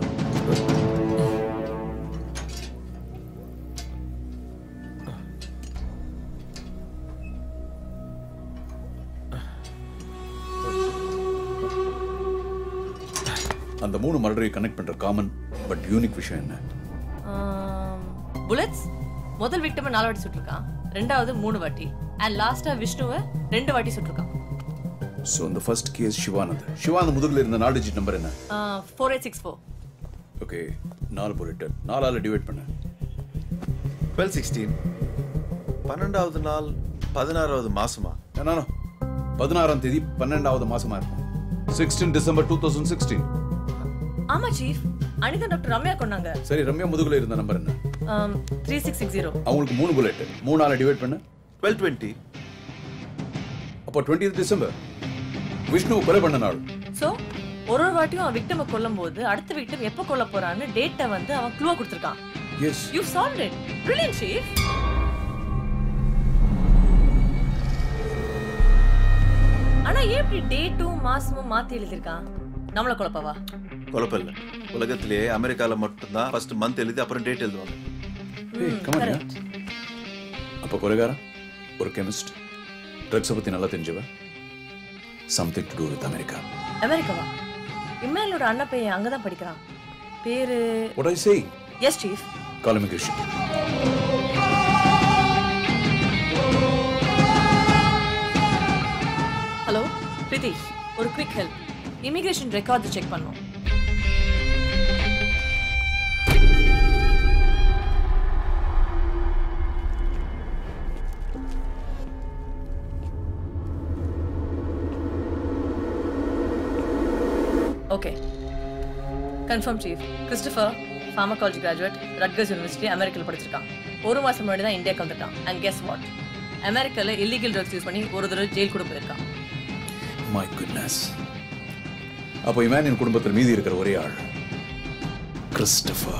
அந்த மூணு மர்டரையும் கனெக்ட் பண்ற காமன் பட் யூனிக் விஷயம் என்ன புல்லட்ஸ் முதல் விக்டம நாலு வாட்டி சுட்டிருக்கான் ரெண்டாவது மூணு வாட்டி அண்ட் லாஸ்டா விஷ்ணுவை ரெண்டு வாட்டி சுட்டிருக்கான் ஸோ இந்த ஃபர்ஸ்ட் கேஸ் சிவானந்த் சிவானந்த் முதுகுல இருந்த நாலு டிஜிட் நம்பர் என்ன four eight six four okay நாலு புல்லட் நாலால டிவைட் பண்ண டுவெல் சிக்ஸ்டீன் பன்னெண்டாவது நாள் பதினாறாவது மாசமா என்ன பதினாறாம் தேதி பன்னெண்டாவது மாசமா இருக்கும் sixteen December two thousand sixteen ஆமா சீஃப் அனிதா டாக்டர் ரம்யா கொண்டாங்க சரி ரம்யா முதுகுல இருந்த நம்பர் என்ன த்ரீ சிக்ஸ் சிக்ஸ் ஜீரோ அவங்களுக்கு மூணு புல்லட் மூணால டிவைட் பண்ண டுவெல் டுவெண்ட்டி அப்போ டுவெண்ட்டி டிசம்பர் விஷ்ணு கொலை பண்ண நாள் சோ ஒரு ஒரு வாட்டியும் அவன் விக்டம கொல்லும் போது அடுத்த விக்டம் எப்ப கொல்ல போறான்னு டேட்டை வந்து அவன் க்ளூவா கொடுத்துருக்கான் yes you solve it brilliant chief ஆனா ஏன் இப்படி டேட்டும் மாசமும் மாத்தி எழுதிருக்கான் நம்மள குழப்பவா குழப்பம் இல்லை உலகத்திலேயே அமெரிக்கால மட்டும்தான் ஃபர்ஸ்ட் மந்த் எழுதி அப்புறம் டேட் எழுதுவாங்க ஏய் கமான் அப்போ கொலைகாரன் ஒரு கெமிஸ்ட் ட்ரக்ஸை பற்றி நல்லா தெரிஞ்சவன் something to do with America அமெரிக்காவா இம்மாயிலோட அண்ணன் பையன் அங்கதான் படிக்கிறான் பேரு What I say? Yes chief Call him Krishna. Hello Preethi ஒரு quick help immigration record check பண்ணும் okay confirm chief Christopher pharmacology graduate Rutgers university அமெரிக்காவில் படிச்சிருக்கான் ஒரு மாதம் முன்னாடி தான் இந்தியாவுக்கு வந்துட்டான் அண்ட் கெஸ் வாட் அமெரிக்காவில் இல்லீகல் ட்ரக்ஸ் யூஸ் பண்ணி ஒரு தடவை ஜெயில் கூட போயிருக்கான் மை குட்னஸ் அப்போ இமானியன் குடும்பத்தில் மீதி இருக்கிற ஒரே ஆள் கிறிஸ்டபர்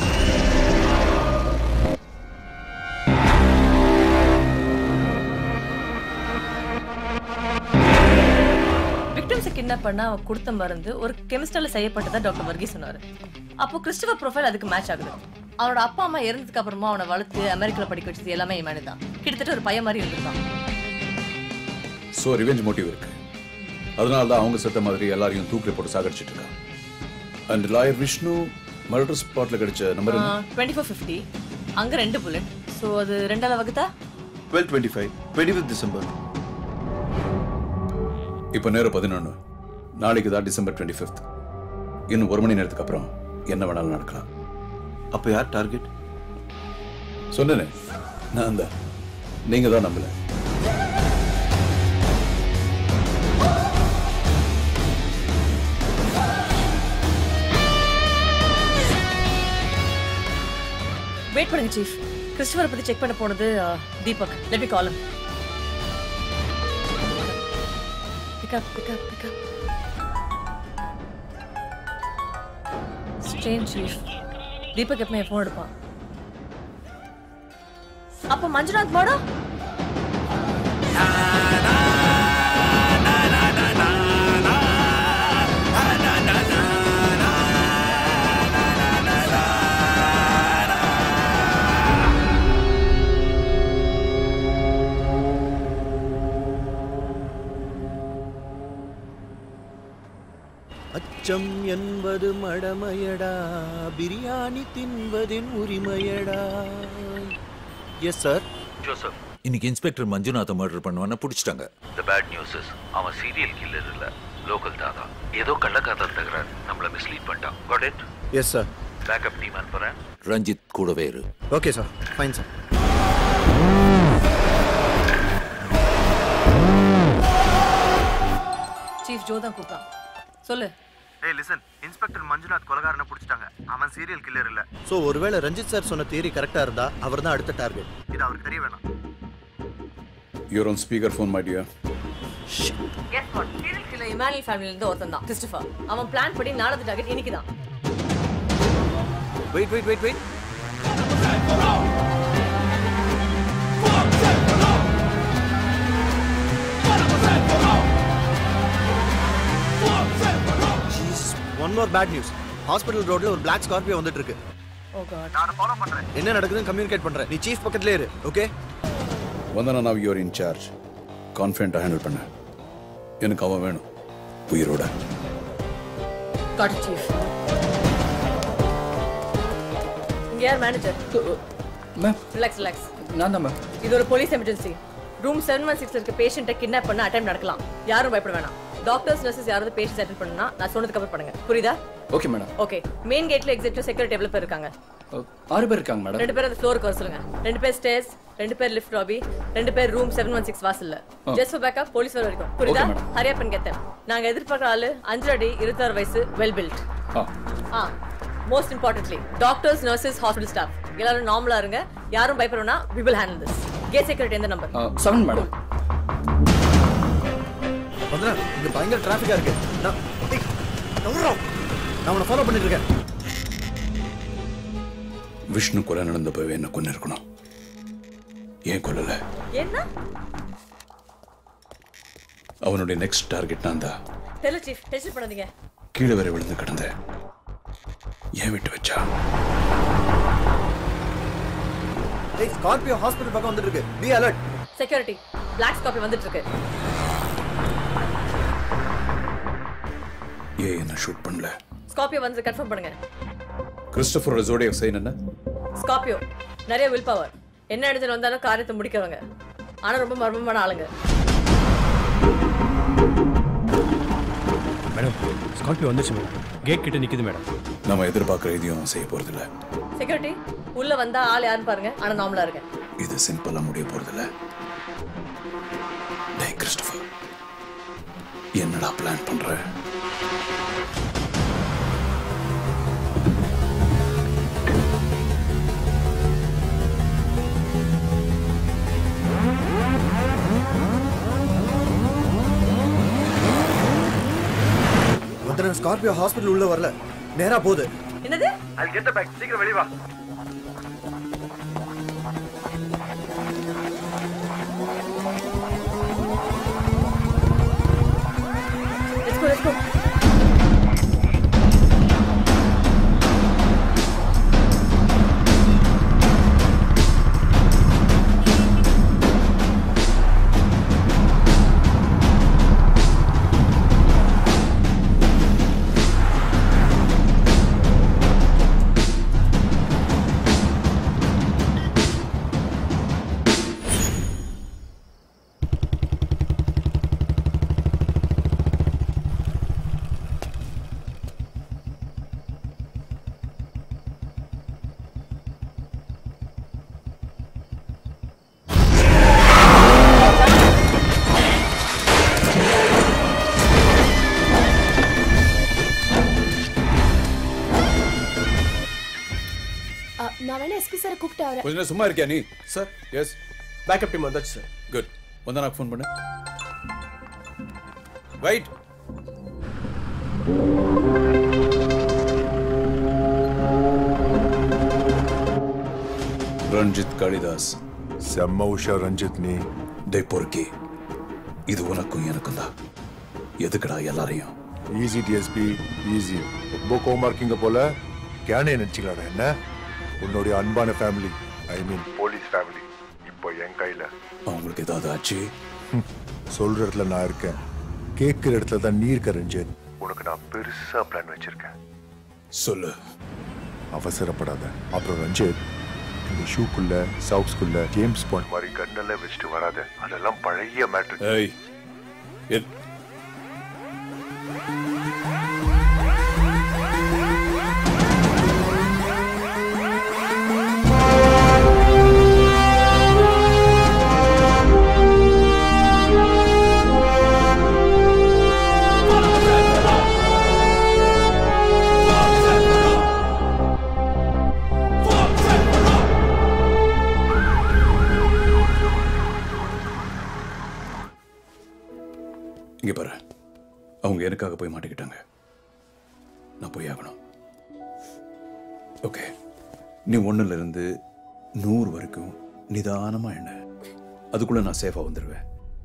விக்டிம்ஸை கிட்னாப் பண்ண அவன் கொடுத்த மருந்து ஒரு கெமிஸ்டால செய்யப்பட்டதா டாக்டர் வர்கீஸ் சொன்னாரு அப்போ கிறிஸ்டபர் ப்ரொஃபைல் அதுக்கு மேட்ச் ஆகுது அவனோட அப்பா அம்மா இறந்ததுக்கு அப்புறமா அவனை வளர்த்து அமெரிக்கால படிக்க வச்சது எல்லாமே இமானி தான் கிட்டத்தட்ட ஒரு பையன் மாதிரி இருந்திருக்கான் ஸோ ரிவெஞ்ச் மோட்டிவ் இருக்கு அதனால தான் அவங்க செத்த மாதிரி எல்லாரையும் தூக்கில் போட்டு சாகடிச்சிட்டு இருக்கான் அண்ட் லாயர் விஷ்ணு மர்டர் ஸ்பாட்ல கிடைச்ச நம்பர் டுவெண்ட்டி ஃபோர் ஃபிஃப்டி அங்க ரெண்டு புல்லட் ஸோ அது ரெண்டாவது வகுத்தா twelve twenty five twenty fifth December இப்போ நேரம் பதினொன்று நாளைக்கு தான் டிசம்பர் டுவெண்ட்டி ஃபிஃப்த் இன்னும் ஒரு மணி நேரத்துக்கு அப்புறம் என்ன வேணாலும் நடக்கலாம் அப்போ யார் டார்கெட் சொன்னேனே நான் தான் நீங்க தான் நம்பல வெயிட் பண்ணுங்க சீஃப் கிறிஸ்டபரை பத்தி செக் பண்ண போனது ah, Deepak let me call pick up pick up pick up strange chief Deepak எப்பவுமே ஃபோன் எடுப்பான் அப்ப மஞ்சுநாத் மேடம் அச்சம் என்பது மடமையடா பிரியாணி தின்பதின் உரிமையடா எஸ் சார் ஜோசப் இன்னைக்கு இன்ஸ்பெக்டர் மஞ்சுநாத்தை மர்டர் பண்ணுவான்னு பிடிச்சிட்டாங்க த பேட் நியூஸ் இஸ் அவன் சீரியல் கில்லர் இல்ல லோக்கல் தாதா ஏதோ கள்ளக்காதல் தகராறு நம்மள மிஸ்லீட் பண்ணிட்டான் got it yes sir backup team அனுப்புறேன் ரஞ்சித் கூடவே இரு okay sir fine sir chief Jo தான் கூப்பிட்டான் சொல்லு ஏய் லிசன் இன்ஸ்பெக்டர் மஞ்சுநாத் கொலகாரனை பிடிச்சிட்டாங்க அவன் சீரியல் கில்லர் இல்ல சோ ஒருவேளை ரஞ்சித் சார் சொன்ன தியரி கரெக்டா இருந்தா அவர் தான் அடுத்த டார்கெட் இது அவருக்கு தெரிய வேணாம் you're on speaker phone my dear guess what serial killer Emmanuel ஃபேமிலில இருந்து ஒருத்தன் தான் கிறிஸ்டோபர் அவன் பிளான் படி நாலாவது டார்கெட் இன்னைக்கு தான் wait wait wait wait one more bad news hospital ரோட்ல ஒரு பிளாக் ஸ்கார்பியோ வந்துட்டு இருக்கு ஓ காட் நான் ஃபாலோ பண்றேன் என்ன நடக்குதுன்னு கம்யூனிகேட் பண்றேன் நீ சீஃப் பக்கத்துலயே இரு ஓகே வந்தனா நான் யூர் இன்சார்ஜ் கான்ஃபிடென்ட்டாக ஹேண்டில் பண்ண எனக்கு அவன் வேணும் உயிரோட காட் சீஃப் இங்க யார் மேனேஜர் மேம் ரிலாக்ஸ் ரிலாக்ஸ் நான் தான் மேம் இது ஒரு police emergency room seven one six இருக்க பேஷண்ட்டை கிட்னாப் பண்ண அட்டம் நடக்கலாம் யாரும் பயப்பட வேணாம் டாக்டர்ஸ் நர்சஸ் யாராவது பேஷண்ட் அட்டன் பண்ணா நான் சொன்னதுக்கு அப்புறம் பண்ணுங்க புரியுதா ஓகே மேடம் ஓகே மெயின் கேட்ல எக்ஸிட் செக்யூரிட்டி எவ்வளவு பேர் இருக்காங்க ஆறு பேர் இருக்காங்க மேடம் ரெண்டு பேர் அந்த ஃப்ளோருக்கு வர சொல்லுங்க ரெண்டு பேர் ஸ்டேர்ஸ் ரெண்டு பேர் லிஃப்ட் லாபி ரெண்டு பேர் ரூம் செவன் ஒன் சிக்ஸ் வாசல்ல ஆ. ஜஸ்ட் ஃபார் பேக்கப் போலீஸ் வர வரைக்கும் புரியுதா Okay, madam. ஹரியா பண்ணி கேத்தேன் நாங்க எதிர்பார்க்குற ஆளு அஞ்சு அடி இருபத்தாறு வயசு well built ah ah most importantly doctors nurses hospital staff எல்லாரும் நார்மலா இருங்க யாரும் பயப்படணும்னா we will handle this gate security எந்த நம்பர் செவன் மேடம் வந்தனா இங்க பயங்கர டிராஃபிக்கா இருக்கு நான் ஏய், நவுர்றா. நான் உன்னை ஃபாலோ பண்ணிட்டு இருக்கேன் விஷ்ணு கொலை நடந்தப்பவே என்ன கொண்டு இருக்கணும் ஏன் கொல்லல என்ன அவனுடைய நெக்ஸ்ட் டார்கெட் நான் தான் தெரியல சீஃப் டென்ஷன் பண்ணாதீங்க கீழே வரை விழுந்து கிடந்தேன் ஏன் விட்டு வச்சா ஏய் ஸ்கார்பியோ ஹாஸ்பிடல் பக்கம் வந்துட்டு இருக்கு பி அலர்ட் செக்யூரிட்டி பிளாக் காப்பி வந்துட்டு இருக்கு ஏன் என்ன ஷூட் பண்ணல ஸ்கார்பியோ வந்து கன்ஃபார்ம் பண்ணுங்க கிறிஸ்டபரோட ஜோடியாக் சைன் என்ன ஸ்கார்பியோ நிறைய வில் பவர் என்ன இடத்துல வந்தாலும் காரியத்தை முடிக்கிறவங்க ஆனா ரொம்ப மர்மமான ஆளுங்க மேடம் ஸ்கார்பியோ வந்துச்சு மேடம் கேட் கிட்ட நிக்குது மேடம் நம்ம எதிர்பார்க்குற இதையும் செய்ய போறதில்ல செக்யூரிட்டி உள்ள வந்தா ஆள் யாருன்னு பாருங்க ஆனா நார்மலா இருங்க இது சிம்பிளா முடிய போறதில்ல டேய் கிறிஸ்டபர் என்னடா பிளான் பண்ற வந்தனா ஸ்கார்பியோ ஹாஸ்பிடல் உள்ள வரல நேரா போகுது என்னது I'll get the bag சீக்கிரம் வெளிய வா Let's go, let's go. அ, நான் வேணா எஸ்பி சார் கூப்பிட்டு வரேன் கொஞ்ச நேரம் சும்மா இருக்கியா நீ சார் எஸ் பேக்கப் டீம் வந்தாச்சு சார் குட் வந்தா நான் ஃபோன் பண்ணு வெயிட் ரஞ்சித் காளிதாஸ் செம்ம உஷா ரஞ்சித் நீ டே பொறுக்கி இது உனக்கும் எனக்கும் தான் எதுக்குடா எல்லாரையும் ஈஸி டிஎஸ்பி ஈஸி ரொம்ப கோமா இருக்கீங்க போல கேனே நினைச்சுக்கலாடா என்ன உன்னுடைய அன்பான family I mean police family இப்போ என் கையில அவங்களுக்கு ஏதாவது ஆச்சு சொல்ற இடத்துல நான் இருக்கேன் கேட்கிற இடத்துல தான் நீ இருக்க ரஞ்சித் உனக்கு நான் பெருசா பிளான் வச்சிருக்கேன் சொல்லு அவசரப்படாத அப்புறம் ரஞ்சித் இந்த ஷூக்குள்ள சாக்ஸ்குள்ள ஜேம்ஸ் பாண்ட் மாதிரி கண்ணெல்லாம் வச்சுட்டு வராத அதெல்லாம் பழைய மேட்ரு ஏய் எத்- இங்க பாரு அவங்க எனக்காக போய் மாட்டிக்கிட்டாங்க நான் போய் ஆகணும் ஓகே நீ ஒண்ணுல இருந்து நூறு வரைக்கும் நிதானமா என்ன அதுக்குள்ள நான் சேஃபா வந்துடுவேன்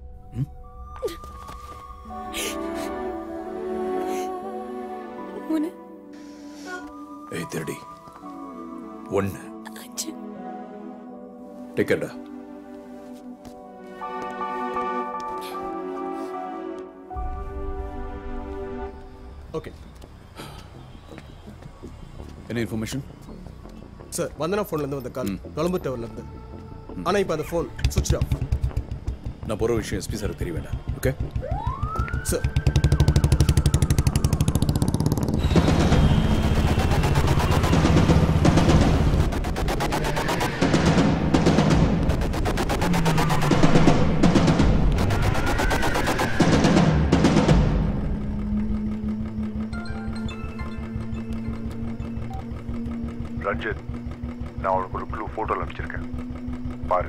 மூணு ஏய் திருடி ஒன்னு அஞ்சு டிக்கெட்டா ஓகே என்ன இன்ஃபர்மேஷன் சார் வந்தனா ஃபோன்லேருந்து வந்த கால் கொழம்பு டவர்லேருந்து ஆனால் இப்போ அந்த ஃபோன் சுவிட்ச் ஆஃப் நான் போகிற விஷயம் எஸ்பி சார் தெரிய வேண்டாம் ஓகே சார் ரஞ்சித் நான் உனக்கு ஒரு ப்ளூ ஃபோட்டோ அனுப்பிச்சிருக்கேன் பாரு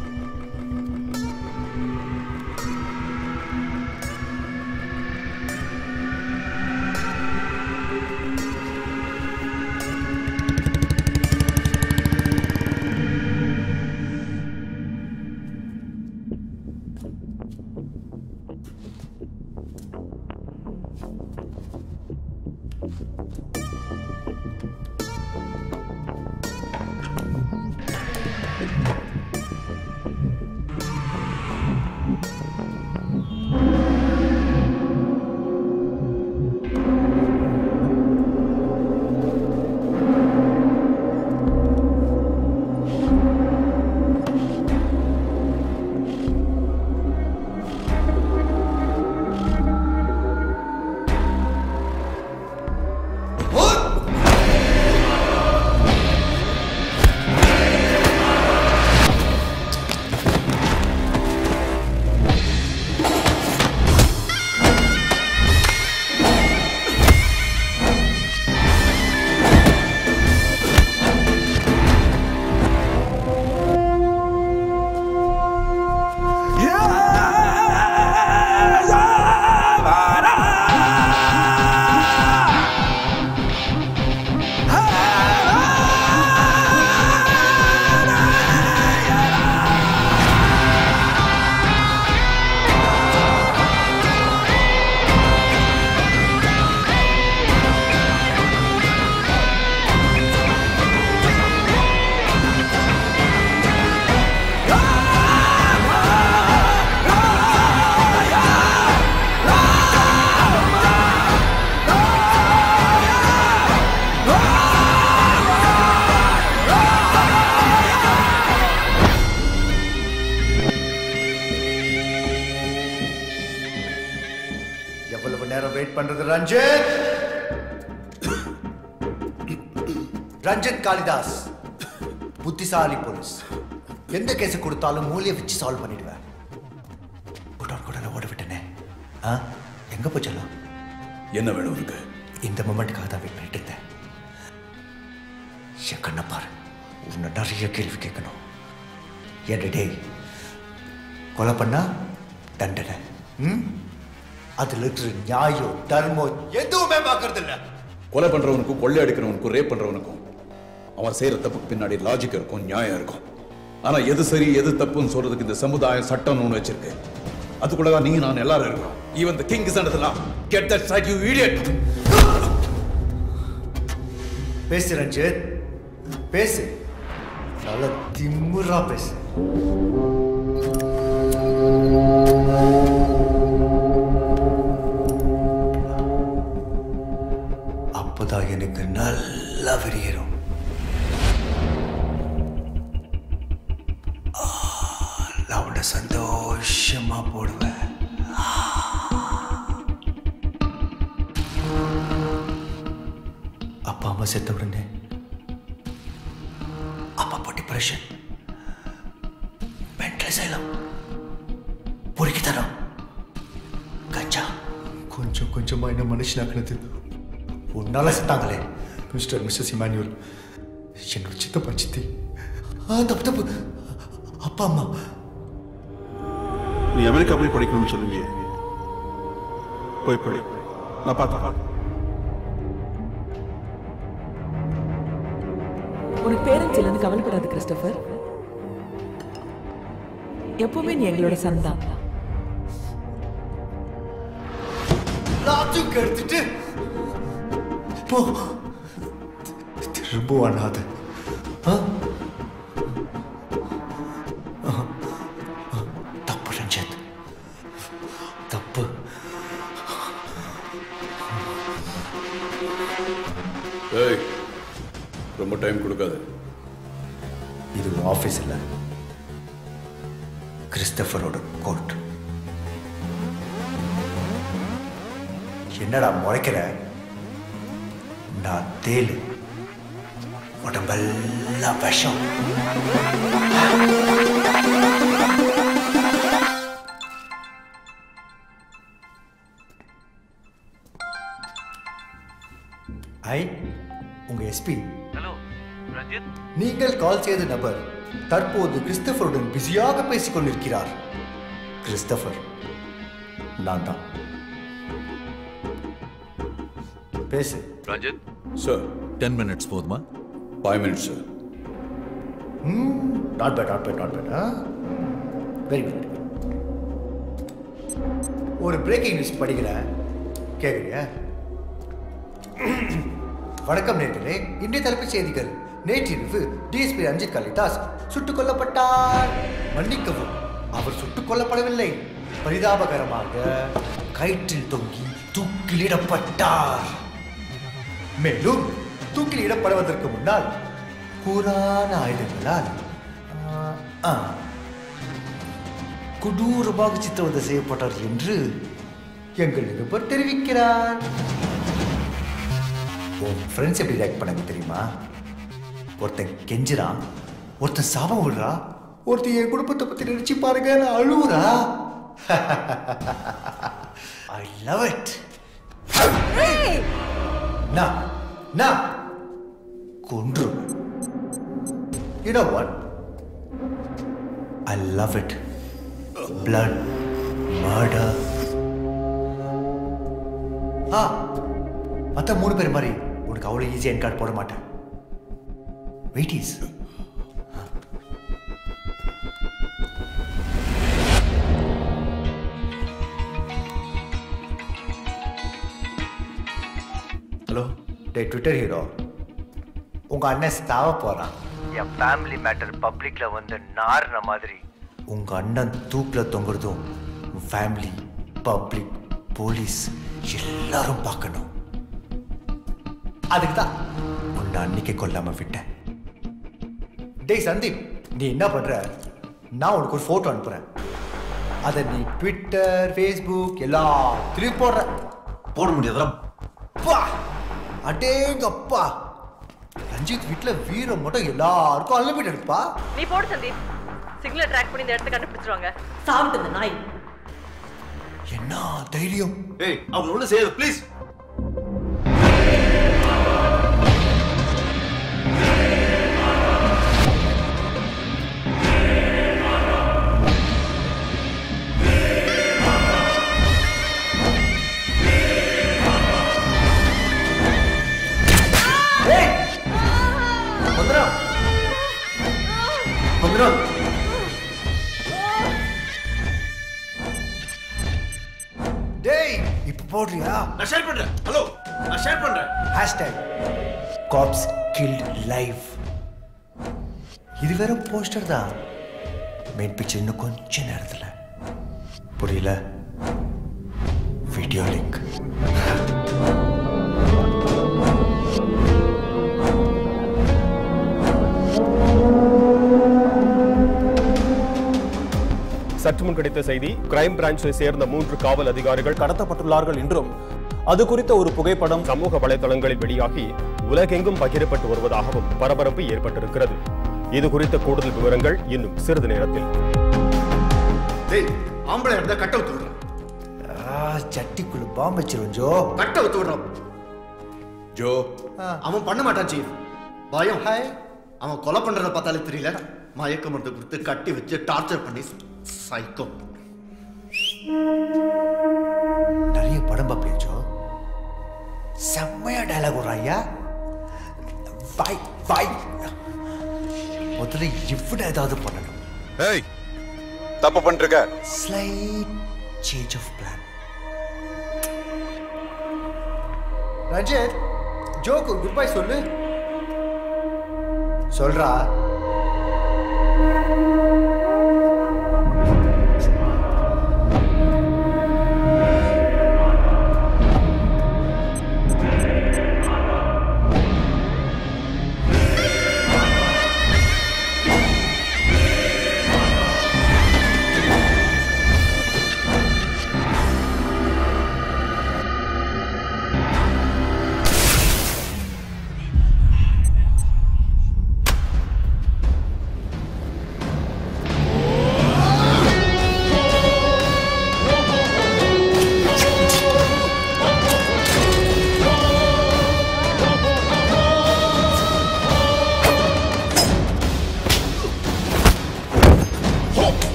எவ்வளவு நேரம் வெயிட் பண்றது ரஞ்சித் ரஞ்சித் காளிதாஸ் புத்திசாலி போலீஸ் எந்த கேஸ் கொடுத்தாலும் மூலிய வச்சு சால்வ் பண்ணிடுவேன் உடனே உடனே ஓட விட்டனே ஆ எங்க போச்சலாம் என்ன வேணும் உனக்கு இந்த மொமெண்ட்டுக்காக தான் வெயிட் பண்ணிட்டு இருந்தேன் என் கண்ணை பாரு உன்னை நிறைய கேள்வி கேட்கணும் ஏன் டேய் கொலை பண்ணா தண்டனை ம் அதுல இருக்கிற நியாயம் தர்மம் எதுவுமே பார்க்கறது இல்ல கொலை பண்றவனுக்கும் கொள்ளை அடிக்கிறவனுக்கும் ரேப் பண்றவனுக்கும் அவன் செய்யற தப்புக்கு பின்னாடி லாஜிக் இருக்கும் நியாயம் இருக்கும் ஆனா எது சரி எது தப்புன்னு சொல்றதுக்கு இந்த சமுதாயம் சட்டம்னு ஒண்ணு வச்சிருக்கு அதுக்குள்ளதான் நீங்க நான் எல்லாரும் இருக்கோம் even the king is under get that side you idiot பேசு ரஞ்சித் பேசு நல்லா திமுறா பேசு அப்பதான் எனக்கு நல்லா வெறியேறும் அம்மா செத்த உடனே அப்பா இப்போ டிப்ரெஷன் மென்டல் அசைலம் பொறுக்கித்தனம் கச்சா கொஞ்சம் கொஞ்சமா என்ன மனுஷனாக்குனது உன்னால செத்தாங்களே மிஸ்டர் மிஸ்ஸஸ் இமானுவல் என்னோட சித்தப்பா சித்தி ஆ தப்பு தப்பு அப்பா அம்மா நீ அமெரிக்கா போய் படிக்கணும்னு சொல்லுங்க போய் படி நான் பார்த்தேன் உனக்கு பேரண்ட்ஸ் இல்லைன்னு கவலைப்படாத கிறிஸ்டோபர் எப்பவுமே நீ எங்களோட சன் தான் எல்லாத்தையும் கெடுத்துட்டு போ திரும்ப அண்ணாத ஆ? ஆ. ஆ. தப்பு ரஞ்சித் தப்பு ஏய் ரொம்ப டைம் கொடுக்காத இது உன் ஆஃபீஸ் இல்லை கிறிஸ்டபரோட கோர்ட் என்னடா முறைக்கிற நான் தேலு உடம்பெல்லாம் விஷம் ஐ உங்க எஸ்பி ஹலோ ரஞ்சித் நீங்கள் கால் செய்த நபர் தற்போது கிறிஸ்டபருடன் பிஸியாக பேசிக் கொண்டிருக்கிறார் கிறிஸ்டபர் நான் தான் பேசு ரஞ்சித் சார் டென் மினிட்ஸ் போதுமா five minutes sir not bad not bad not bad very good ஒரு பிரேக்கிங் நியூஸ் படிக்கிறேன் கேட்குறியா வணக்கம் நேர்களே இன்றைய தலைப்புச் செய்திகள் நேற்றிரவு டிஎஸ்பி ரஞ்சித் கலிதாஸ் சுட்டுக் கொல்லப்பட்டார் மன்னிக்கவும் அவர் சுட்டுக் கொல்லப்படவில்லை பரிதாபகரமாக கயிற்றில் தொங்கி தூக்கிலிடப்பட்டார் மேலும் தூக்கிலிடப்படுவதற்கு முன்னால் கூரான ஆயுதங்களால் ஆ, ஆ, கொடூரமாக சித்திரவதை செய்யப்பட்டார் என்று எங்கள் நிருபர் தெரிவிக்கிறார் உன் ஃப்ரெண்ட்ஸ் எப்படி ரியாக்ட் பண்ணாங்க தெரியுமா ஒருத்தன் கெஞ்சுறான் ஒருத்தன் சாபம் விடுறா ஒருத்தன் என் குடும்பத்தை பத்தி நினைச்சு பாருங்க நான் அழுவுறா ஐ லவ் இட் நான் நான் கொன்று You know what? I love it. Blood, murder. ஆ மற்ற மூணு பேர் மாதிரி உனக்கு அவ்வளோ ஈஸியாக என் கார்டு போட மாட்டேன் வெயிட் இஸ் ஹலோ டே ட்விட்டர் ஹீரோ உங்க அண்ணன் சாவ போறான் என் ஃபேமிலி மேட்டர் பப்ளிக்ல வந்து நாறுன மாதிரி உங்க அண்ணன் தூக்கில தொங்குறதும் ஃபேமிலி பப்ளிக் போலீஸ் எல்லாரும் பார்க்கணும் அதுக்கு தான் உன்னை அன்னைக்கு கொல்லாம விட்டேன் டேய் சந்தீப் நீ என்ன பண்ற நான் உனக்கு ஒரு போட்டோ அனுப்புறேன் அதை நீ ட்விட்டர் ஃபேஸ்புக் எல்லாத்துலயும் போடுற போட முடியாதா பா அடேங்கப்பா ரஞ்சித் வீட்ல வீரம் மட்டும் எல்லாருக்கும் அன்லிமிட்டட்ப்பா நீ போடு சந்தீப் சிக்னல் ட்ராக் பண்ணி இந்த இடத்த கண்டுபிடிச்சிருவாங்க சாப்பிட்டு இந்த நாய் என்ன தைரியம் ஏய் அவங்க ஒண்ணு செய்யாது ப்ளீஸ் வந்துடும் வந்துடும் டேய் இப்ப போடுறியா நான் ஷேர் பண்றேன் ஹலோ நான் ஷேர் பண்றேன் ஹேஷ்டேக் காப்ஸ் கில்ட் லைவ் இது வெறும் போஸ்டர் தான் மெயின் பிக்சர் இன்னும் கொஞ்ச நேரத்துல புரியல வீடியோ லிங்க் சற்று முன் கிடைத்த செய்தி கிரைம் பிரான்ச்சை சேர்ந்த மூன்று காவல் அதிகாரிகள் கடத்தப்பட்டுள்ளார்கள் என்றும் அது குறித்த ஒரு புகைப்படம் சமூக வலைதளங்களில் வெளியாகி உலகெங்கும் பகிரப்பட்டு வருவதாகவும் பரபரப்பு ஏற்பட்டிருக்கிறது இது குறித்த கூடுதல் விவரங்கள் இன்னும் சிறிது நேரத்தில் டேய் ஆம்பளை இருந்தா கட்ட விட்டு விடுறான் சட்டிக்குள்ள பாம்பு வச்சிரும் ஜோ கட்ட விட்டு விடுறான் ஜோ அவன் பண்ண மாட்டான் சீஃப் பயம் ஹாய் அவன் கொலை பண்றத பார்த்தாலே தெரியல மயக்க மருந்து கொடுத்து கட்டி வச்சு டார்ச்சர் பண்ணி சைக்கோ நிறைய படம் பார்ப்பேன் ஜோ செம்மையா டயலாக் வரும் ஐயா பாய் பாய் முதல்ல இவனை ஏதாவது பண்ணணும் ஏய் தப்பு பண்ணிருக்க slight change of plan Ranjith ஜோக்கு ஒரு குட் பை சொல்லு சொல்றா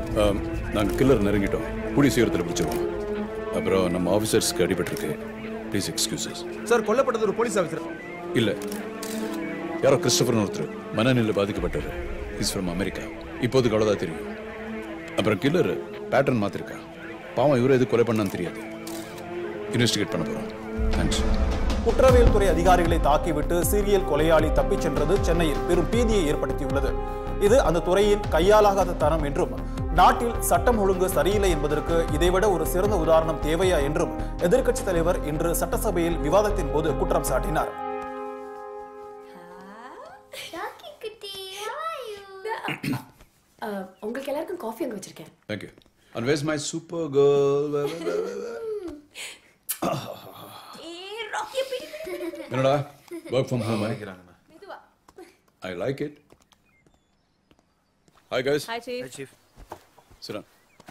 நாங்கள் கில்லர் நெருங்கிட்டோம் கூடிய சீக்கிரத்தில் பிடிச்சிருவோம் அப்புறம் நம்ம ஆஃபீஸர்ஸ்க்கு அடிபட்டிருக்கு ப்ளீஸ் எக்ஸ்கியூசஸ் சார் கொல்லப்பட்டது ஒரு போலீஸ் ஆஃபீஸர் இல்லை யாரோ கிறிஸ்டபர்னு ஒருத்தர் மனநிலை பாதிக்கப்பட்டவர் இஸ் ஃப்ரம் அமெரிக்கா இப்போதுக்கு அவ்வளோதான் தெரியும் அப்புறம் கில்லர் பேட்டர்ன் மாத்திருக்கா பாவம் இவரை எது கொலை பண்ணான்னு தெரியாது இன்வெஸ்டிகேட் பண்ண போகிறோம் தேங்க்ஸ் குற்றவியல் துறை அதிகாரிகளை தாக்கிவிட்டு சீரியல் கொலையாளி தப்பிச் சென்றது சென்னையில் பெரும் பீதியை ஏற்படுத்தியுள்ளது இது அந்த துறையின் கையாலாகாத தரம் என்றும் நாட்டில் சட்டம் ஒழுங்கு சரியில்லை என்பதற்கு இதைவிட ஒரு சிறந்த உதாரணம் தேவையா என்றும் எதிர்க்கட்சித் தலைவர் இன்று சட்டசபையில் விவாதத்தின் போது குற்றம் சாட்டினார் அஹ், உங்களுக்கு எல்லாருக்கும் காஃபி அங்க வச்சிருக்கேன் thank you and where's my super girl என்னடா work from home I like it hi guys Hi, Chief. Hi, Chief. சிரா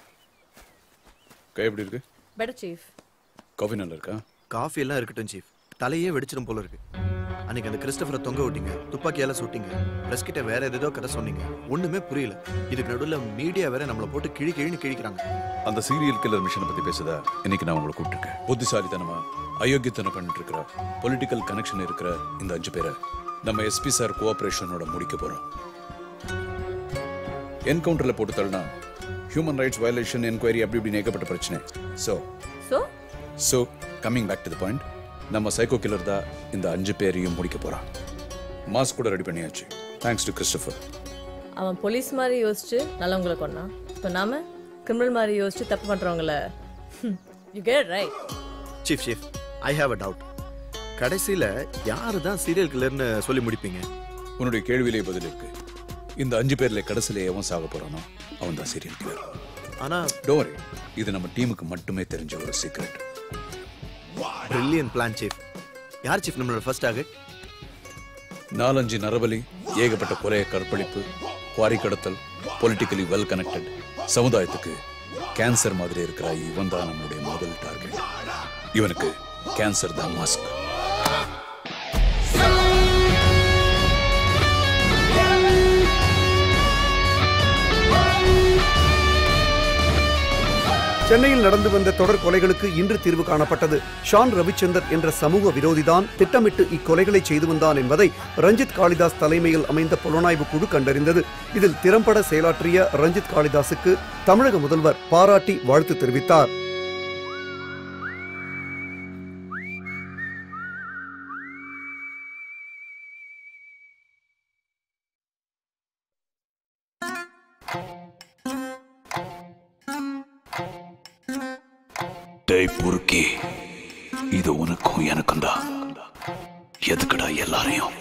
கை எப்படி இருக்கு பெட்டர் சீஃப் காஃபி நல்லா இருக்கா காஃபி எல்லாம் இருக்கட்டும் சீஃப் தலையே வெடிச்சிடும் போல இருக்கு அன்னைக்கு அந்த கிறிஸ்டபரை தொங்க விட்டீங்க துப்பாக்கியால சுட்டீங்க பிரஸ் கிட்ட வேற ஏதோ கதை சொன்னீங்க ஒண்ணுமே புரியல இதுக்கு நடுவுல மீடியா வேற நம்மள போட்டு கிழி கிழின்னு கிழிக்கிறாங்க அந்த சீரியல் கில்லர் மிஷனை பத்தி பேசுதா இன்னைக்கு நான் உங்களை கூப்பிட்டுருக்கேன் புத்திசாலித்தனமா அயோக்கியத்தனம் பண்ணிட்டு இருக்கிற பொலிட்டிக்கல் கனெக்ஷன் இருக்கிற இந்த அஞ்சு பேரை நம்ம எஸ்பி சார் கோஆபரேஷனோட முடிக்க போறோம் என்கவுண்டர்ல போட்டு தள்ளினா ஹியூமன் ரைட்ஸ் வயலேஷன் என்கொயரி அப்படி இப்படி ஏகப்பட்ட பிரச்சனை so so so coming back to the point நம்ம சைக்கோ கில்லர் தான் இந்த அஞ்சு பேரையும் முடிக்க போறான் மாஸ்க் கூட ரெடி பண்ணியாச்சு தேங்க்ஸ் டு கிறிஸ்டபர் அவன் போலீஸ் மாதிரி யோசிச்சு நல்லவங்களை கொன்னான் இப்போ நாம கிரிமினல் மாதிரி யோசிச்சு தப்பு பண்றவங்கள you get right chief chief I have a doubt கடைசியில யாரு தான் சீரியல் கில்லர்னு சொல்லி முடிப்பீங்க உன்னுடைய கேள்வியிலே பதில் இருக்கு இந்த அஞ்சு பேர்ல கடைசியில எவன் சாக போறானோ அவன் தான் சீரியல் கில்லர் ஆனா டோரி இது நம்ம டீமுக்கு மட்டுமே தெரிஞ்ச ஒரு சீக்ரெட் பிரில்லியன் பிளான் சீஃப் யார் சீஃப் நம்மளோட ஃபர்ஸ்ட் டார்கெட் நாலஞ்சு நரபலி ஏகப்பட்ட கொலை கற்பழிப்பு குவாரி கடத்தல் பொலிட்டிக்கலி வெல் கனெக்டட் சமுதாயத்துக்கு கேன்சர் மாதிரி இருக்கிற இவன் தான் நம்மளுடைய முதல் டார்கெட் இவனுக்கு கேன்சர் தான் மாஸ்க் சென்னையில் நடந்து வந்த தொடர் கொலைகளுக்கு இன்று தீர்வு காணப்பட்டது ஷான் ரவிச்சந்தர் என்ற சமூக விரோதிதான் திட்டமிட்டு இக்கொலைகளை செய்து வந்தான் என்பதை ரஞ்சித் காளிதாஸ் தலைமையில் அமைந்த புலனாய்வு குழு கண்டறிந்தது இதில் திறம்பட செயலாற்றிய ரஞ்சித் காளிதாஸுக்கு தமிழக முதல்வர் பாராட்டி வாழ்த்து தெரிவித்தார் டேய் புருக்கி இது உனக்கும் எனக்கும் தான் எதுக்குடா எல்லாரையும்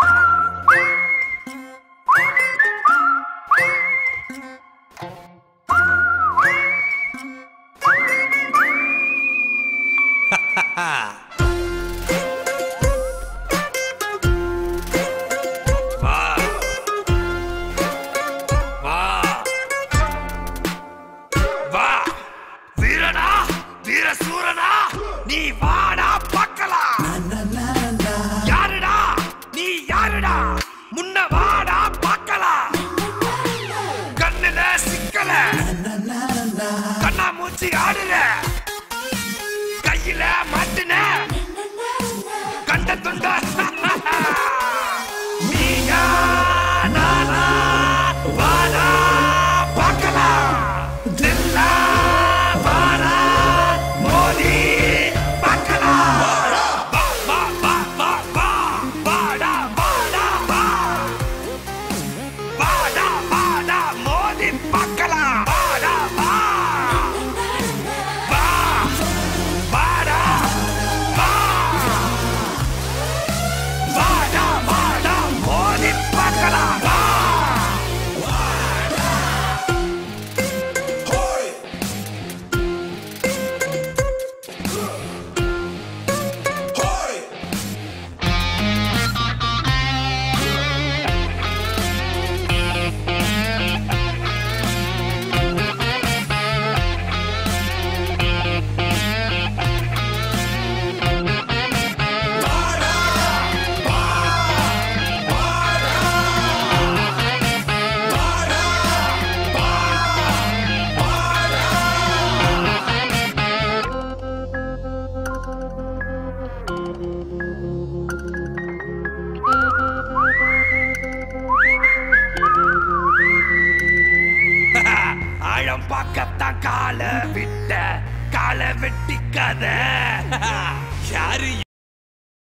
வா வா வா வீரனா வீர சூரனா நீ வாடா பார்க்கலாம் யாருடா நீ யாருடா முன்ன வாடா பார்க்கலாம் கண்ணுல சிக்கல கண்ணா மூச்சி ஆடுற கையில மாட்டுன கண்ட துண்ட நீயா நானா வாடா பார்க்கலாம் நில்லா வாடா மோதி பார்க்கலாம் வா வா வா வா வா வாடா வாடா வா வாடா வாடா மோதி பார்க்கலாம் வாடா வா வா வாடா வா பார்க்கத்தான் காலை விட்ட காலை வெட்டி கதை யாரு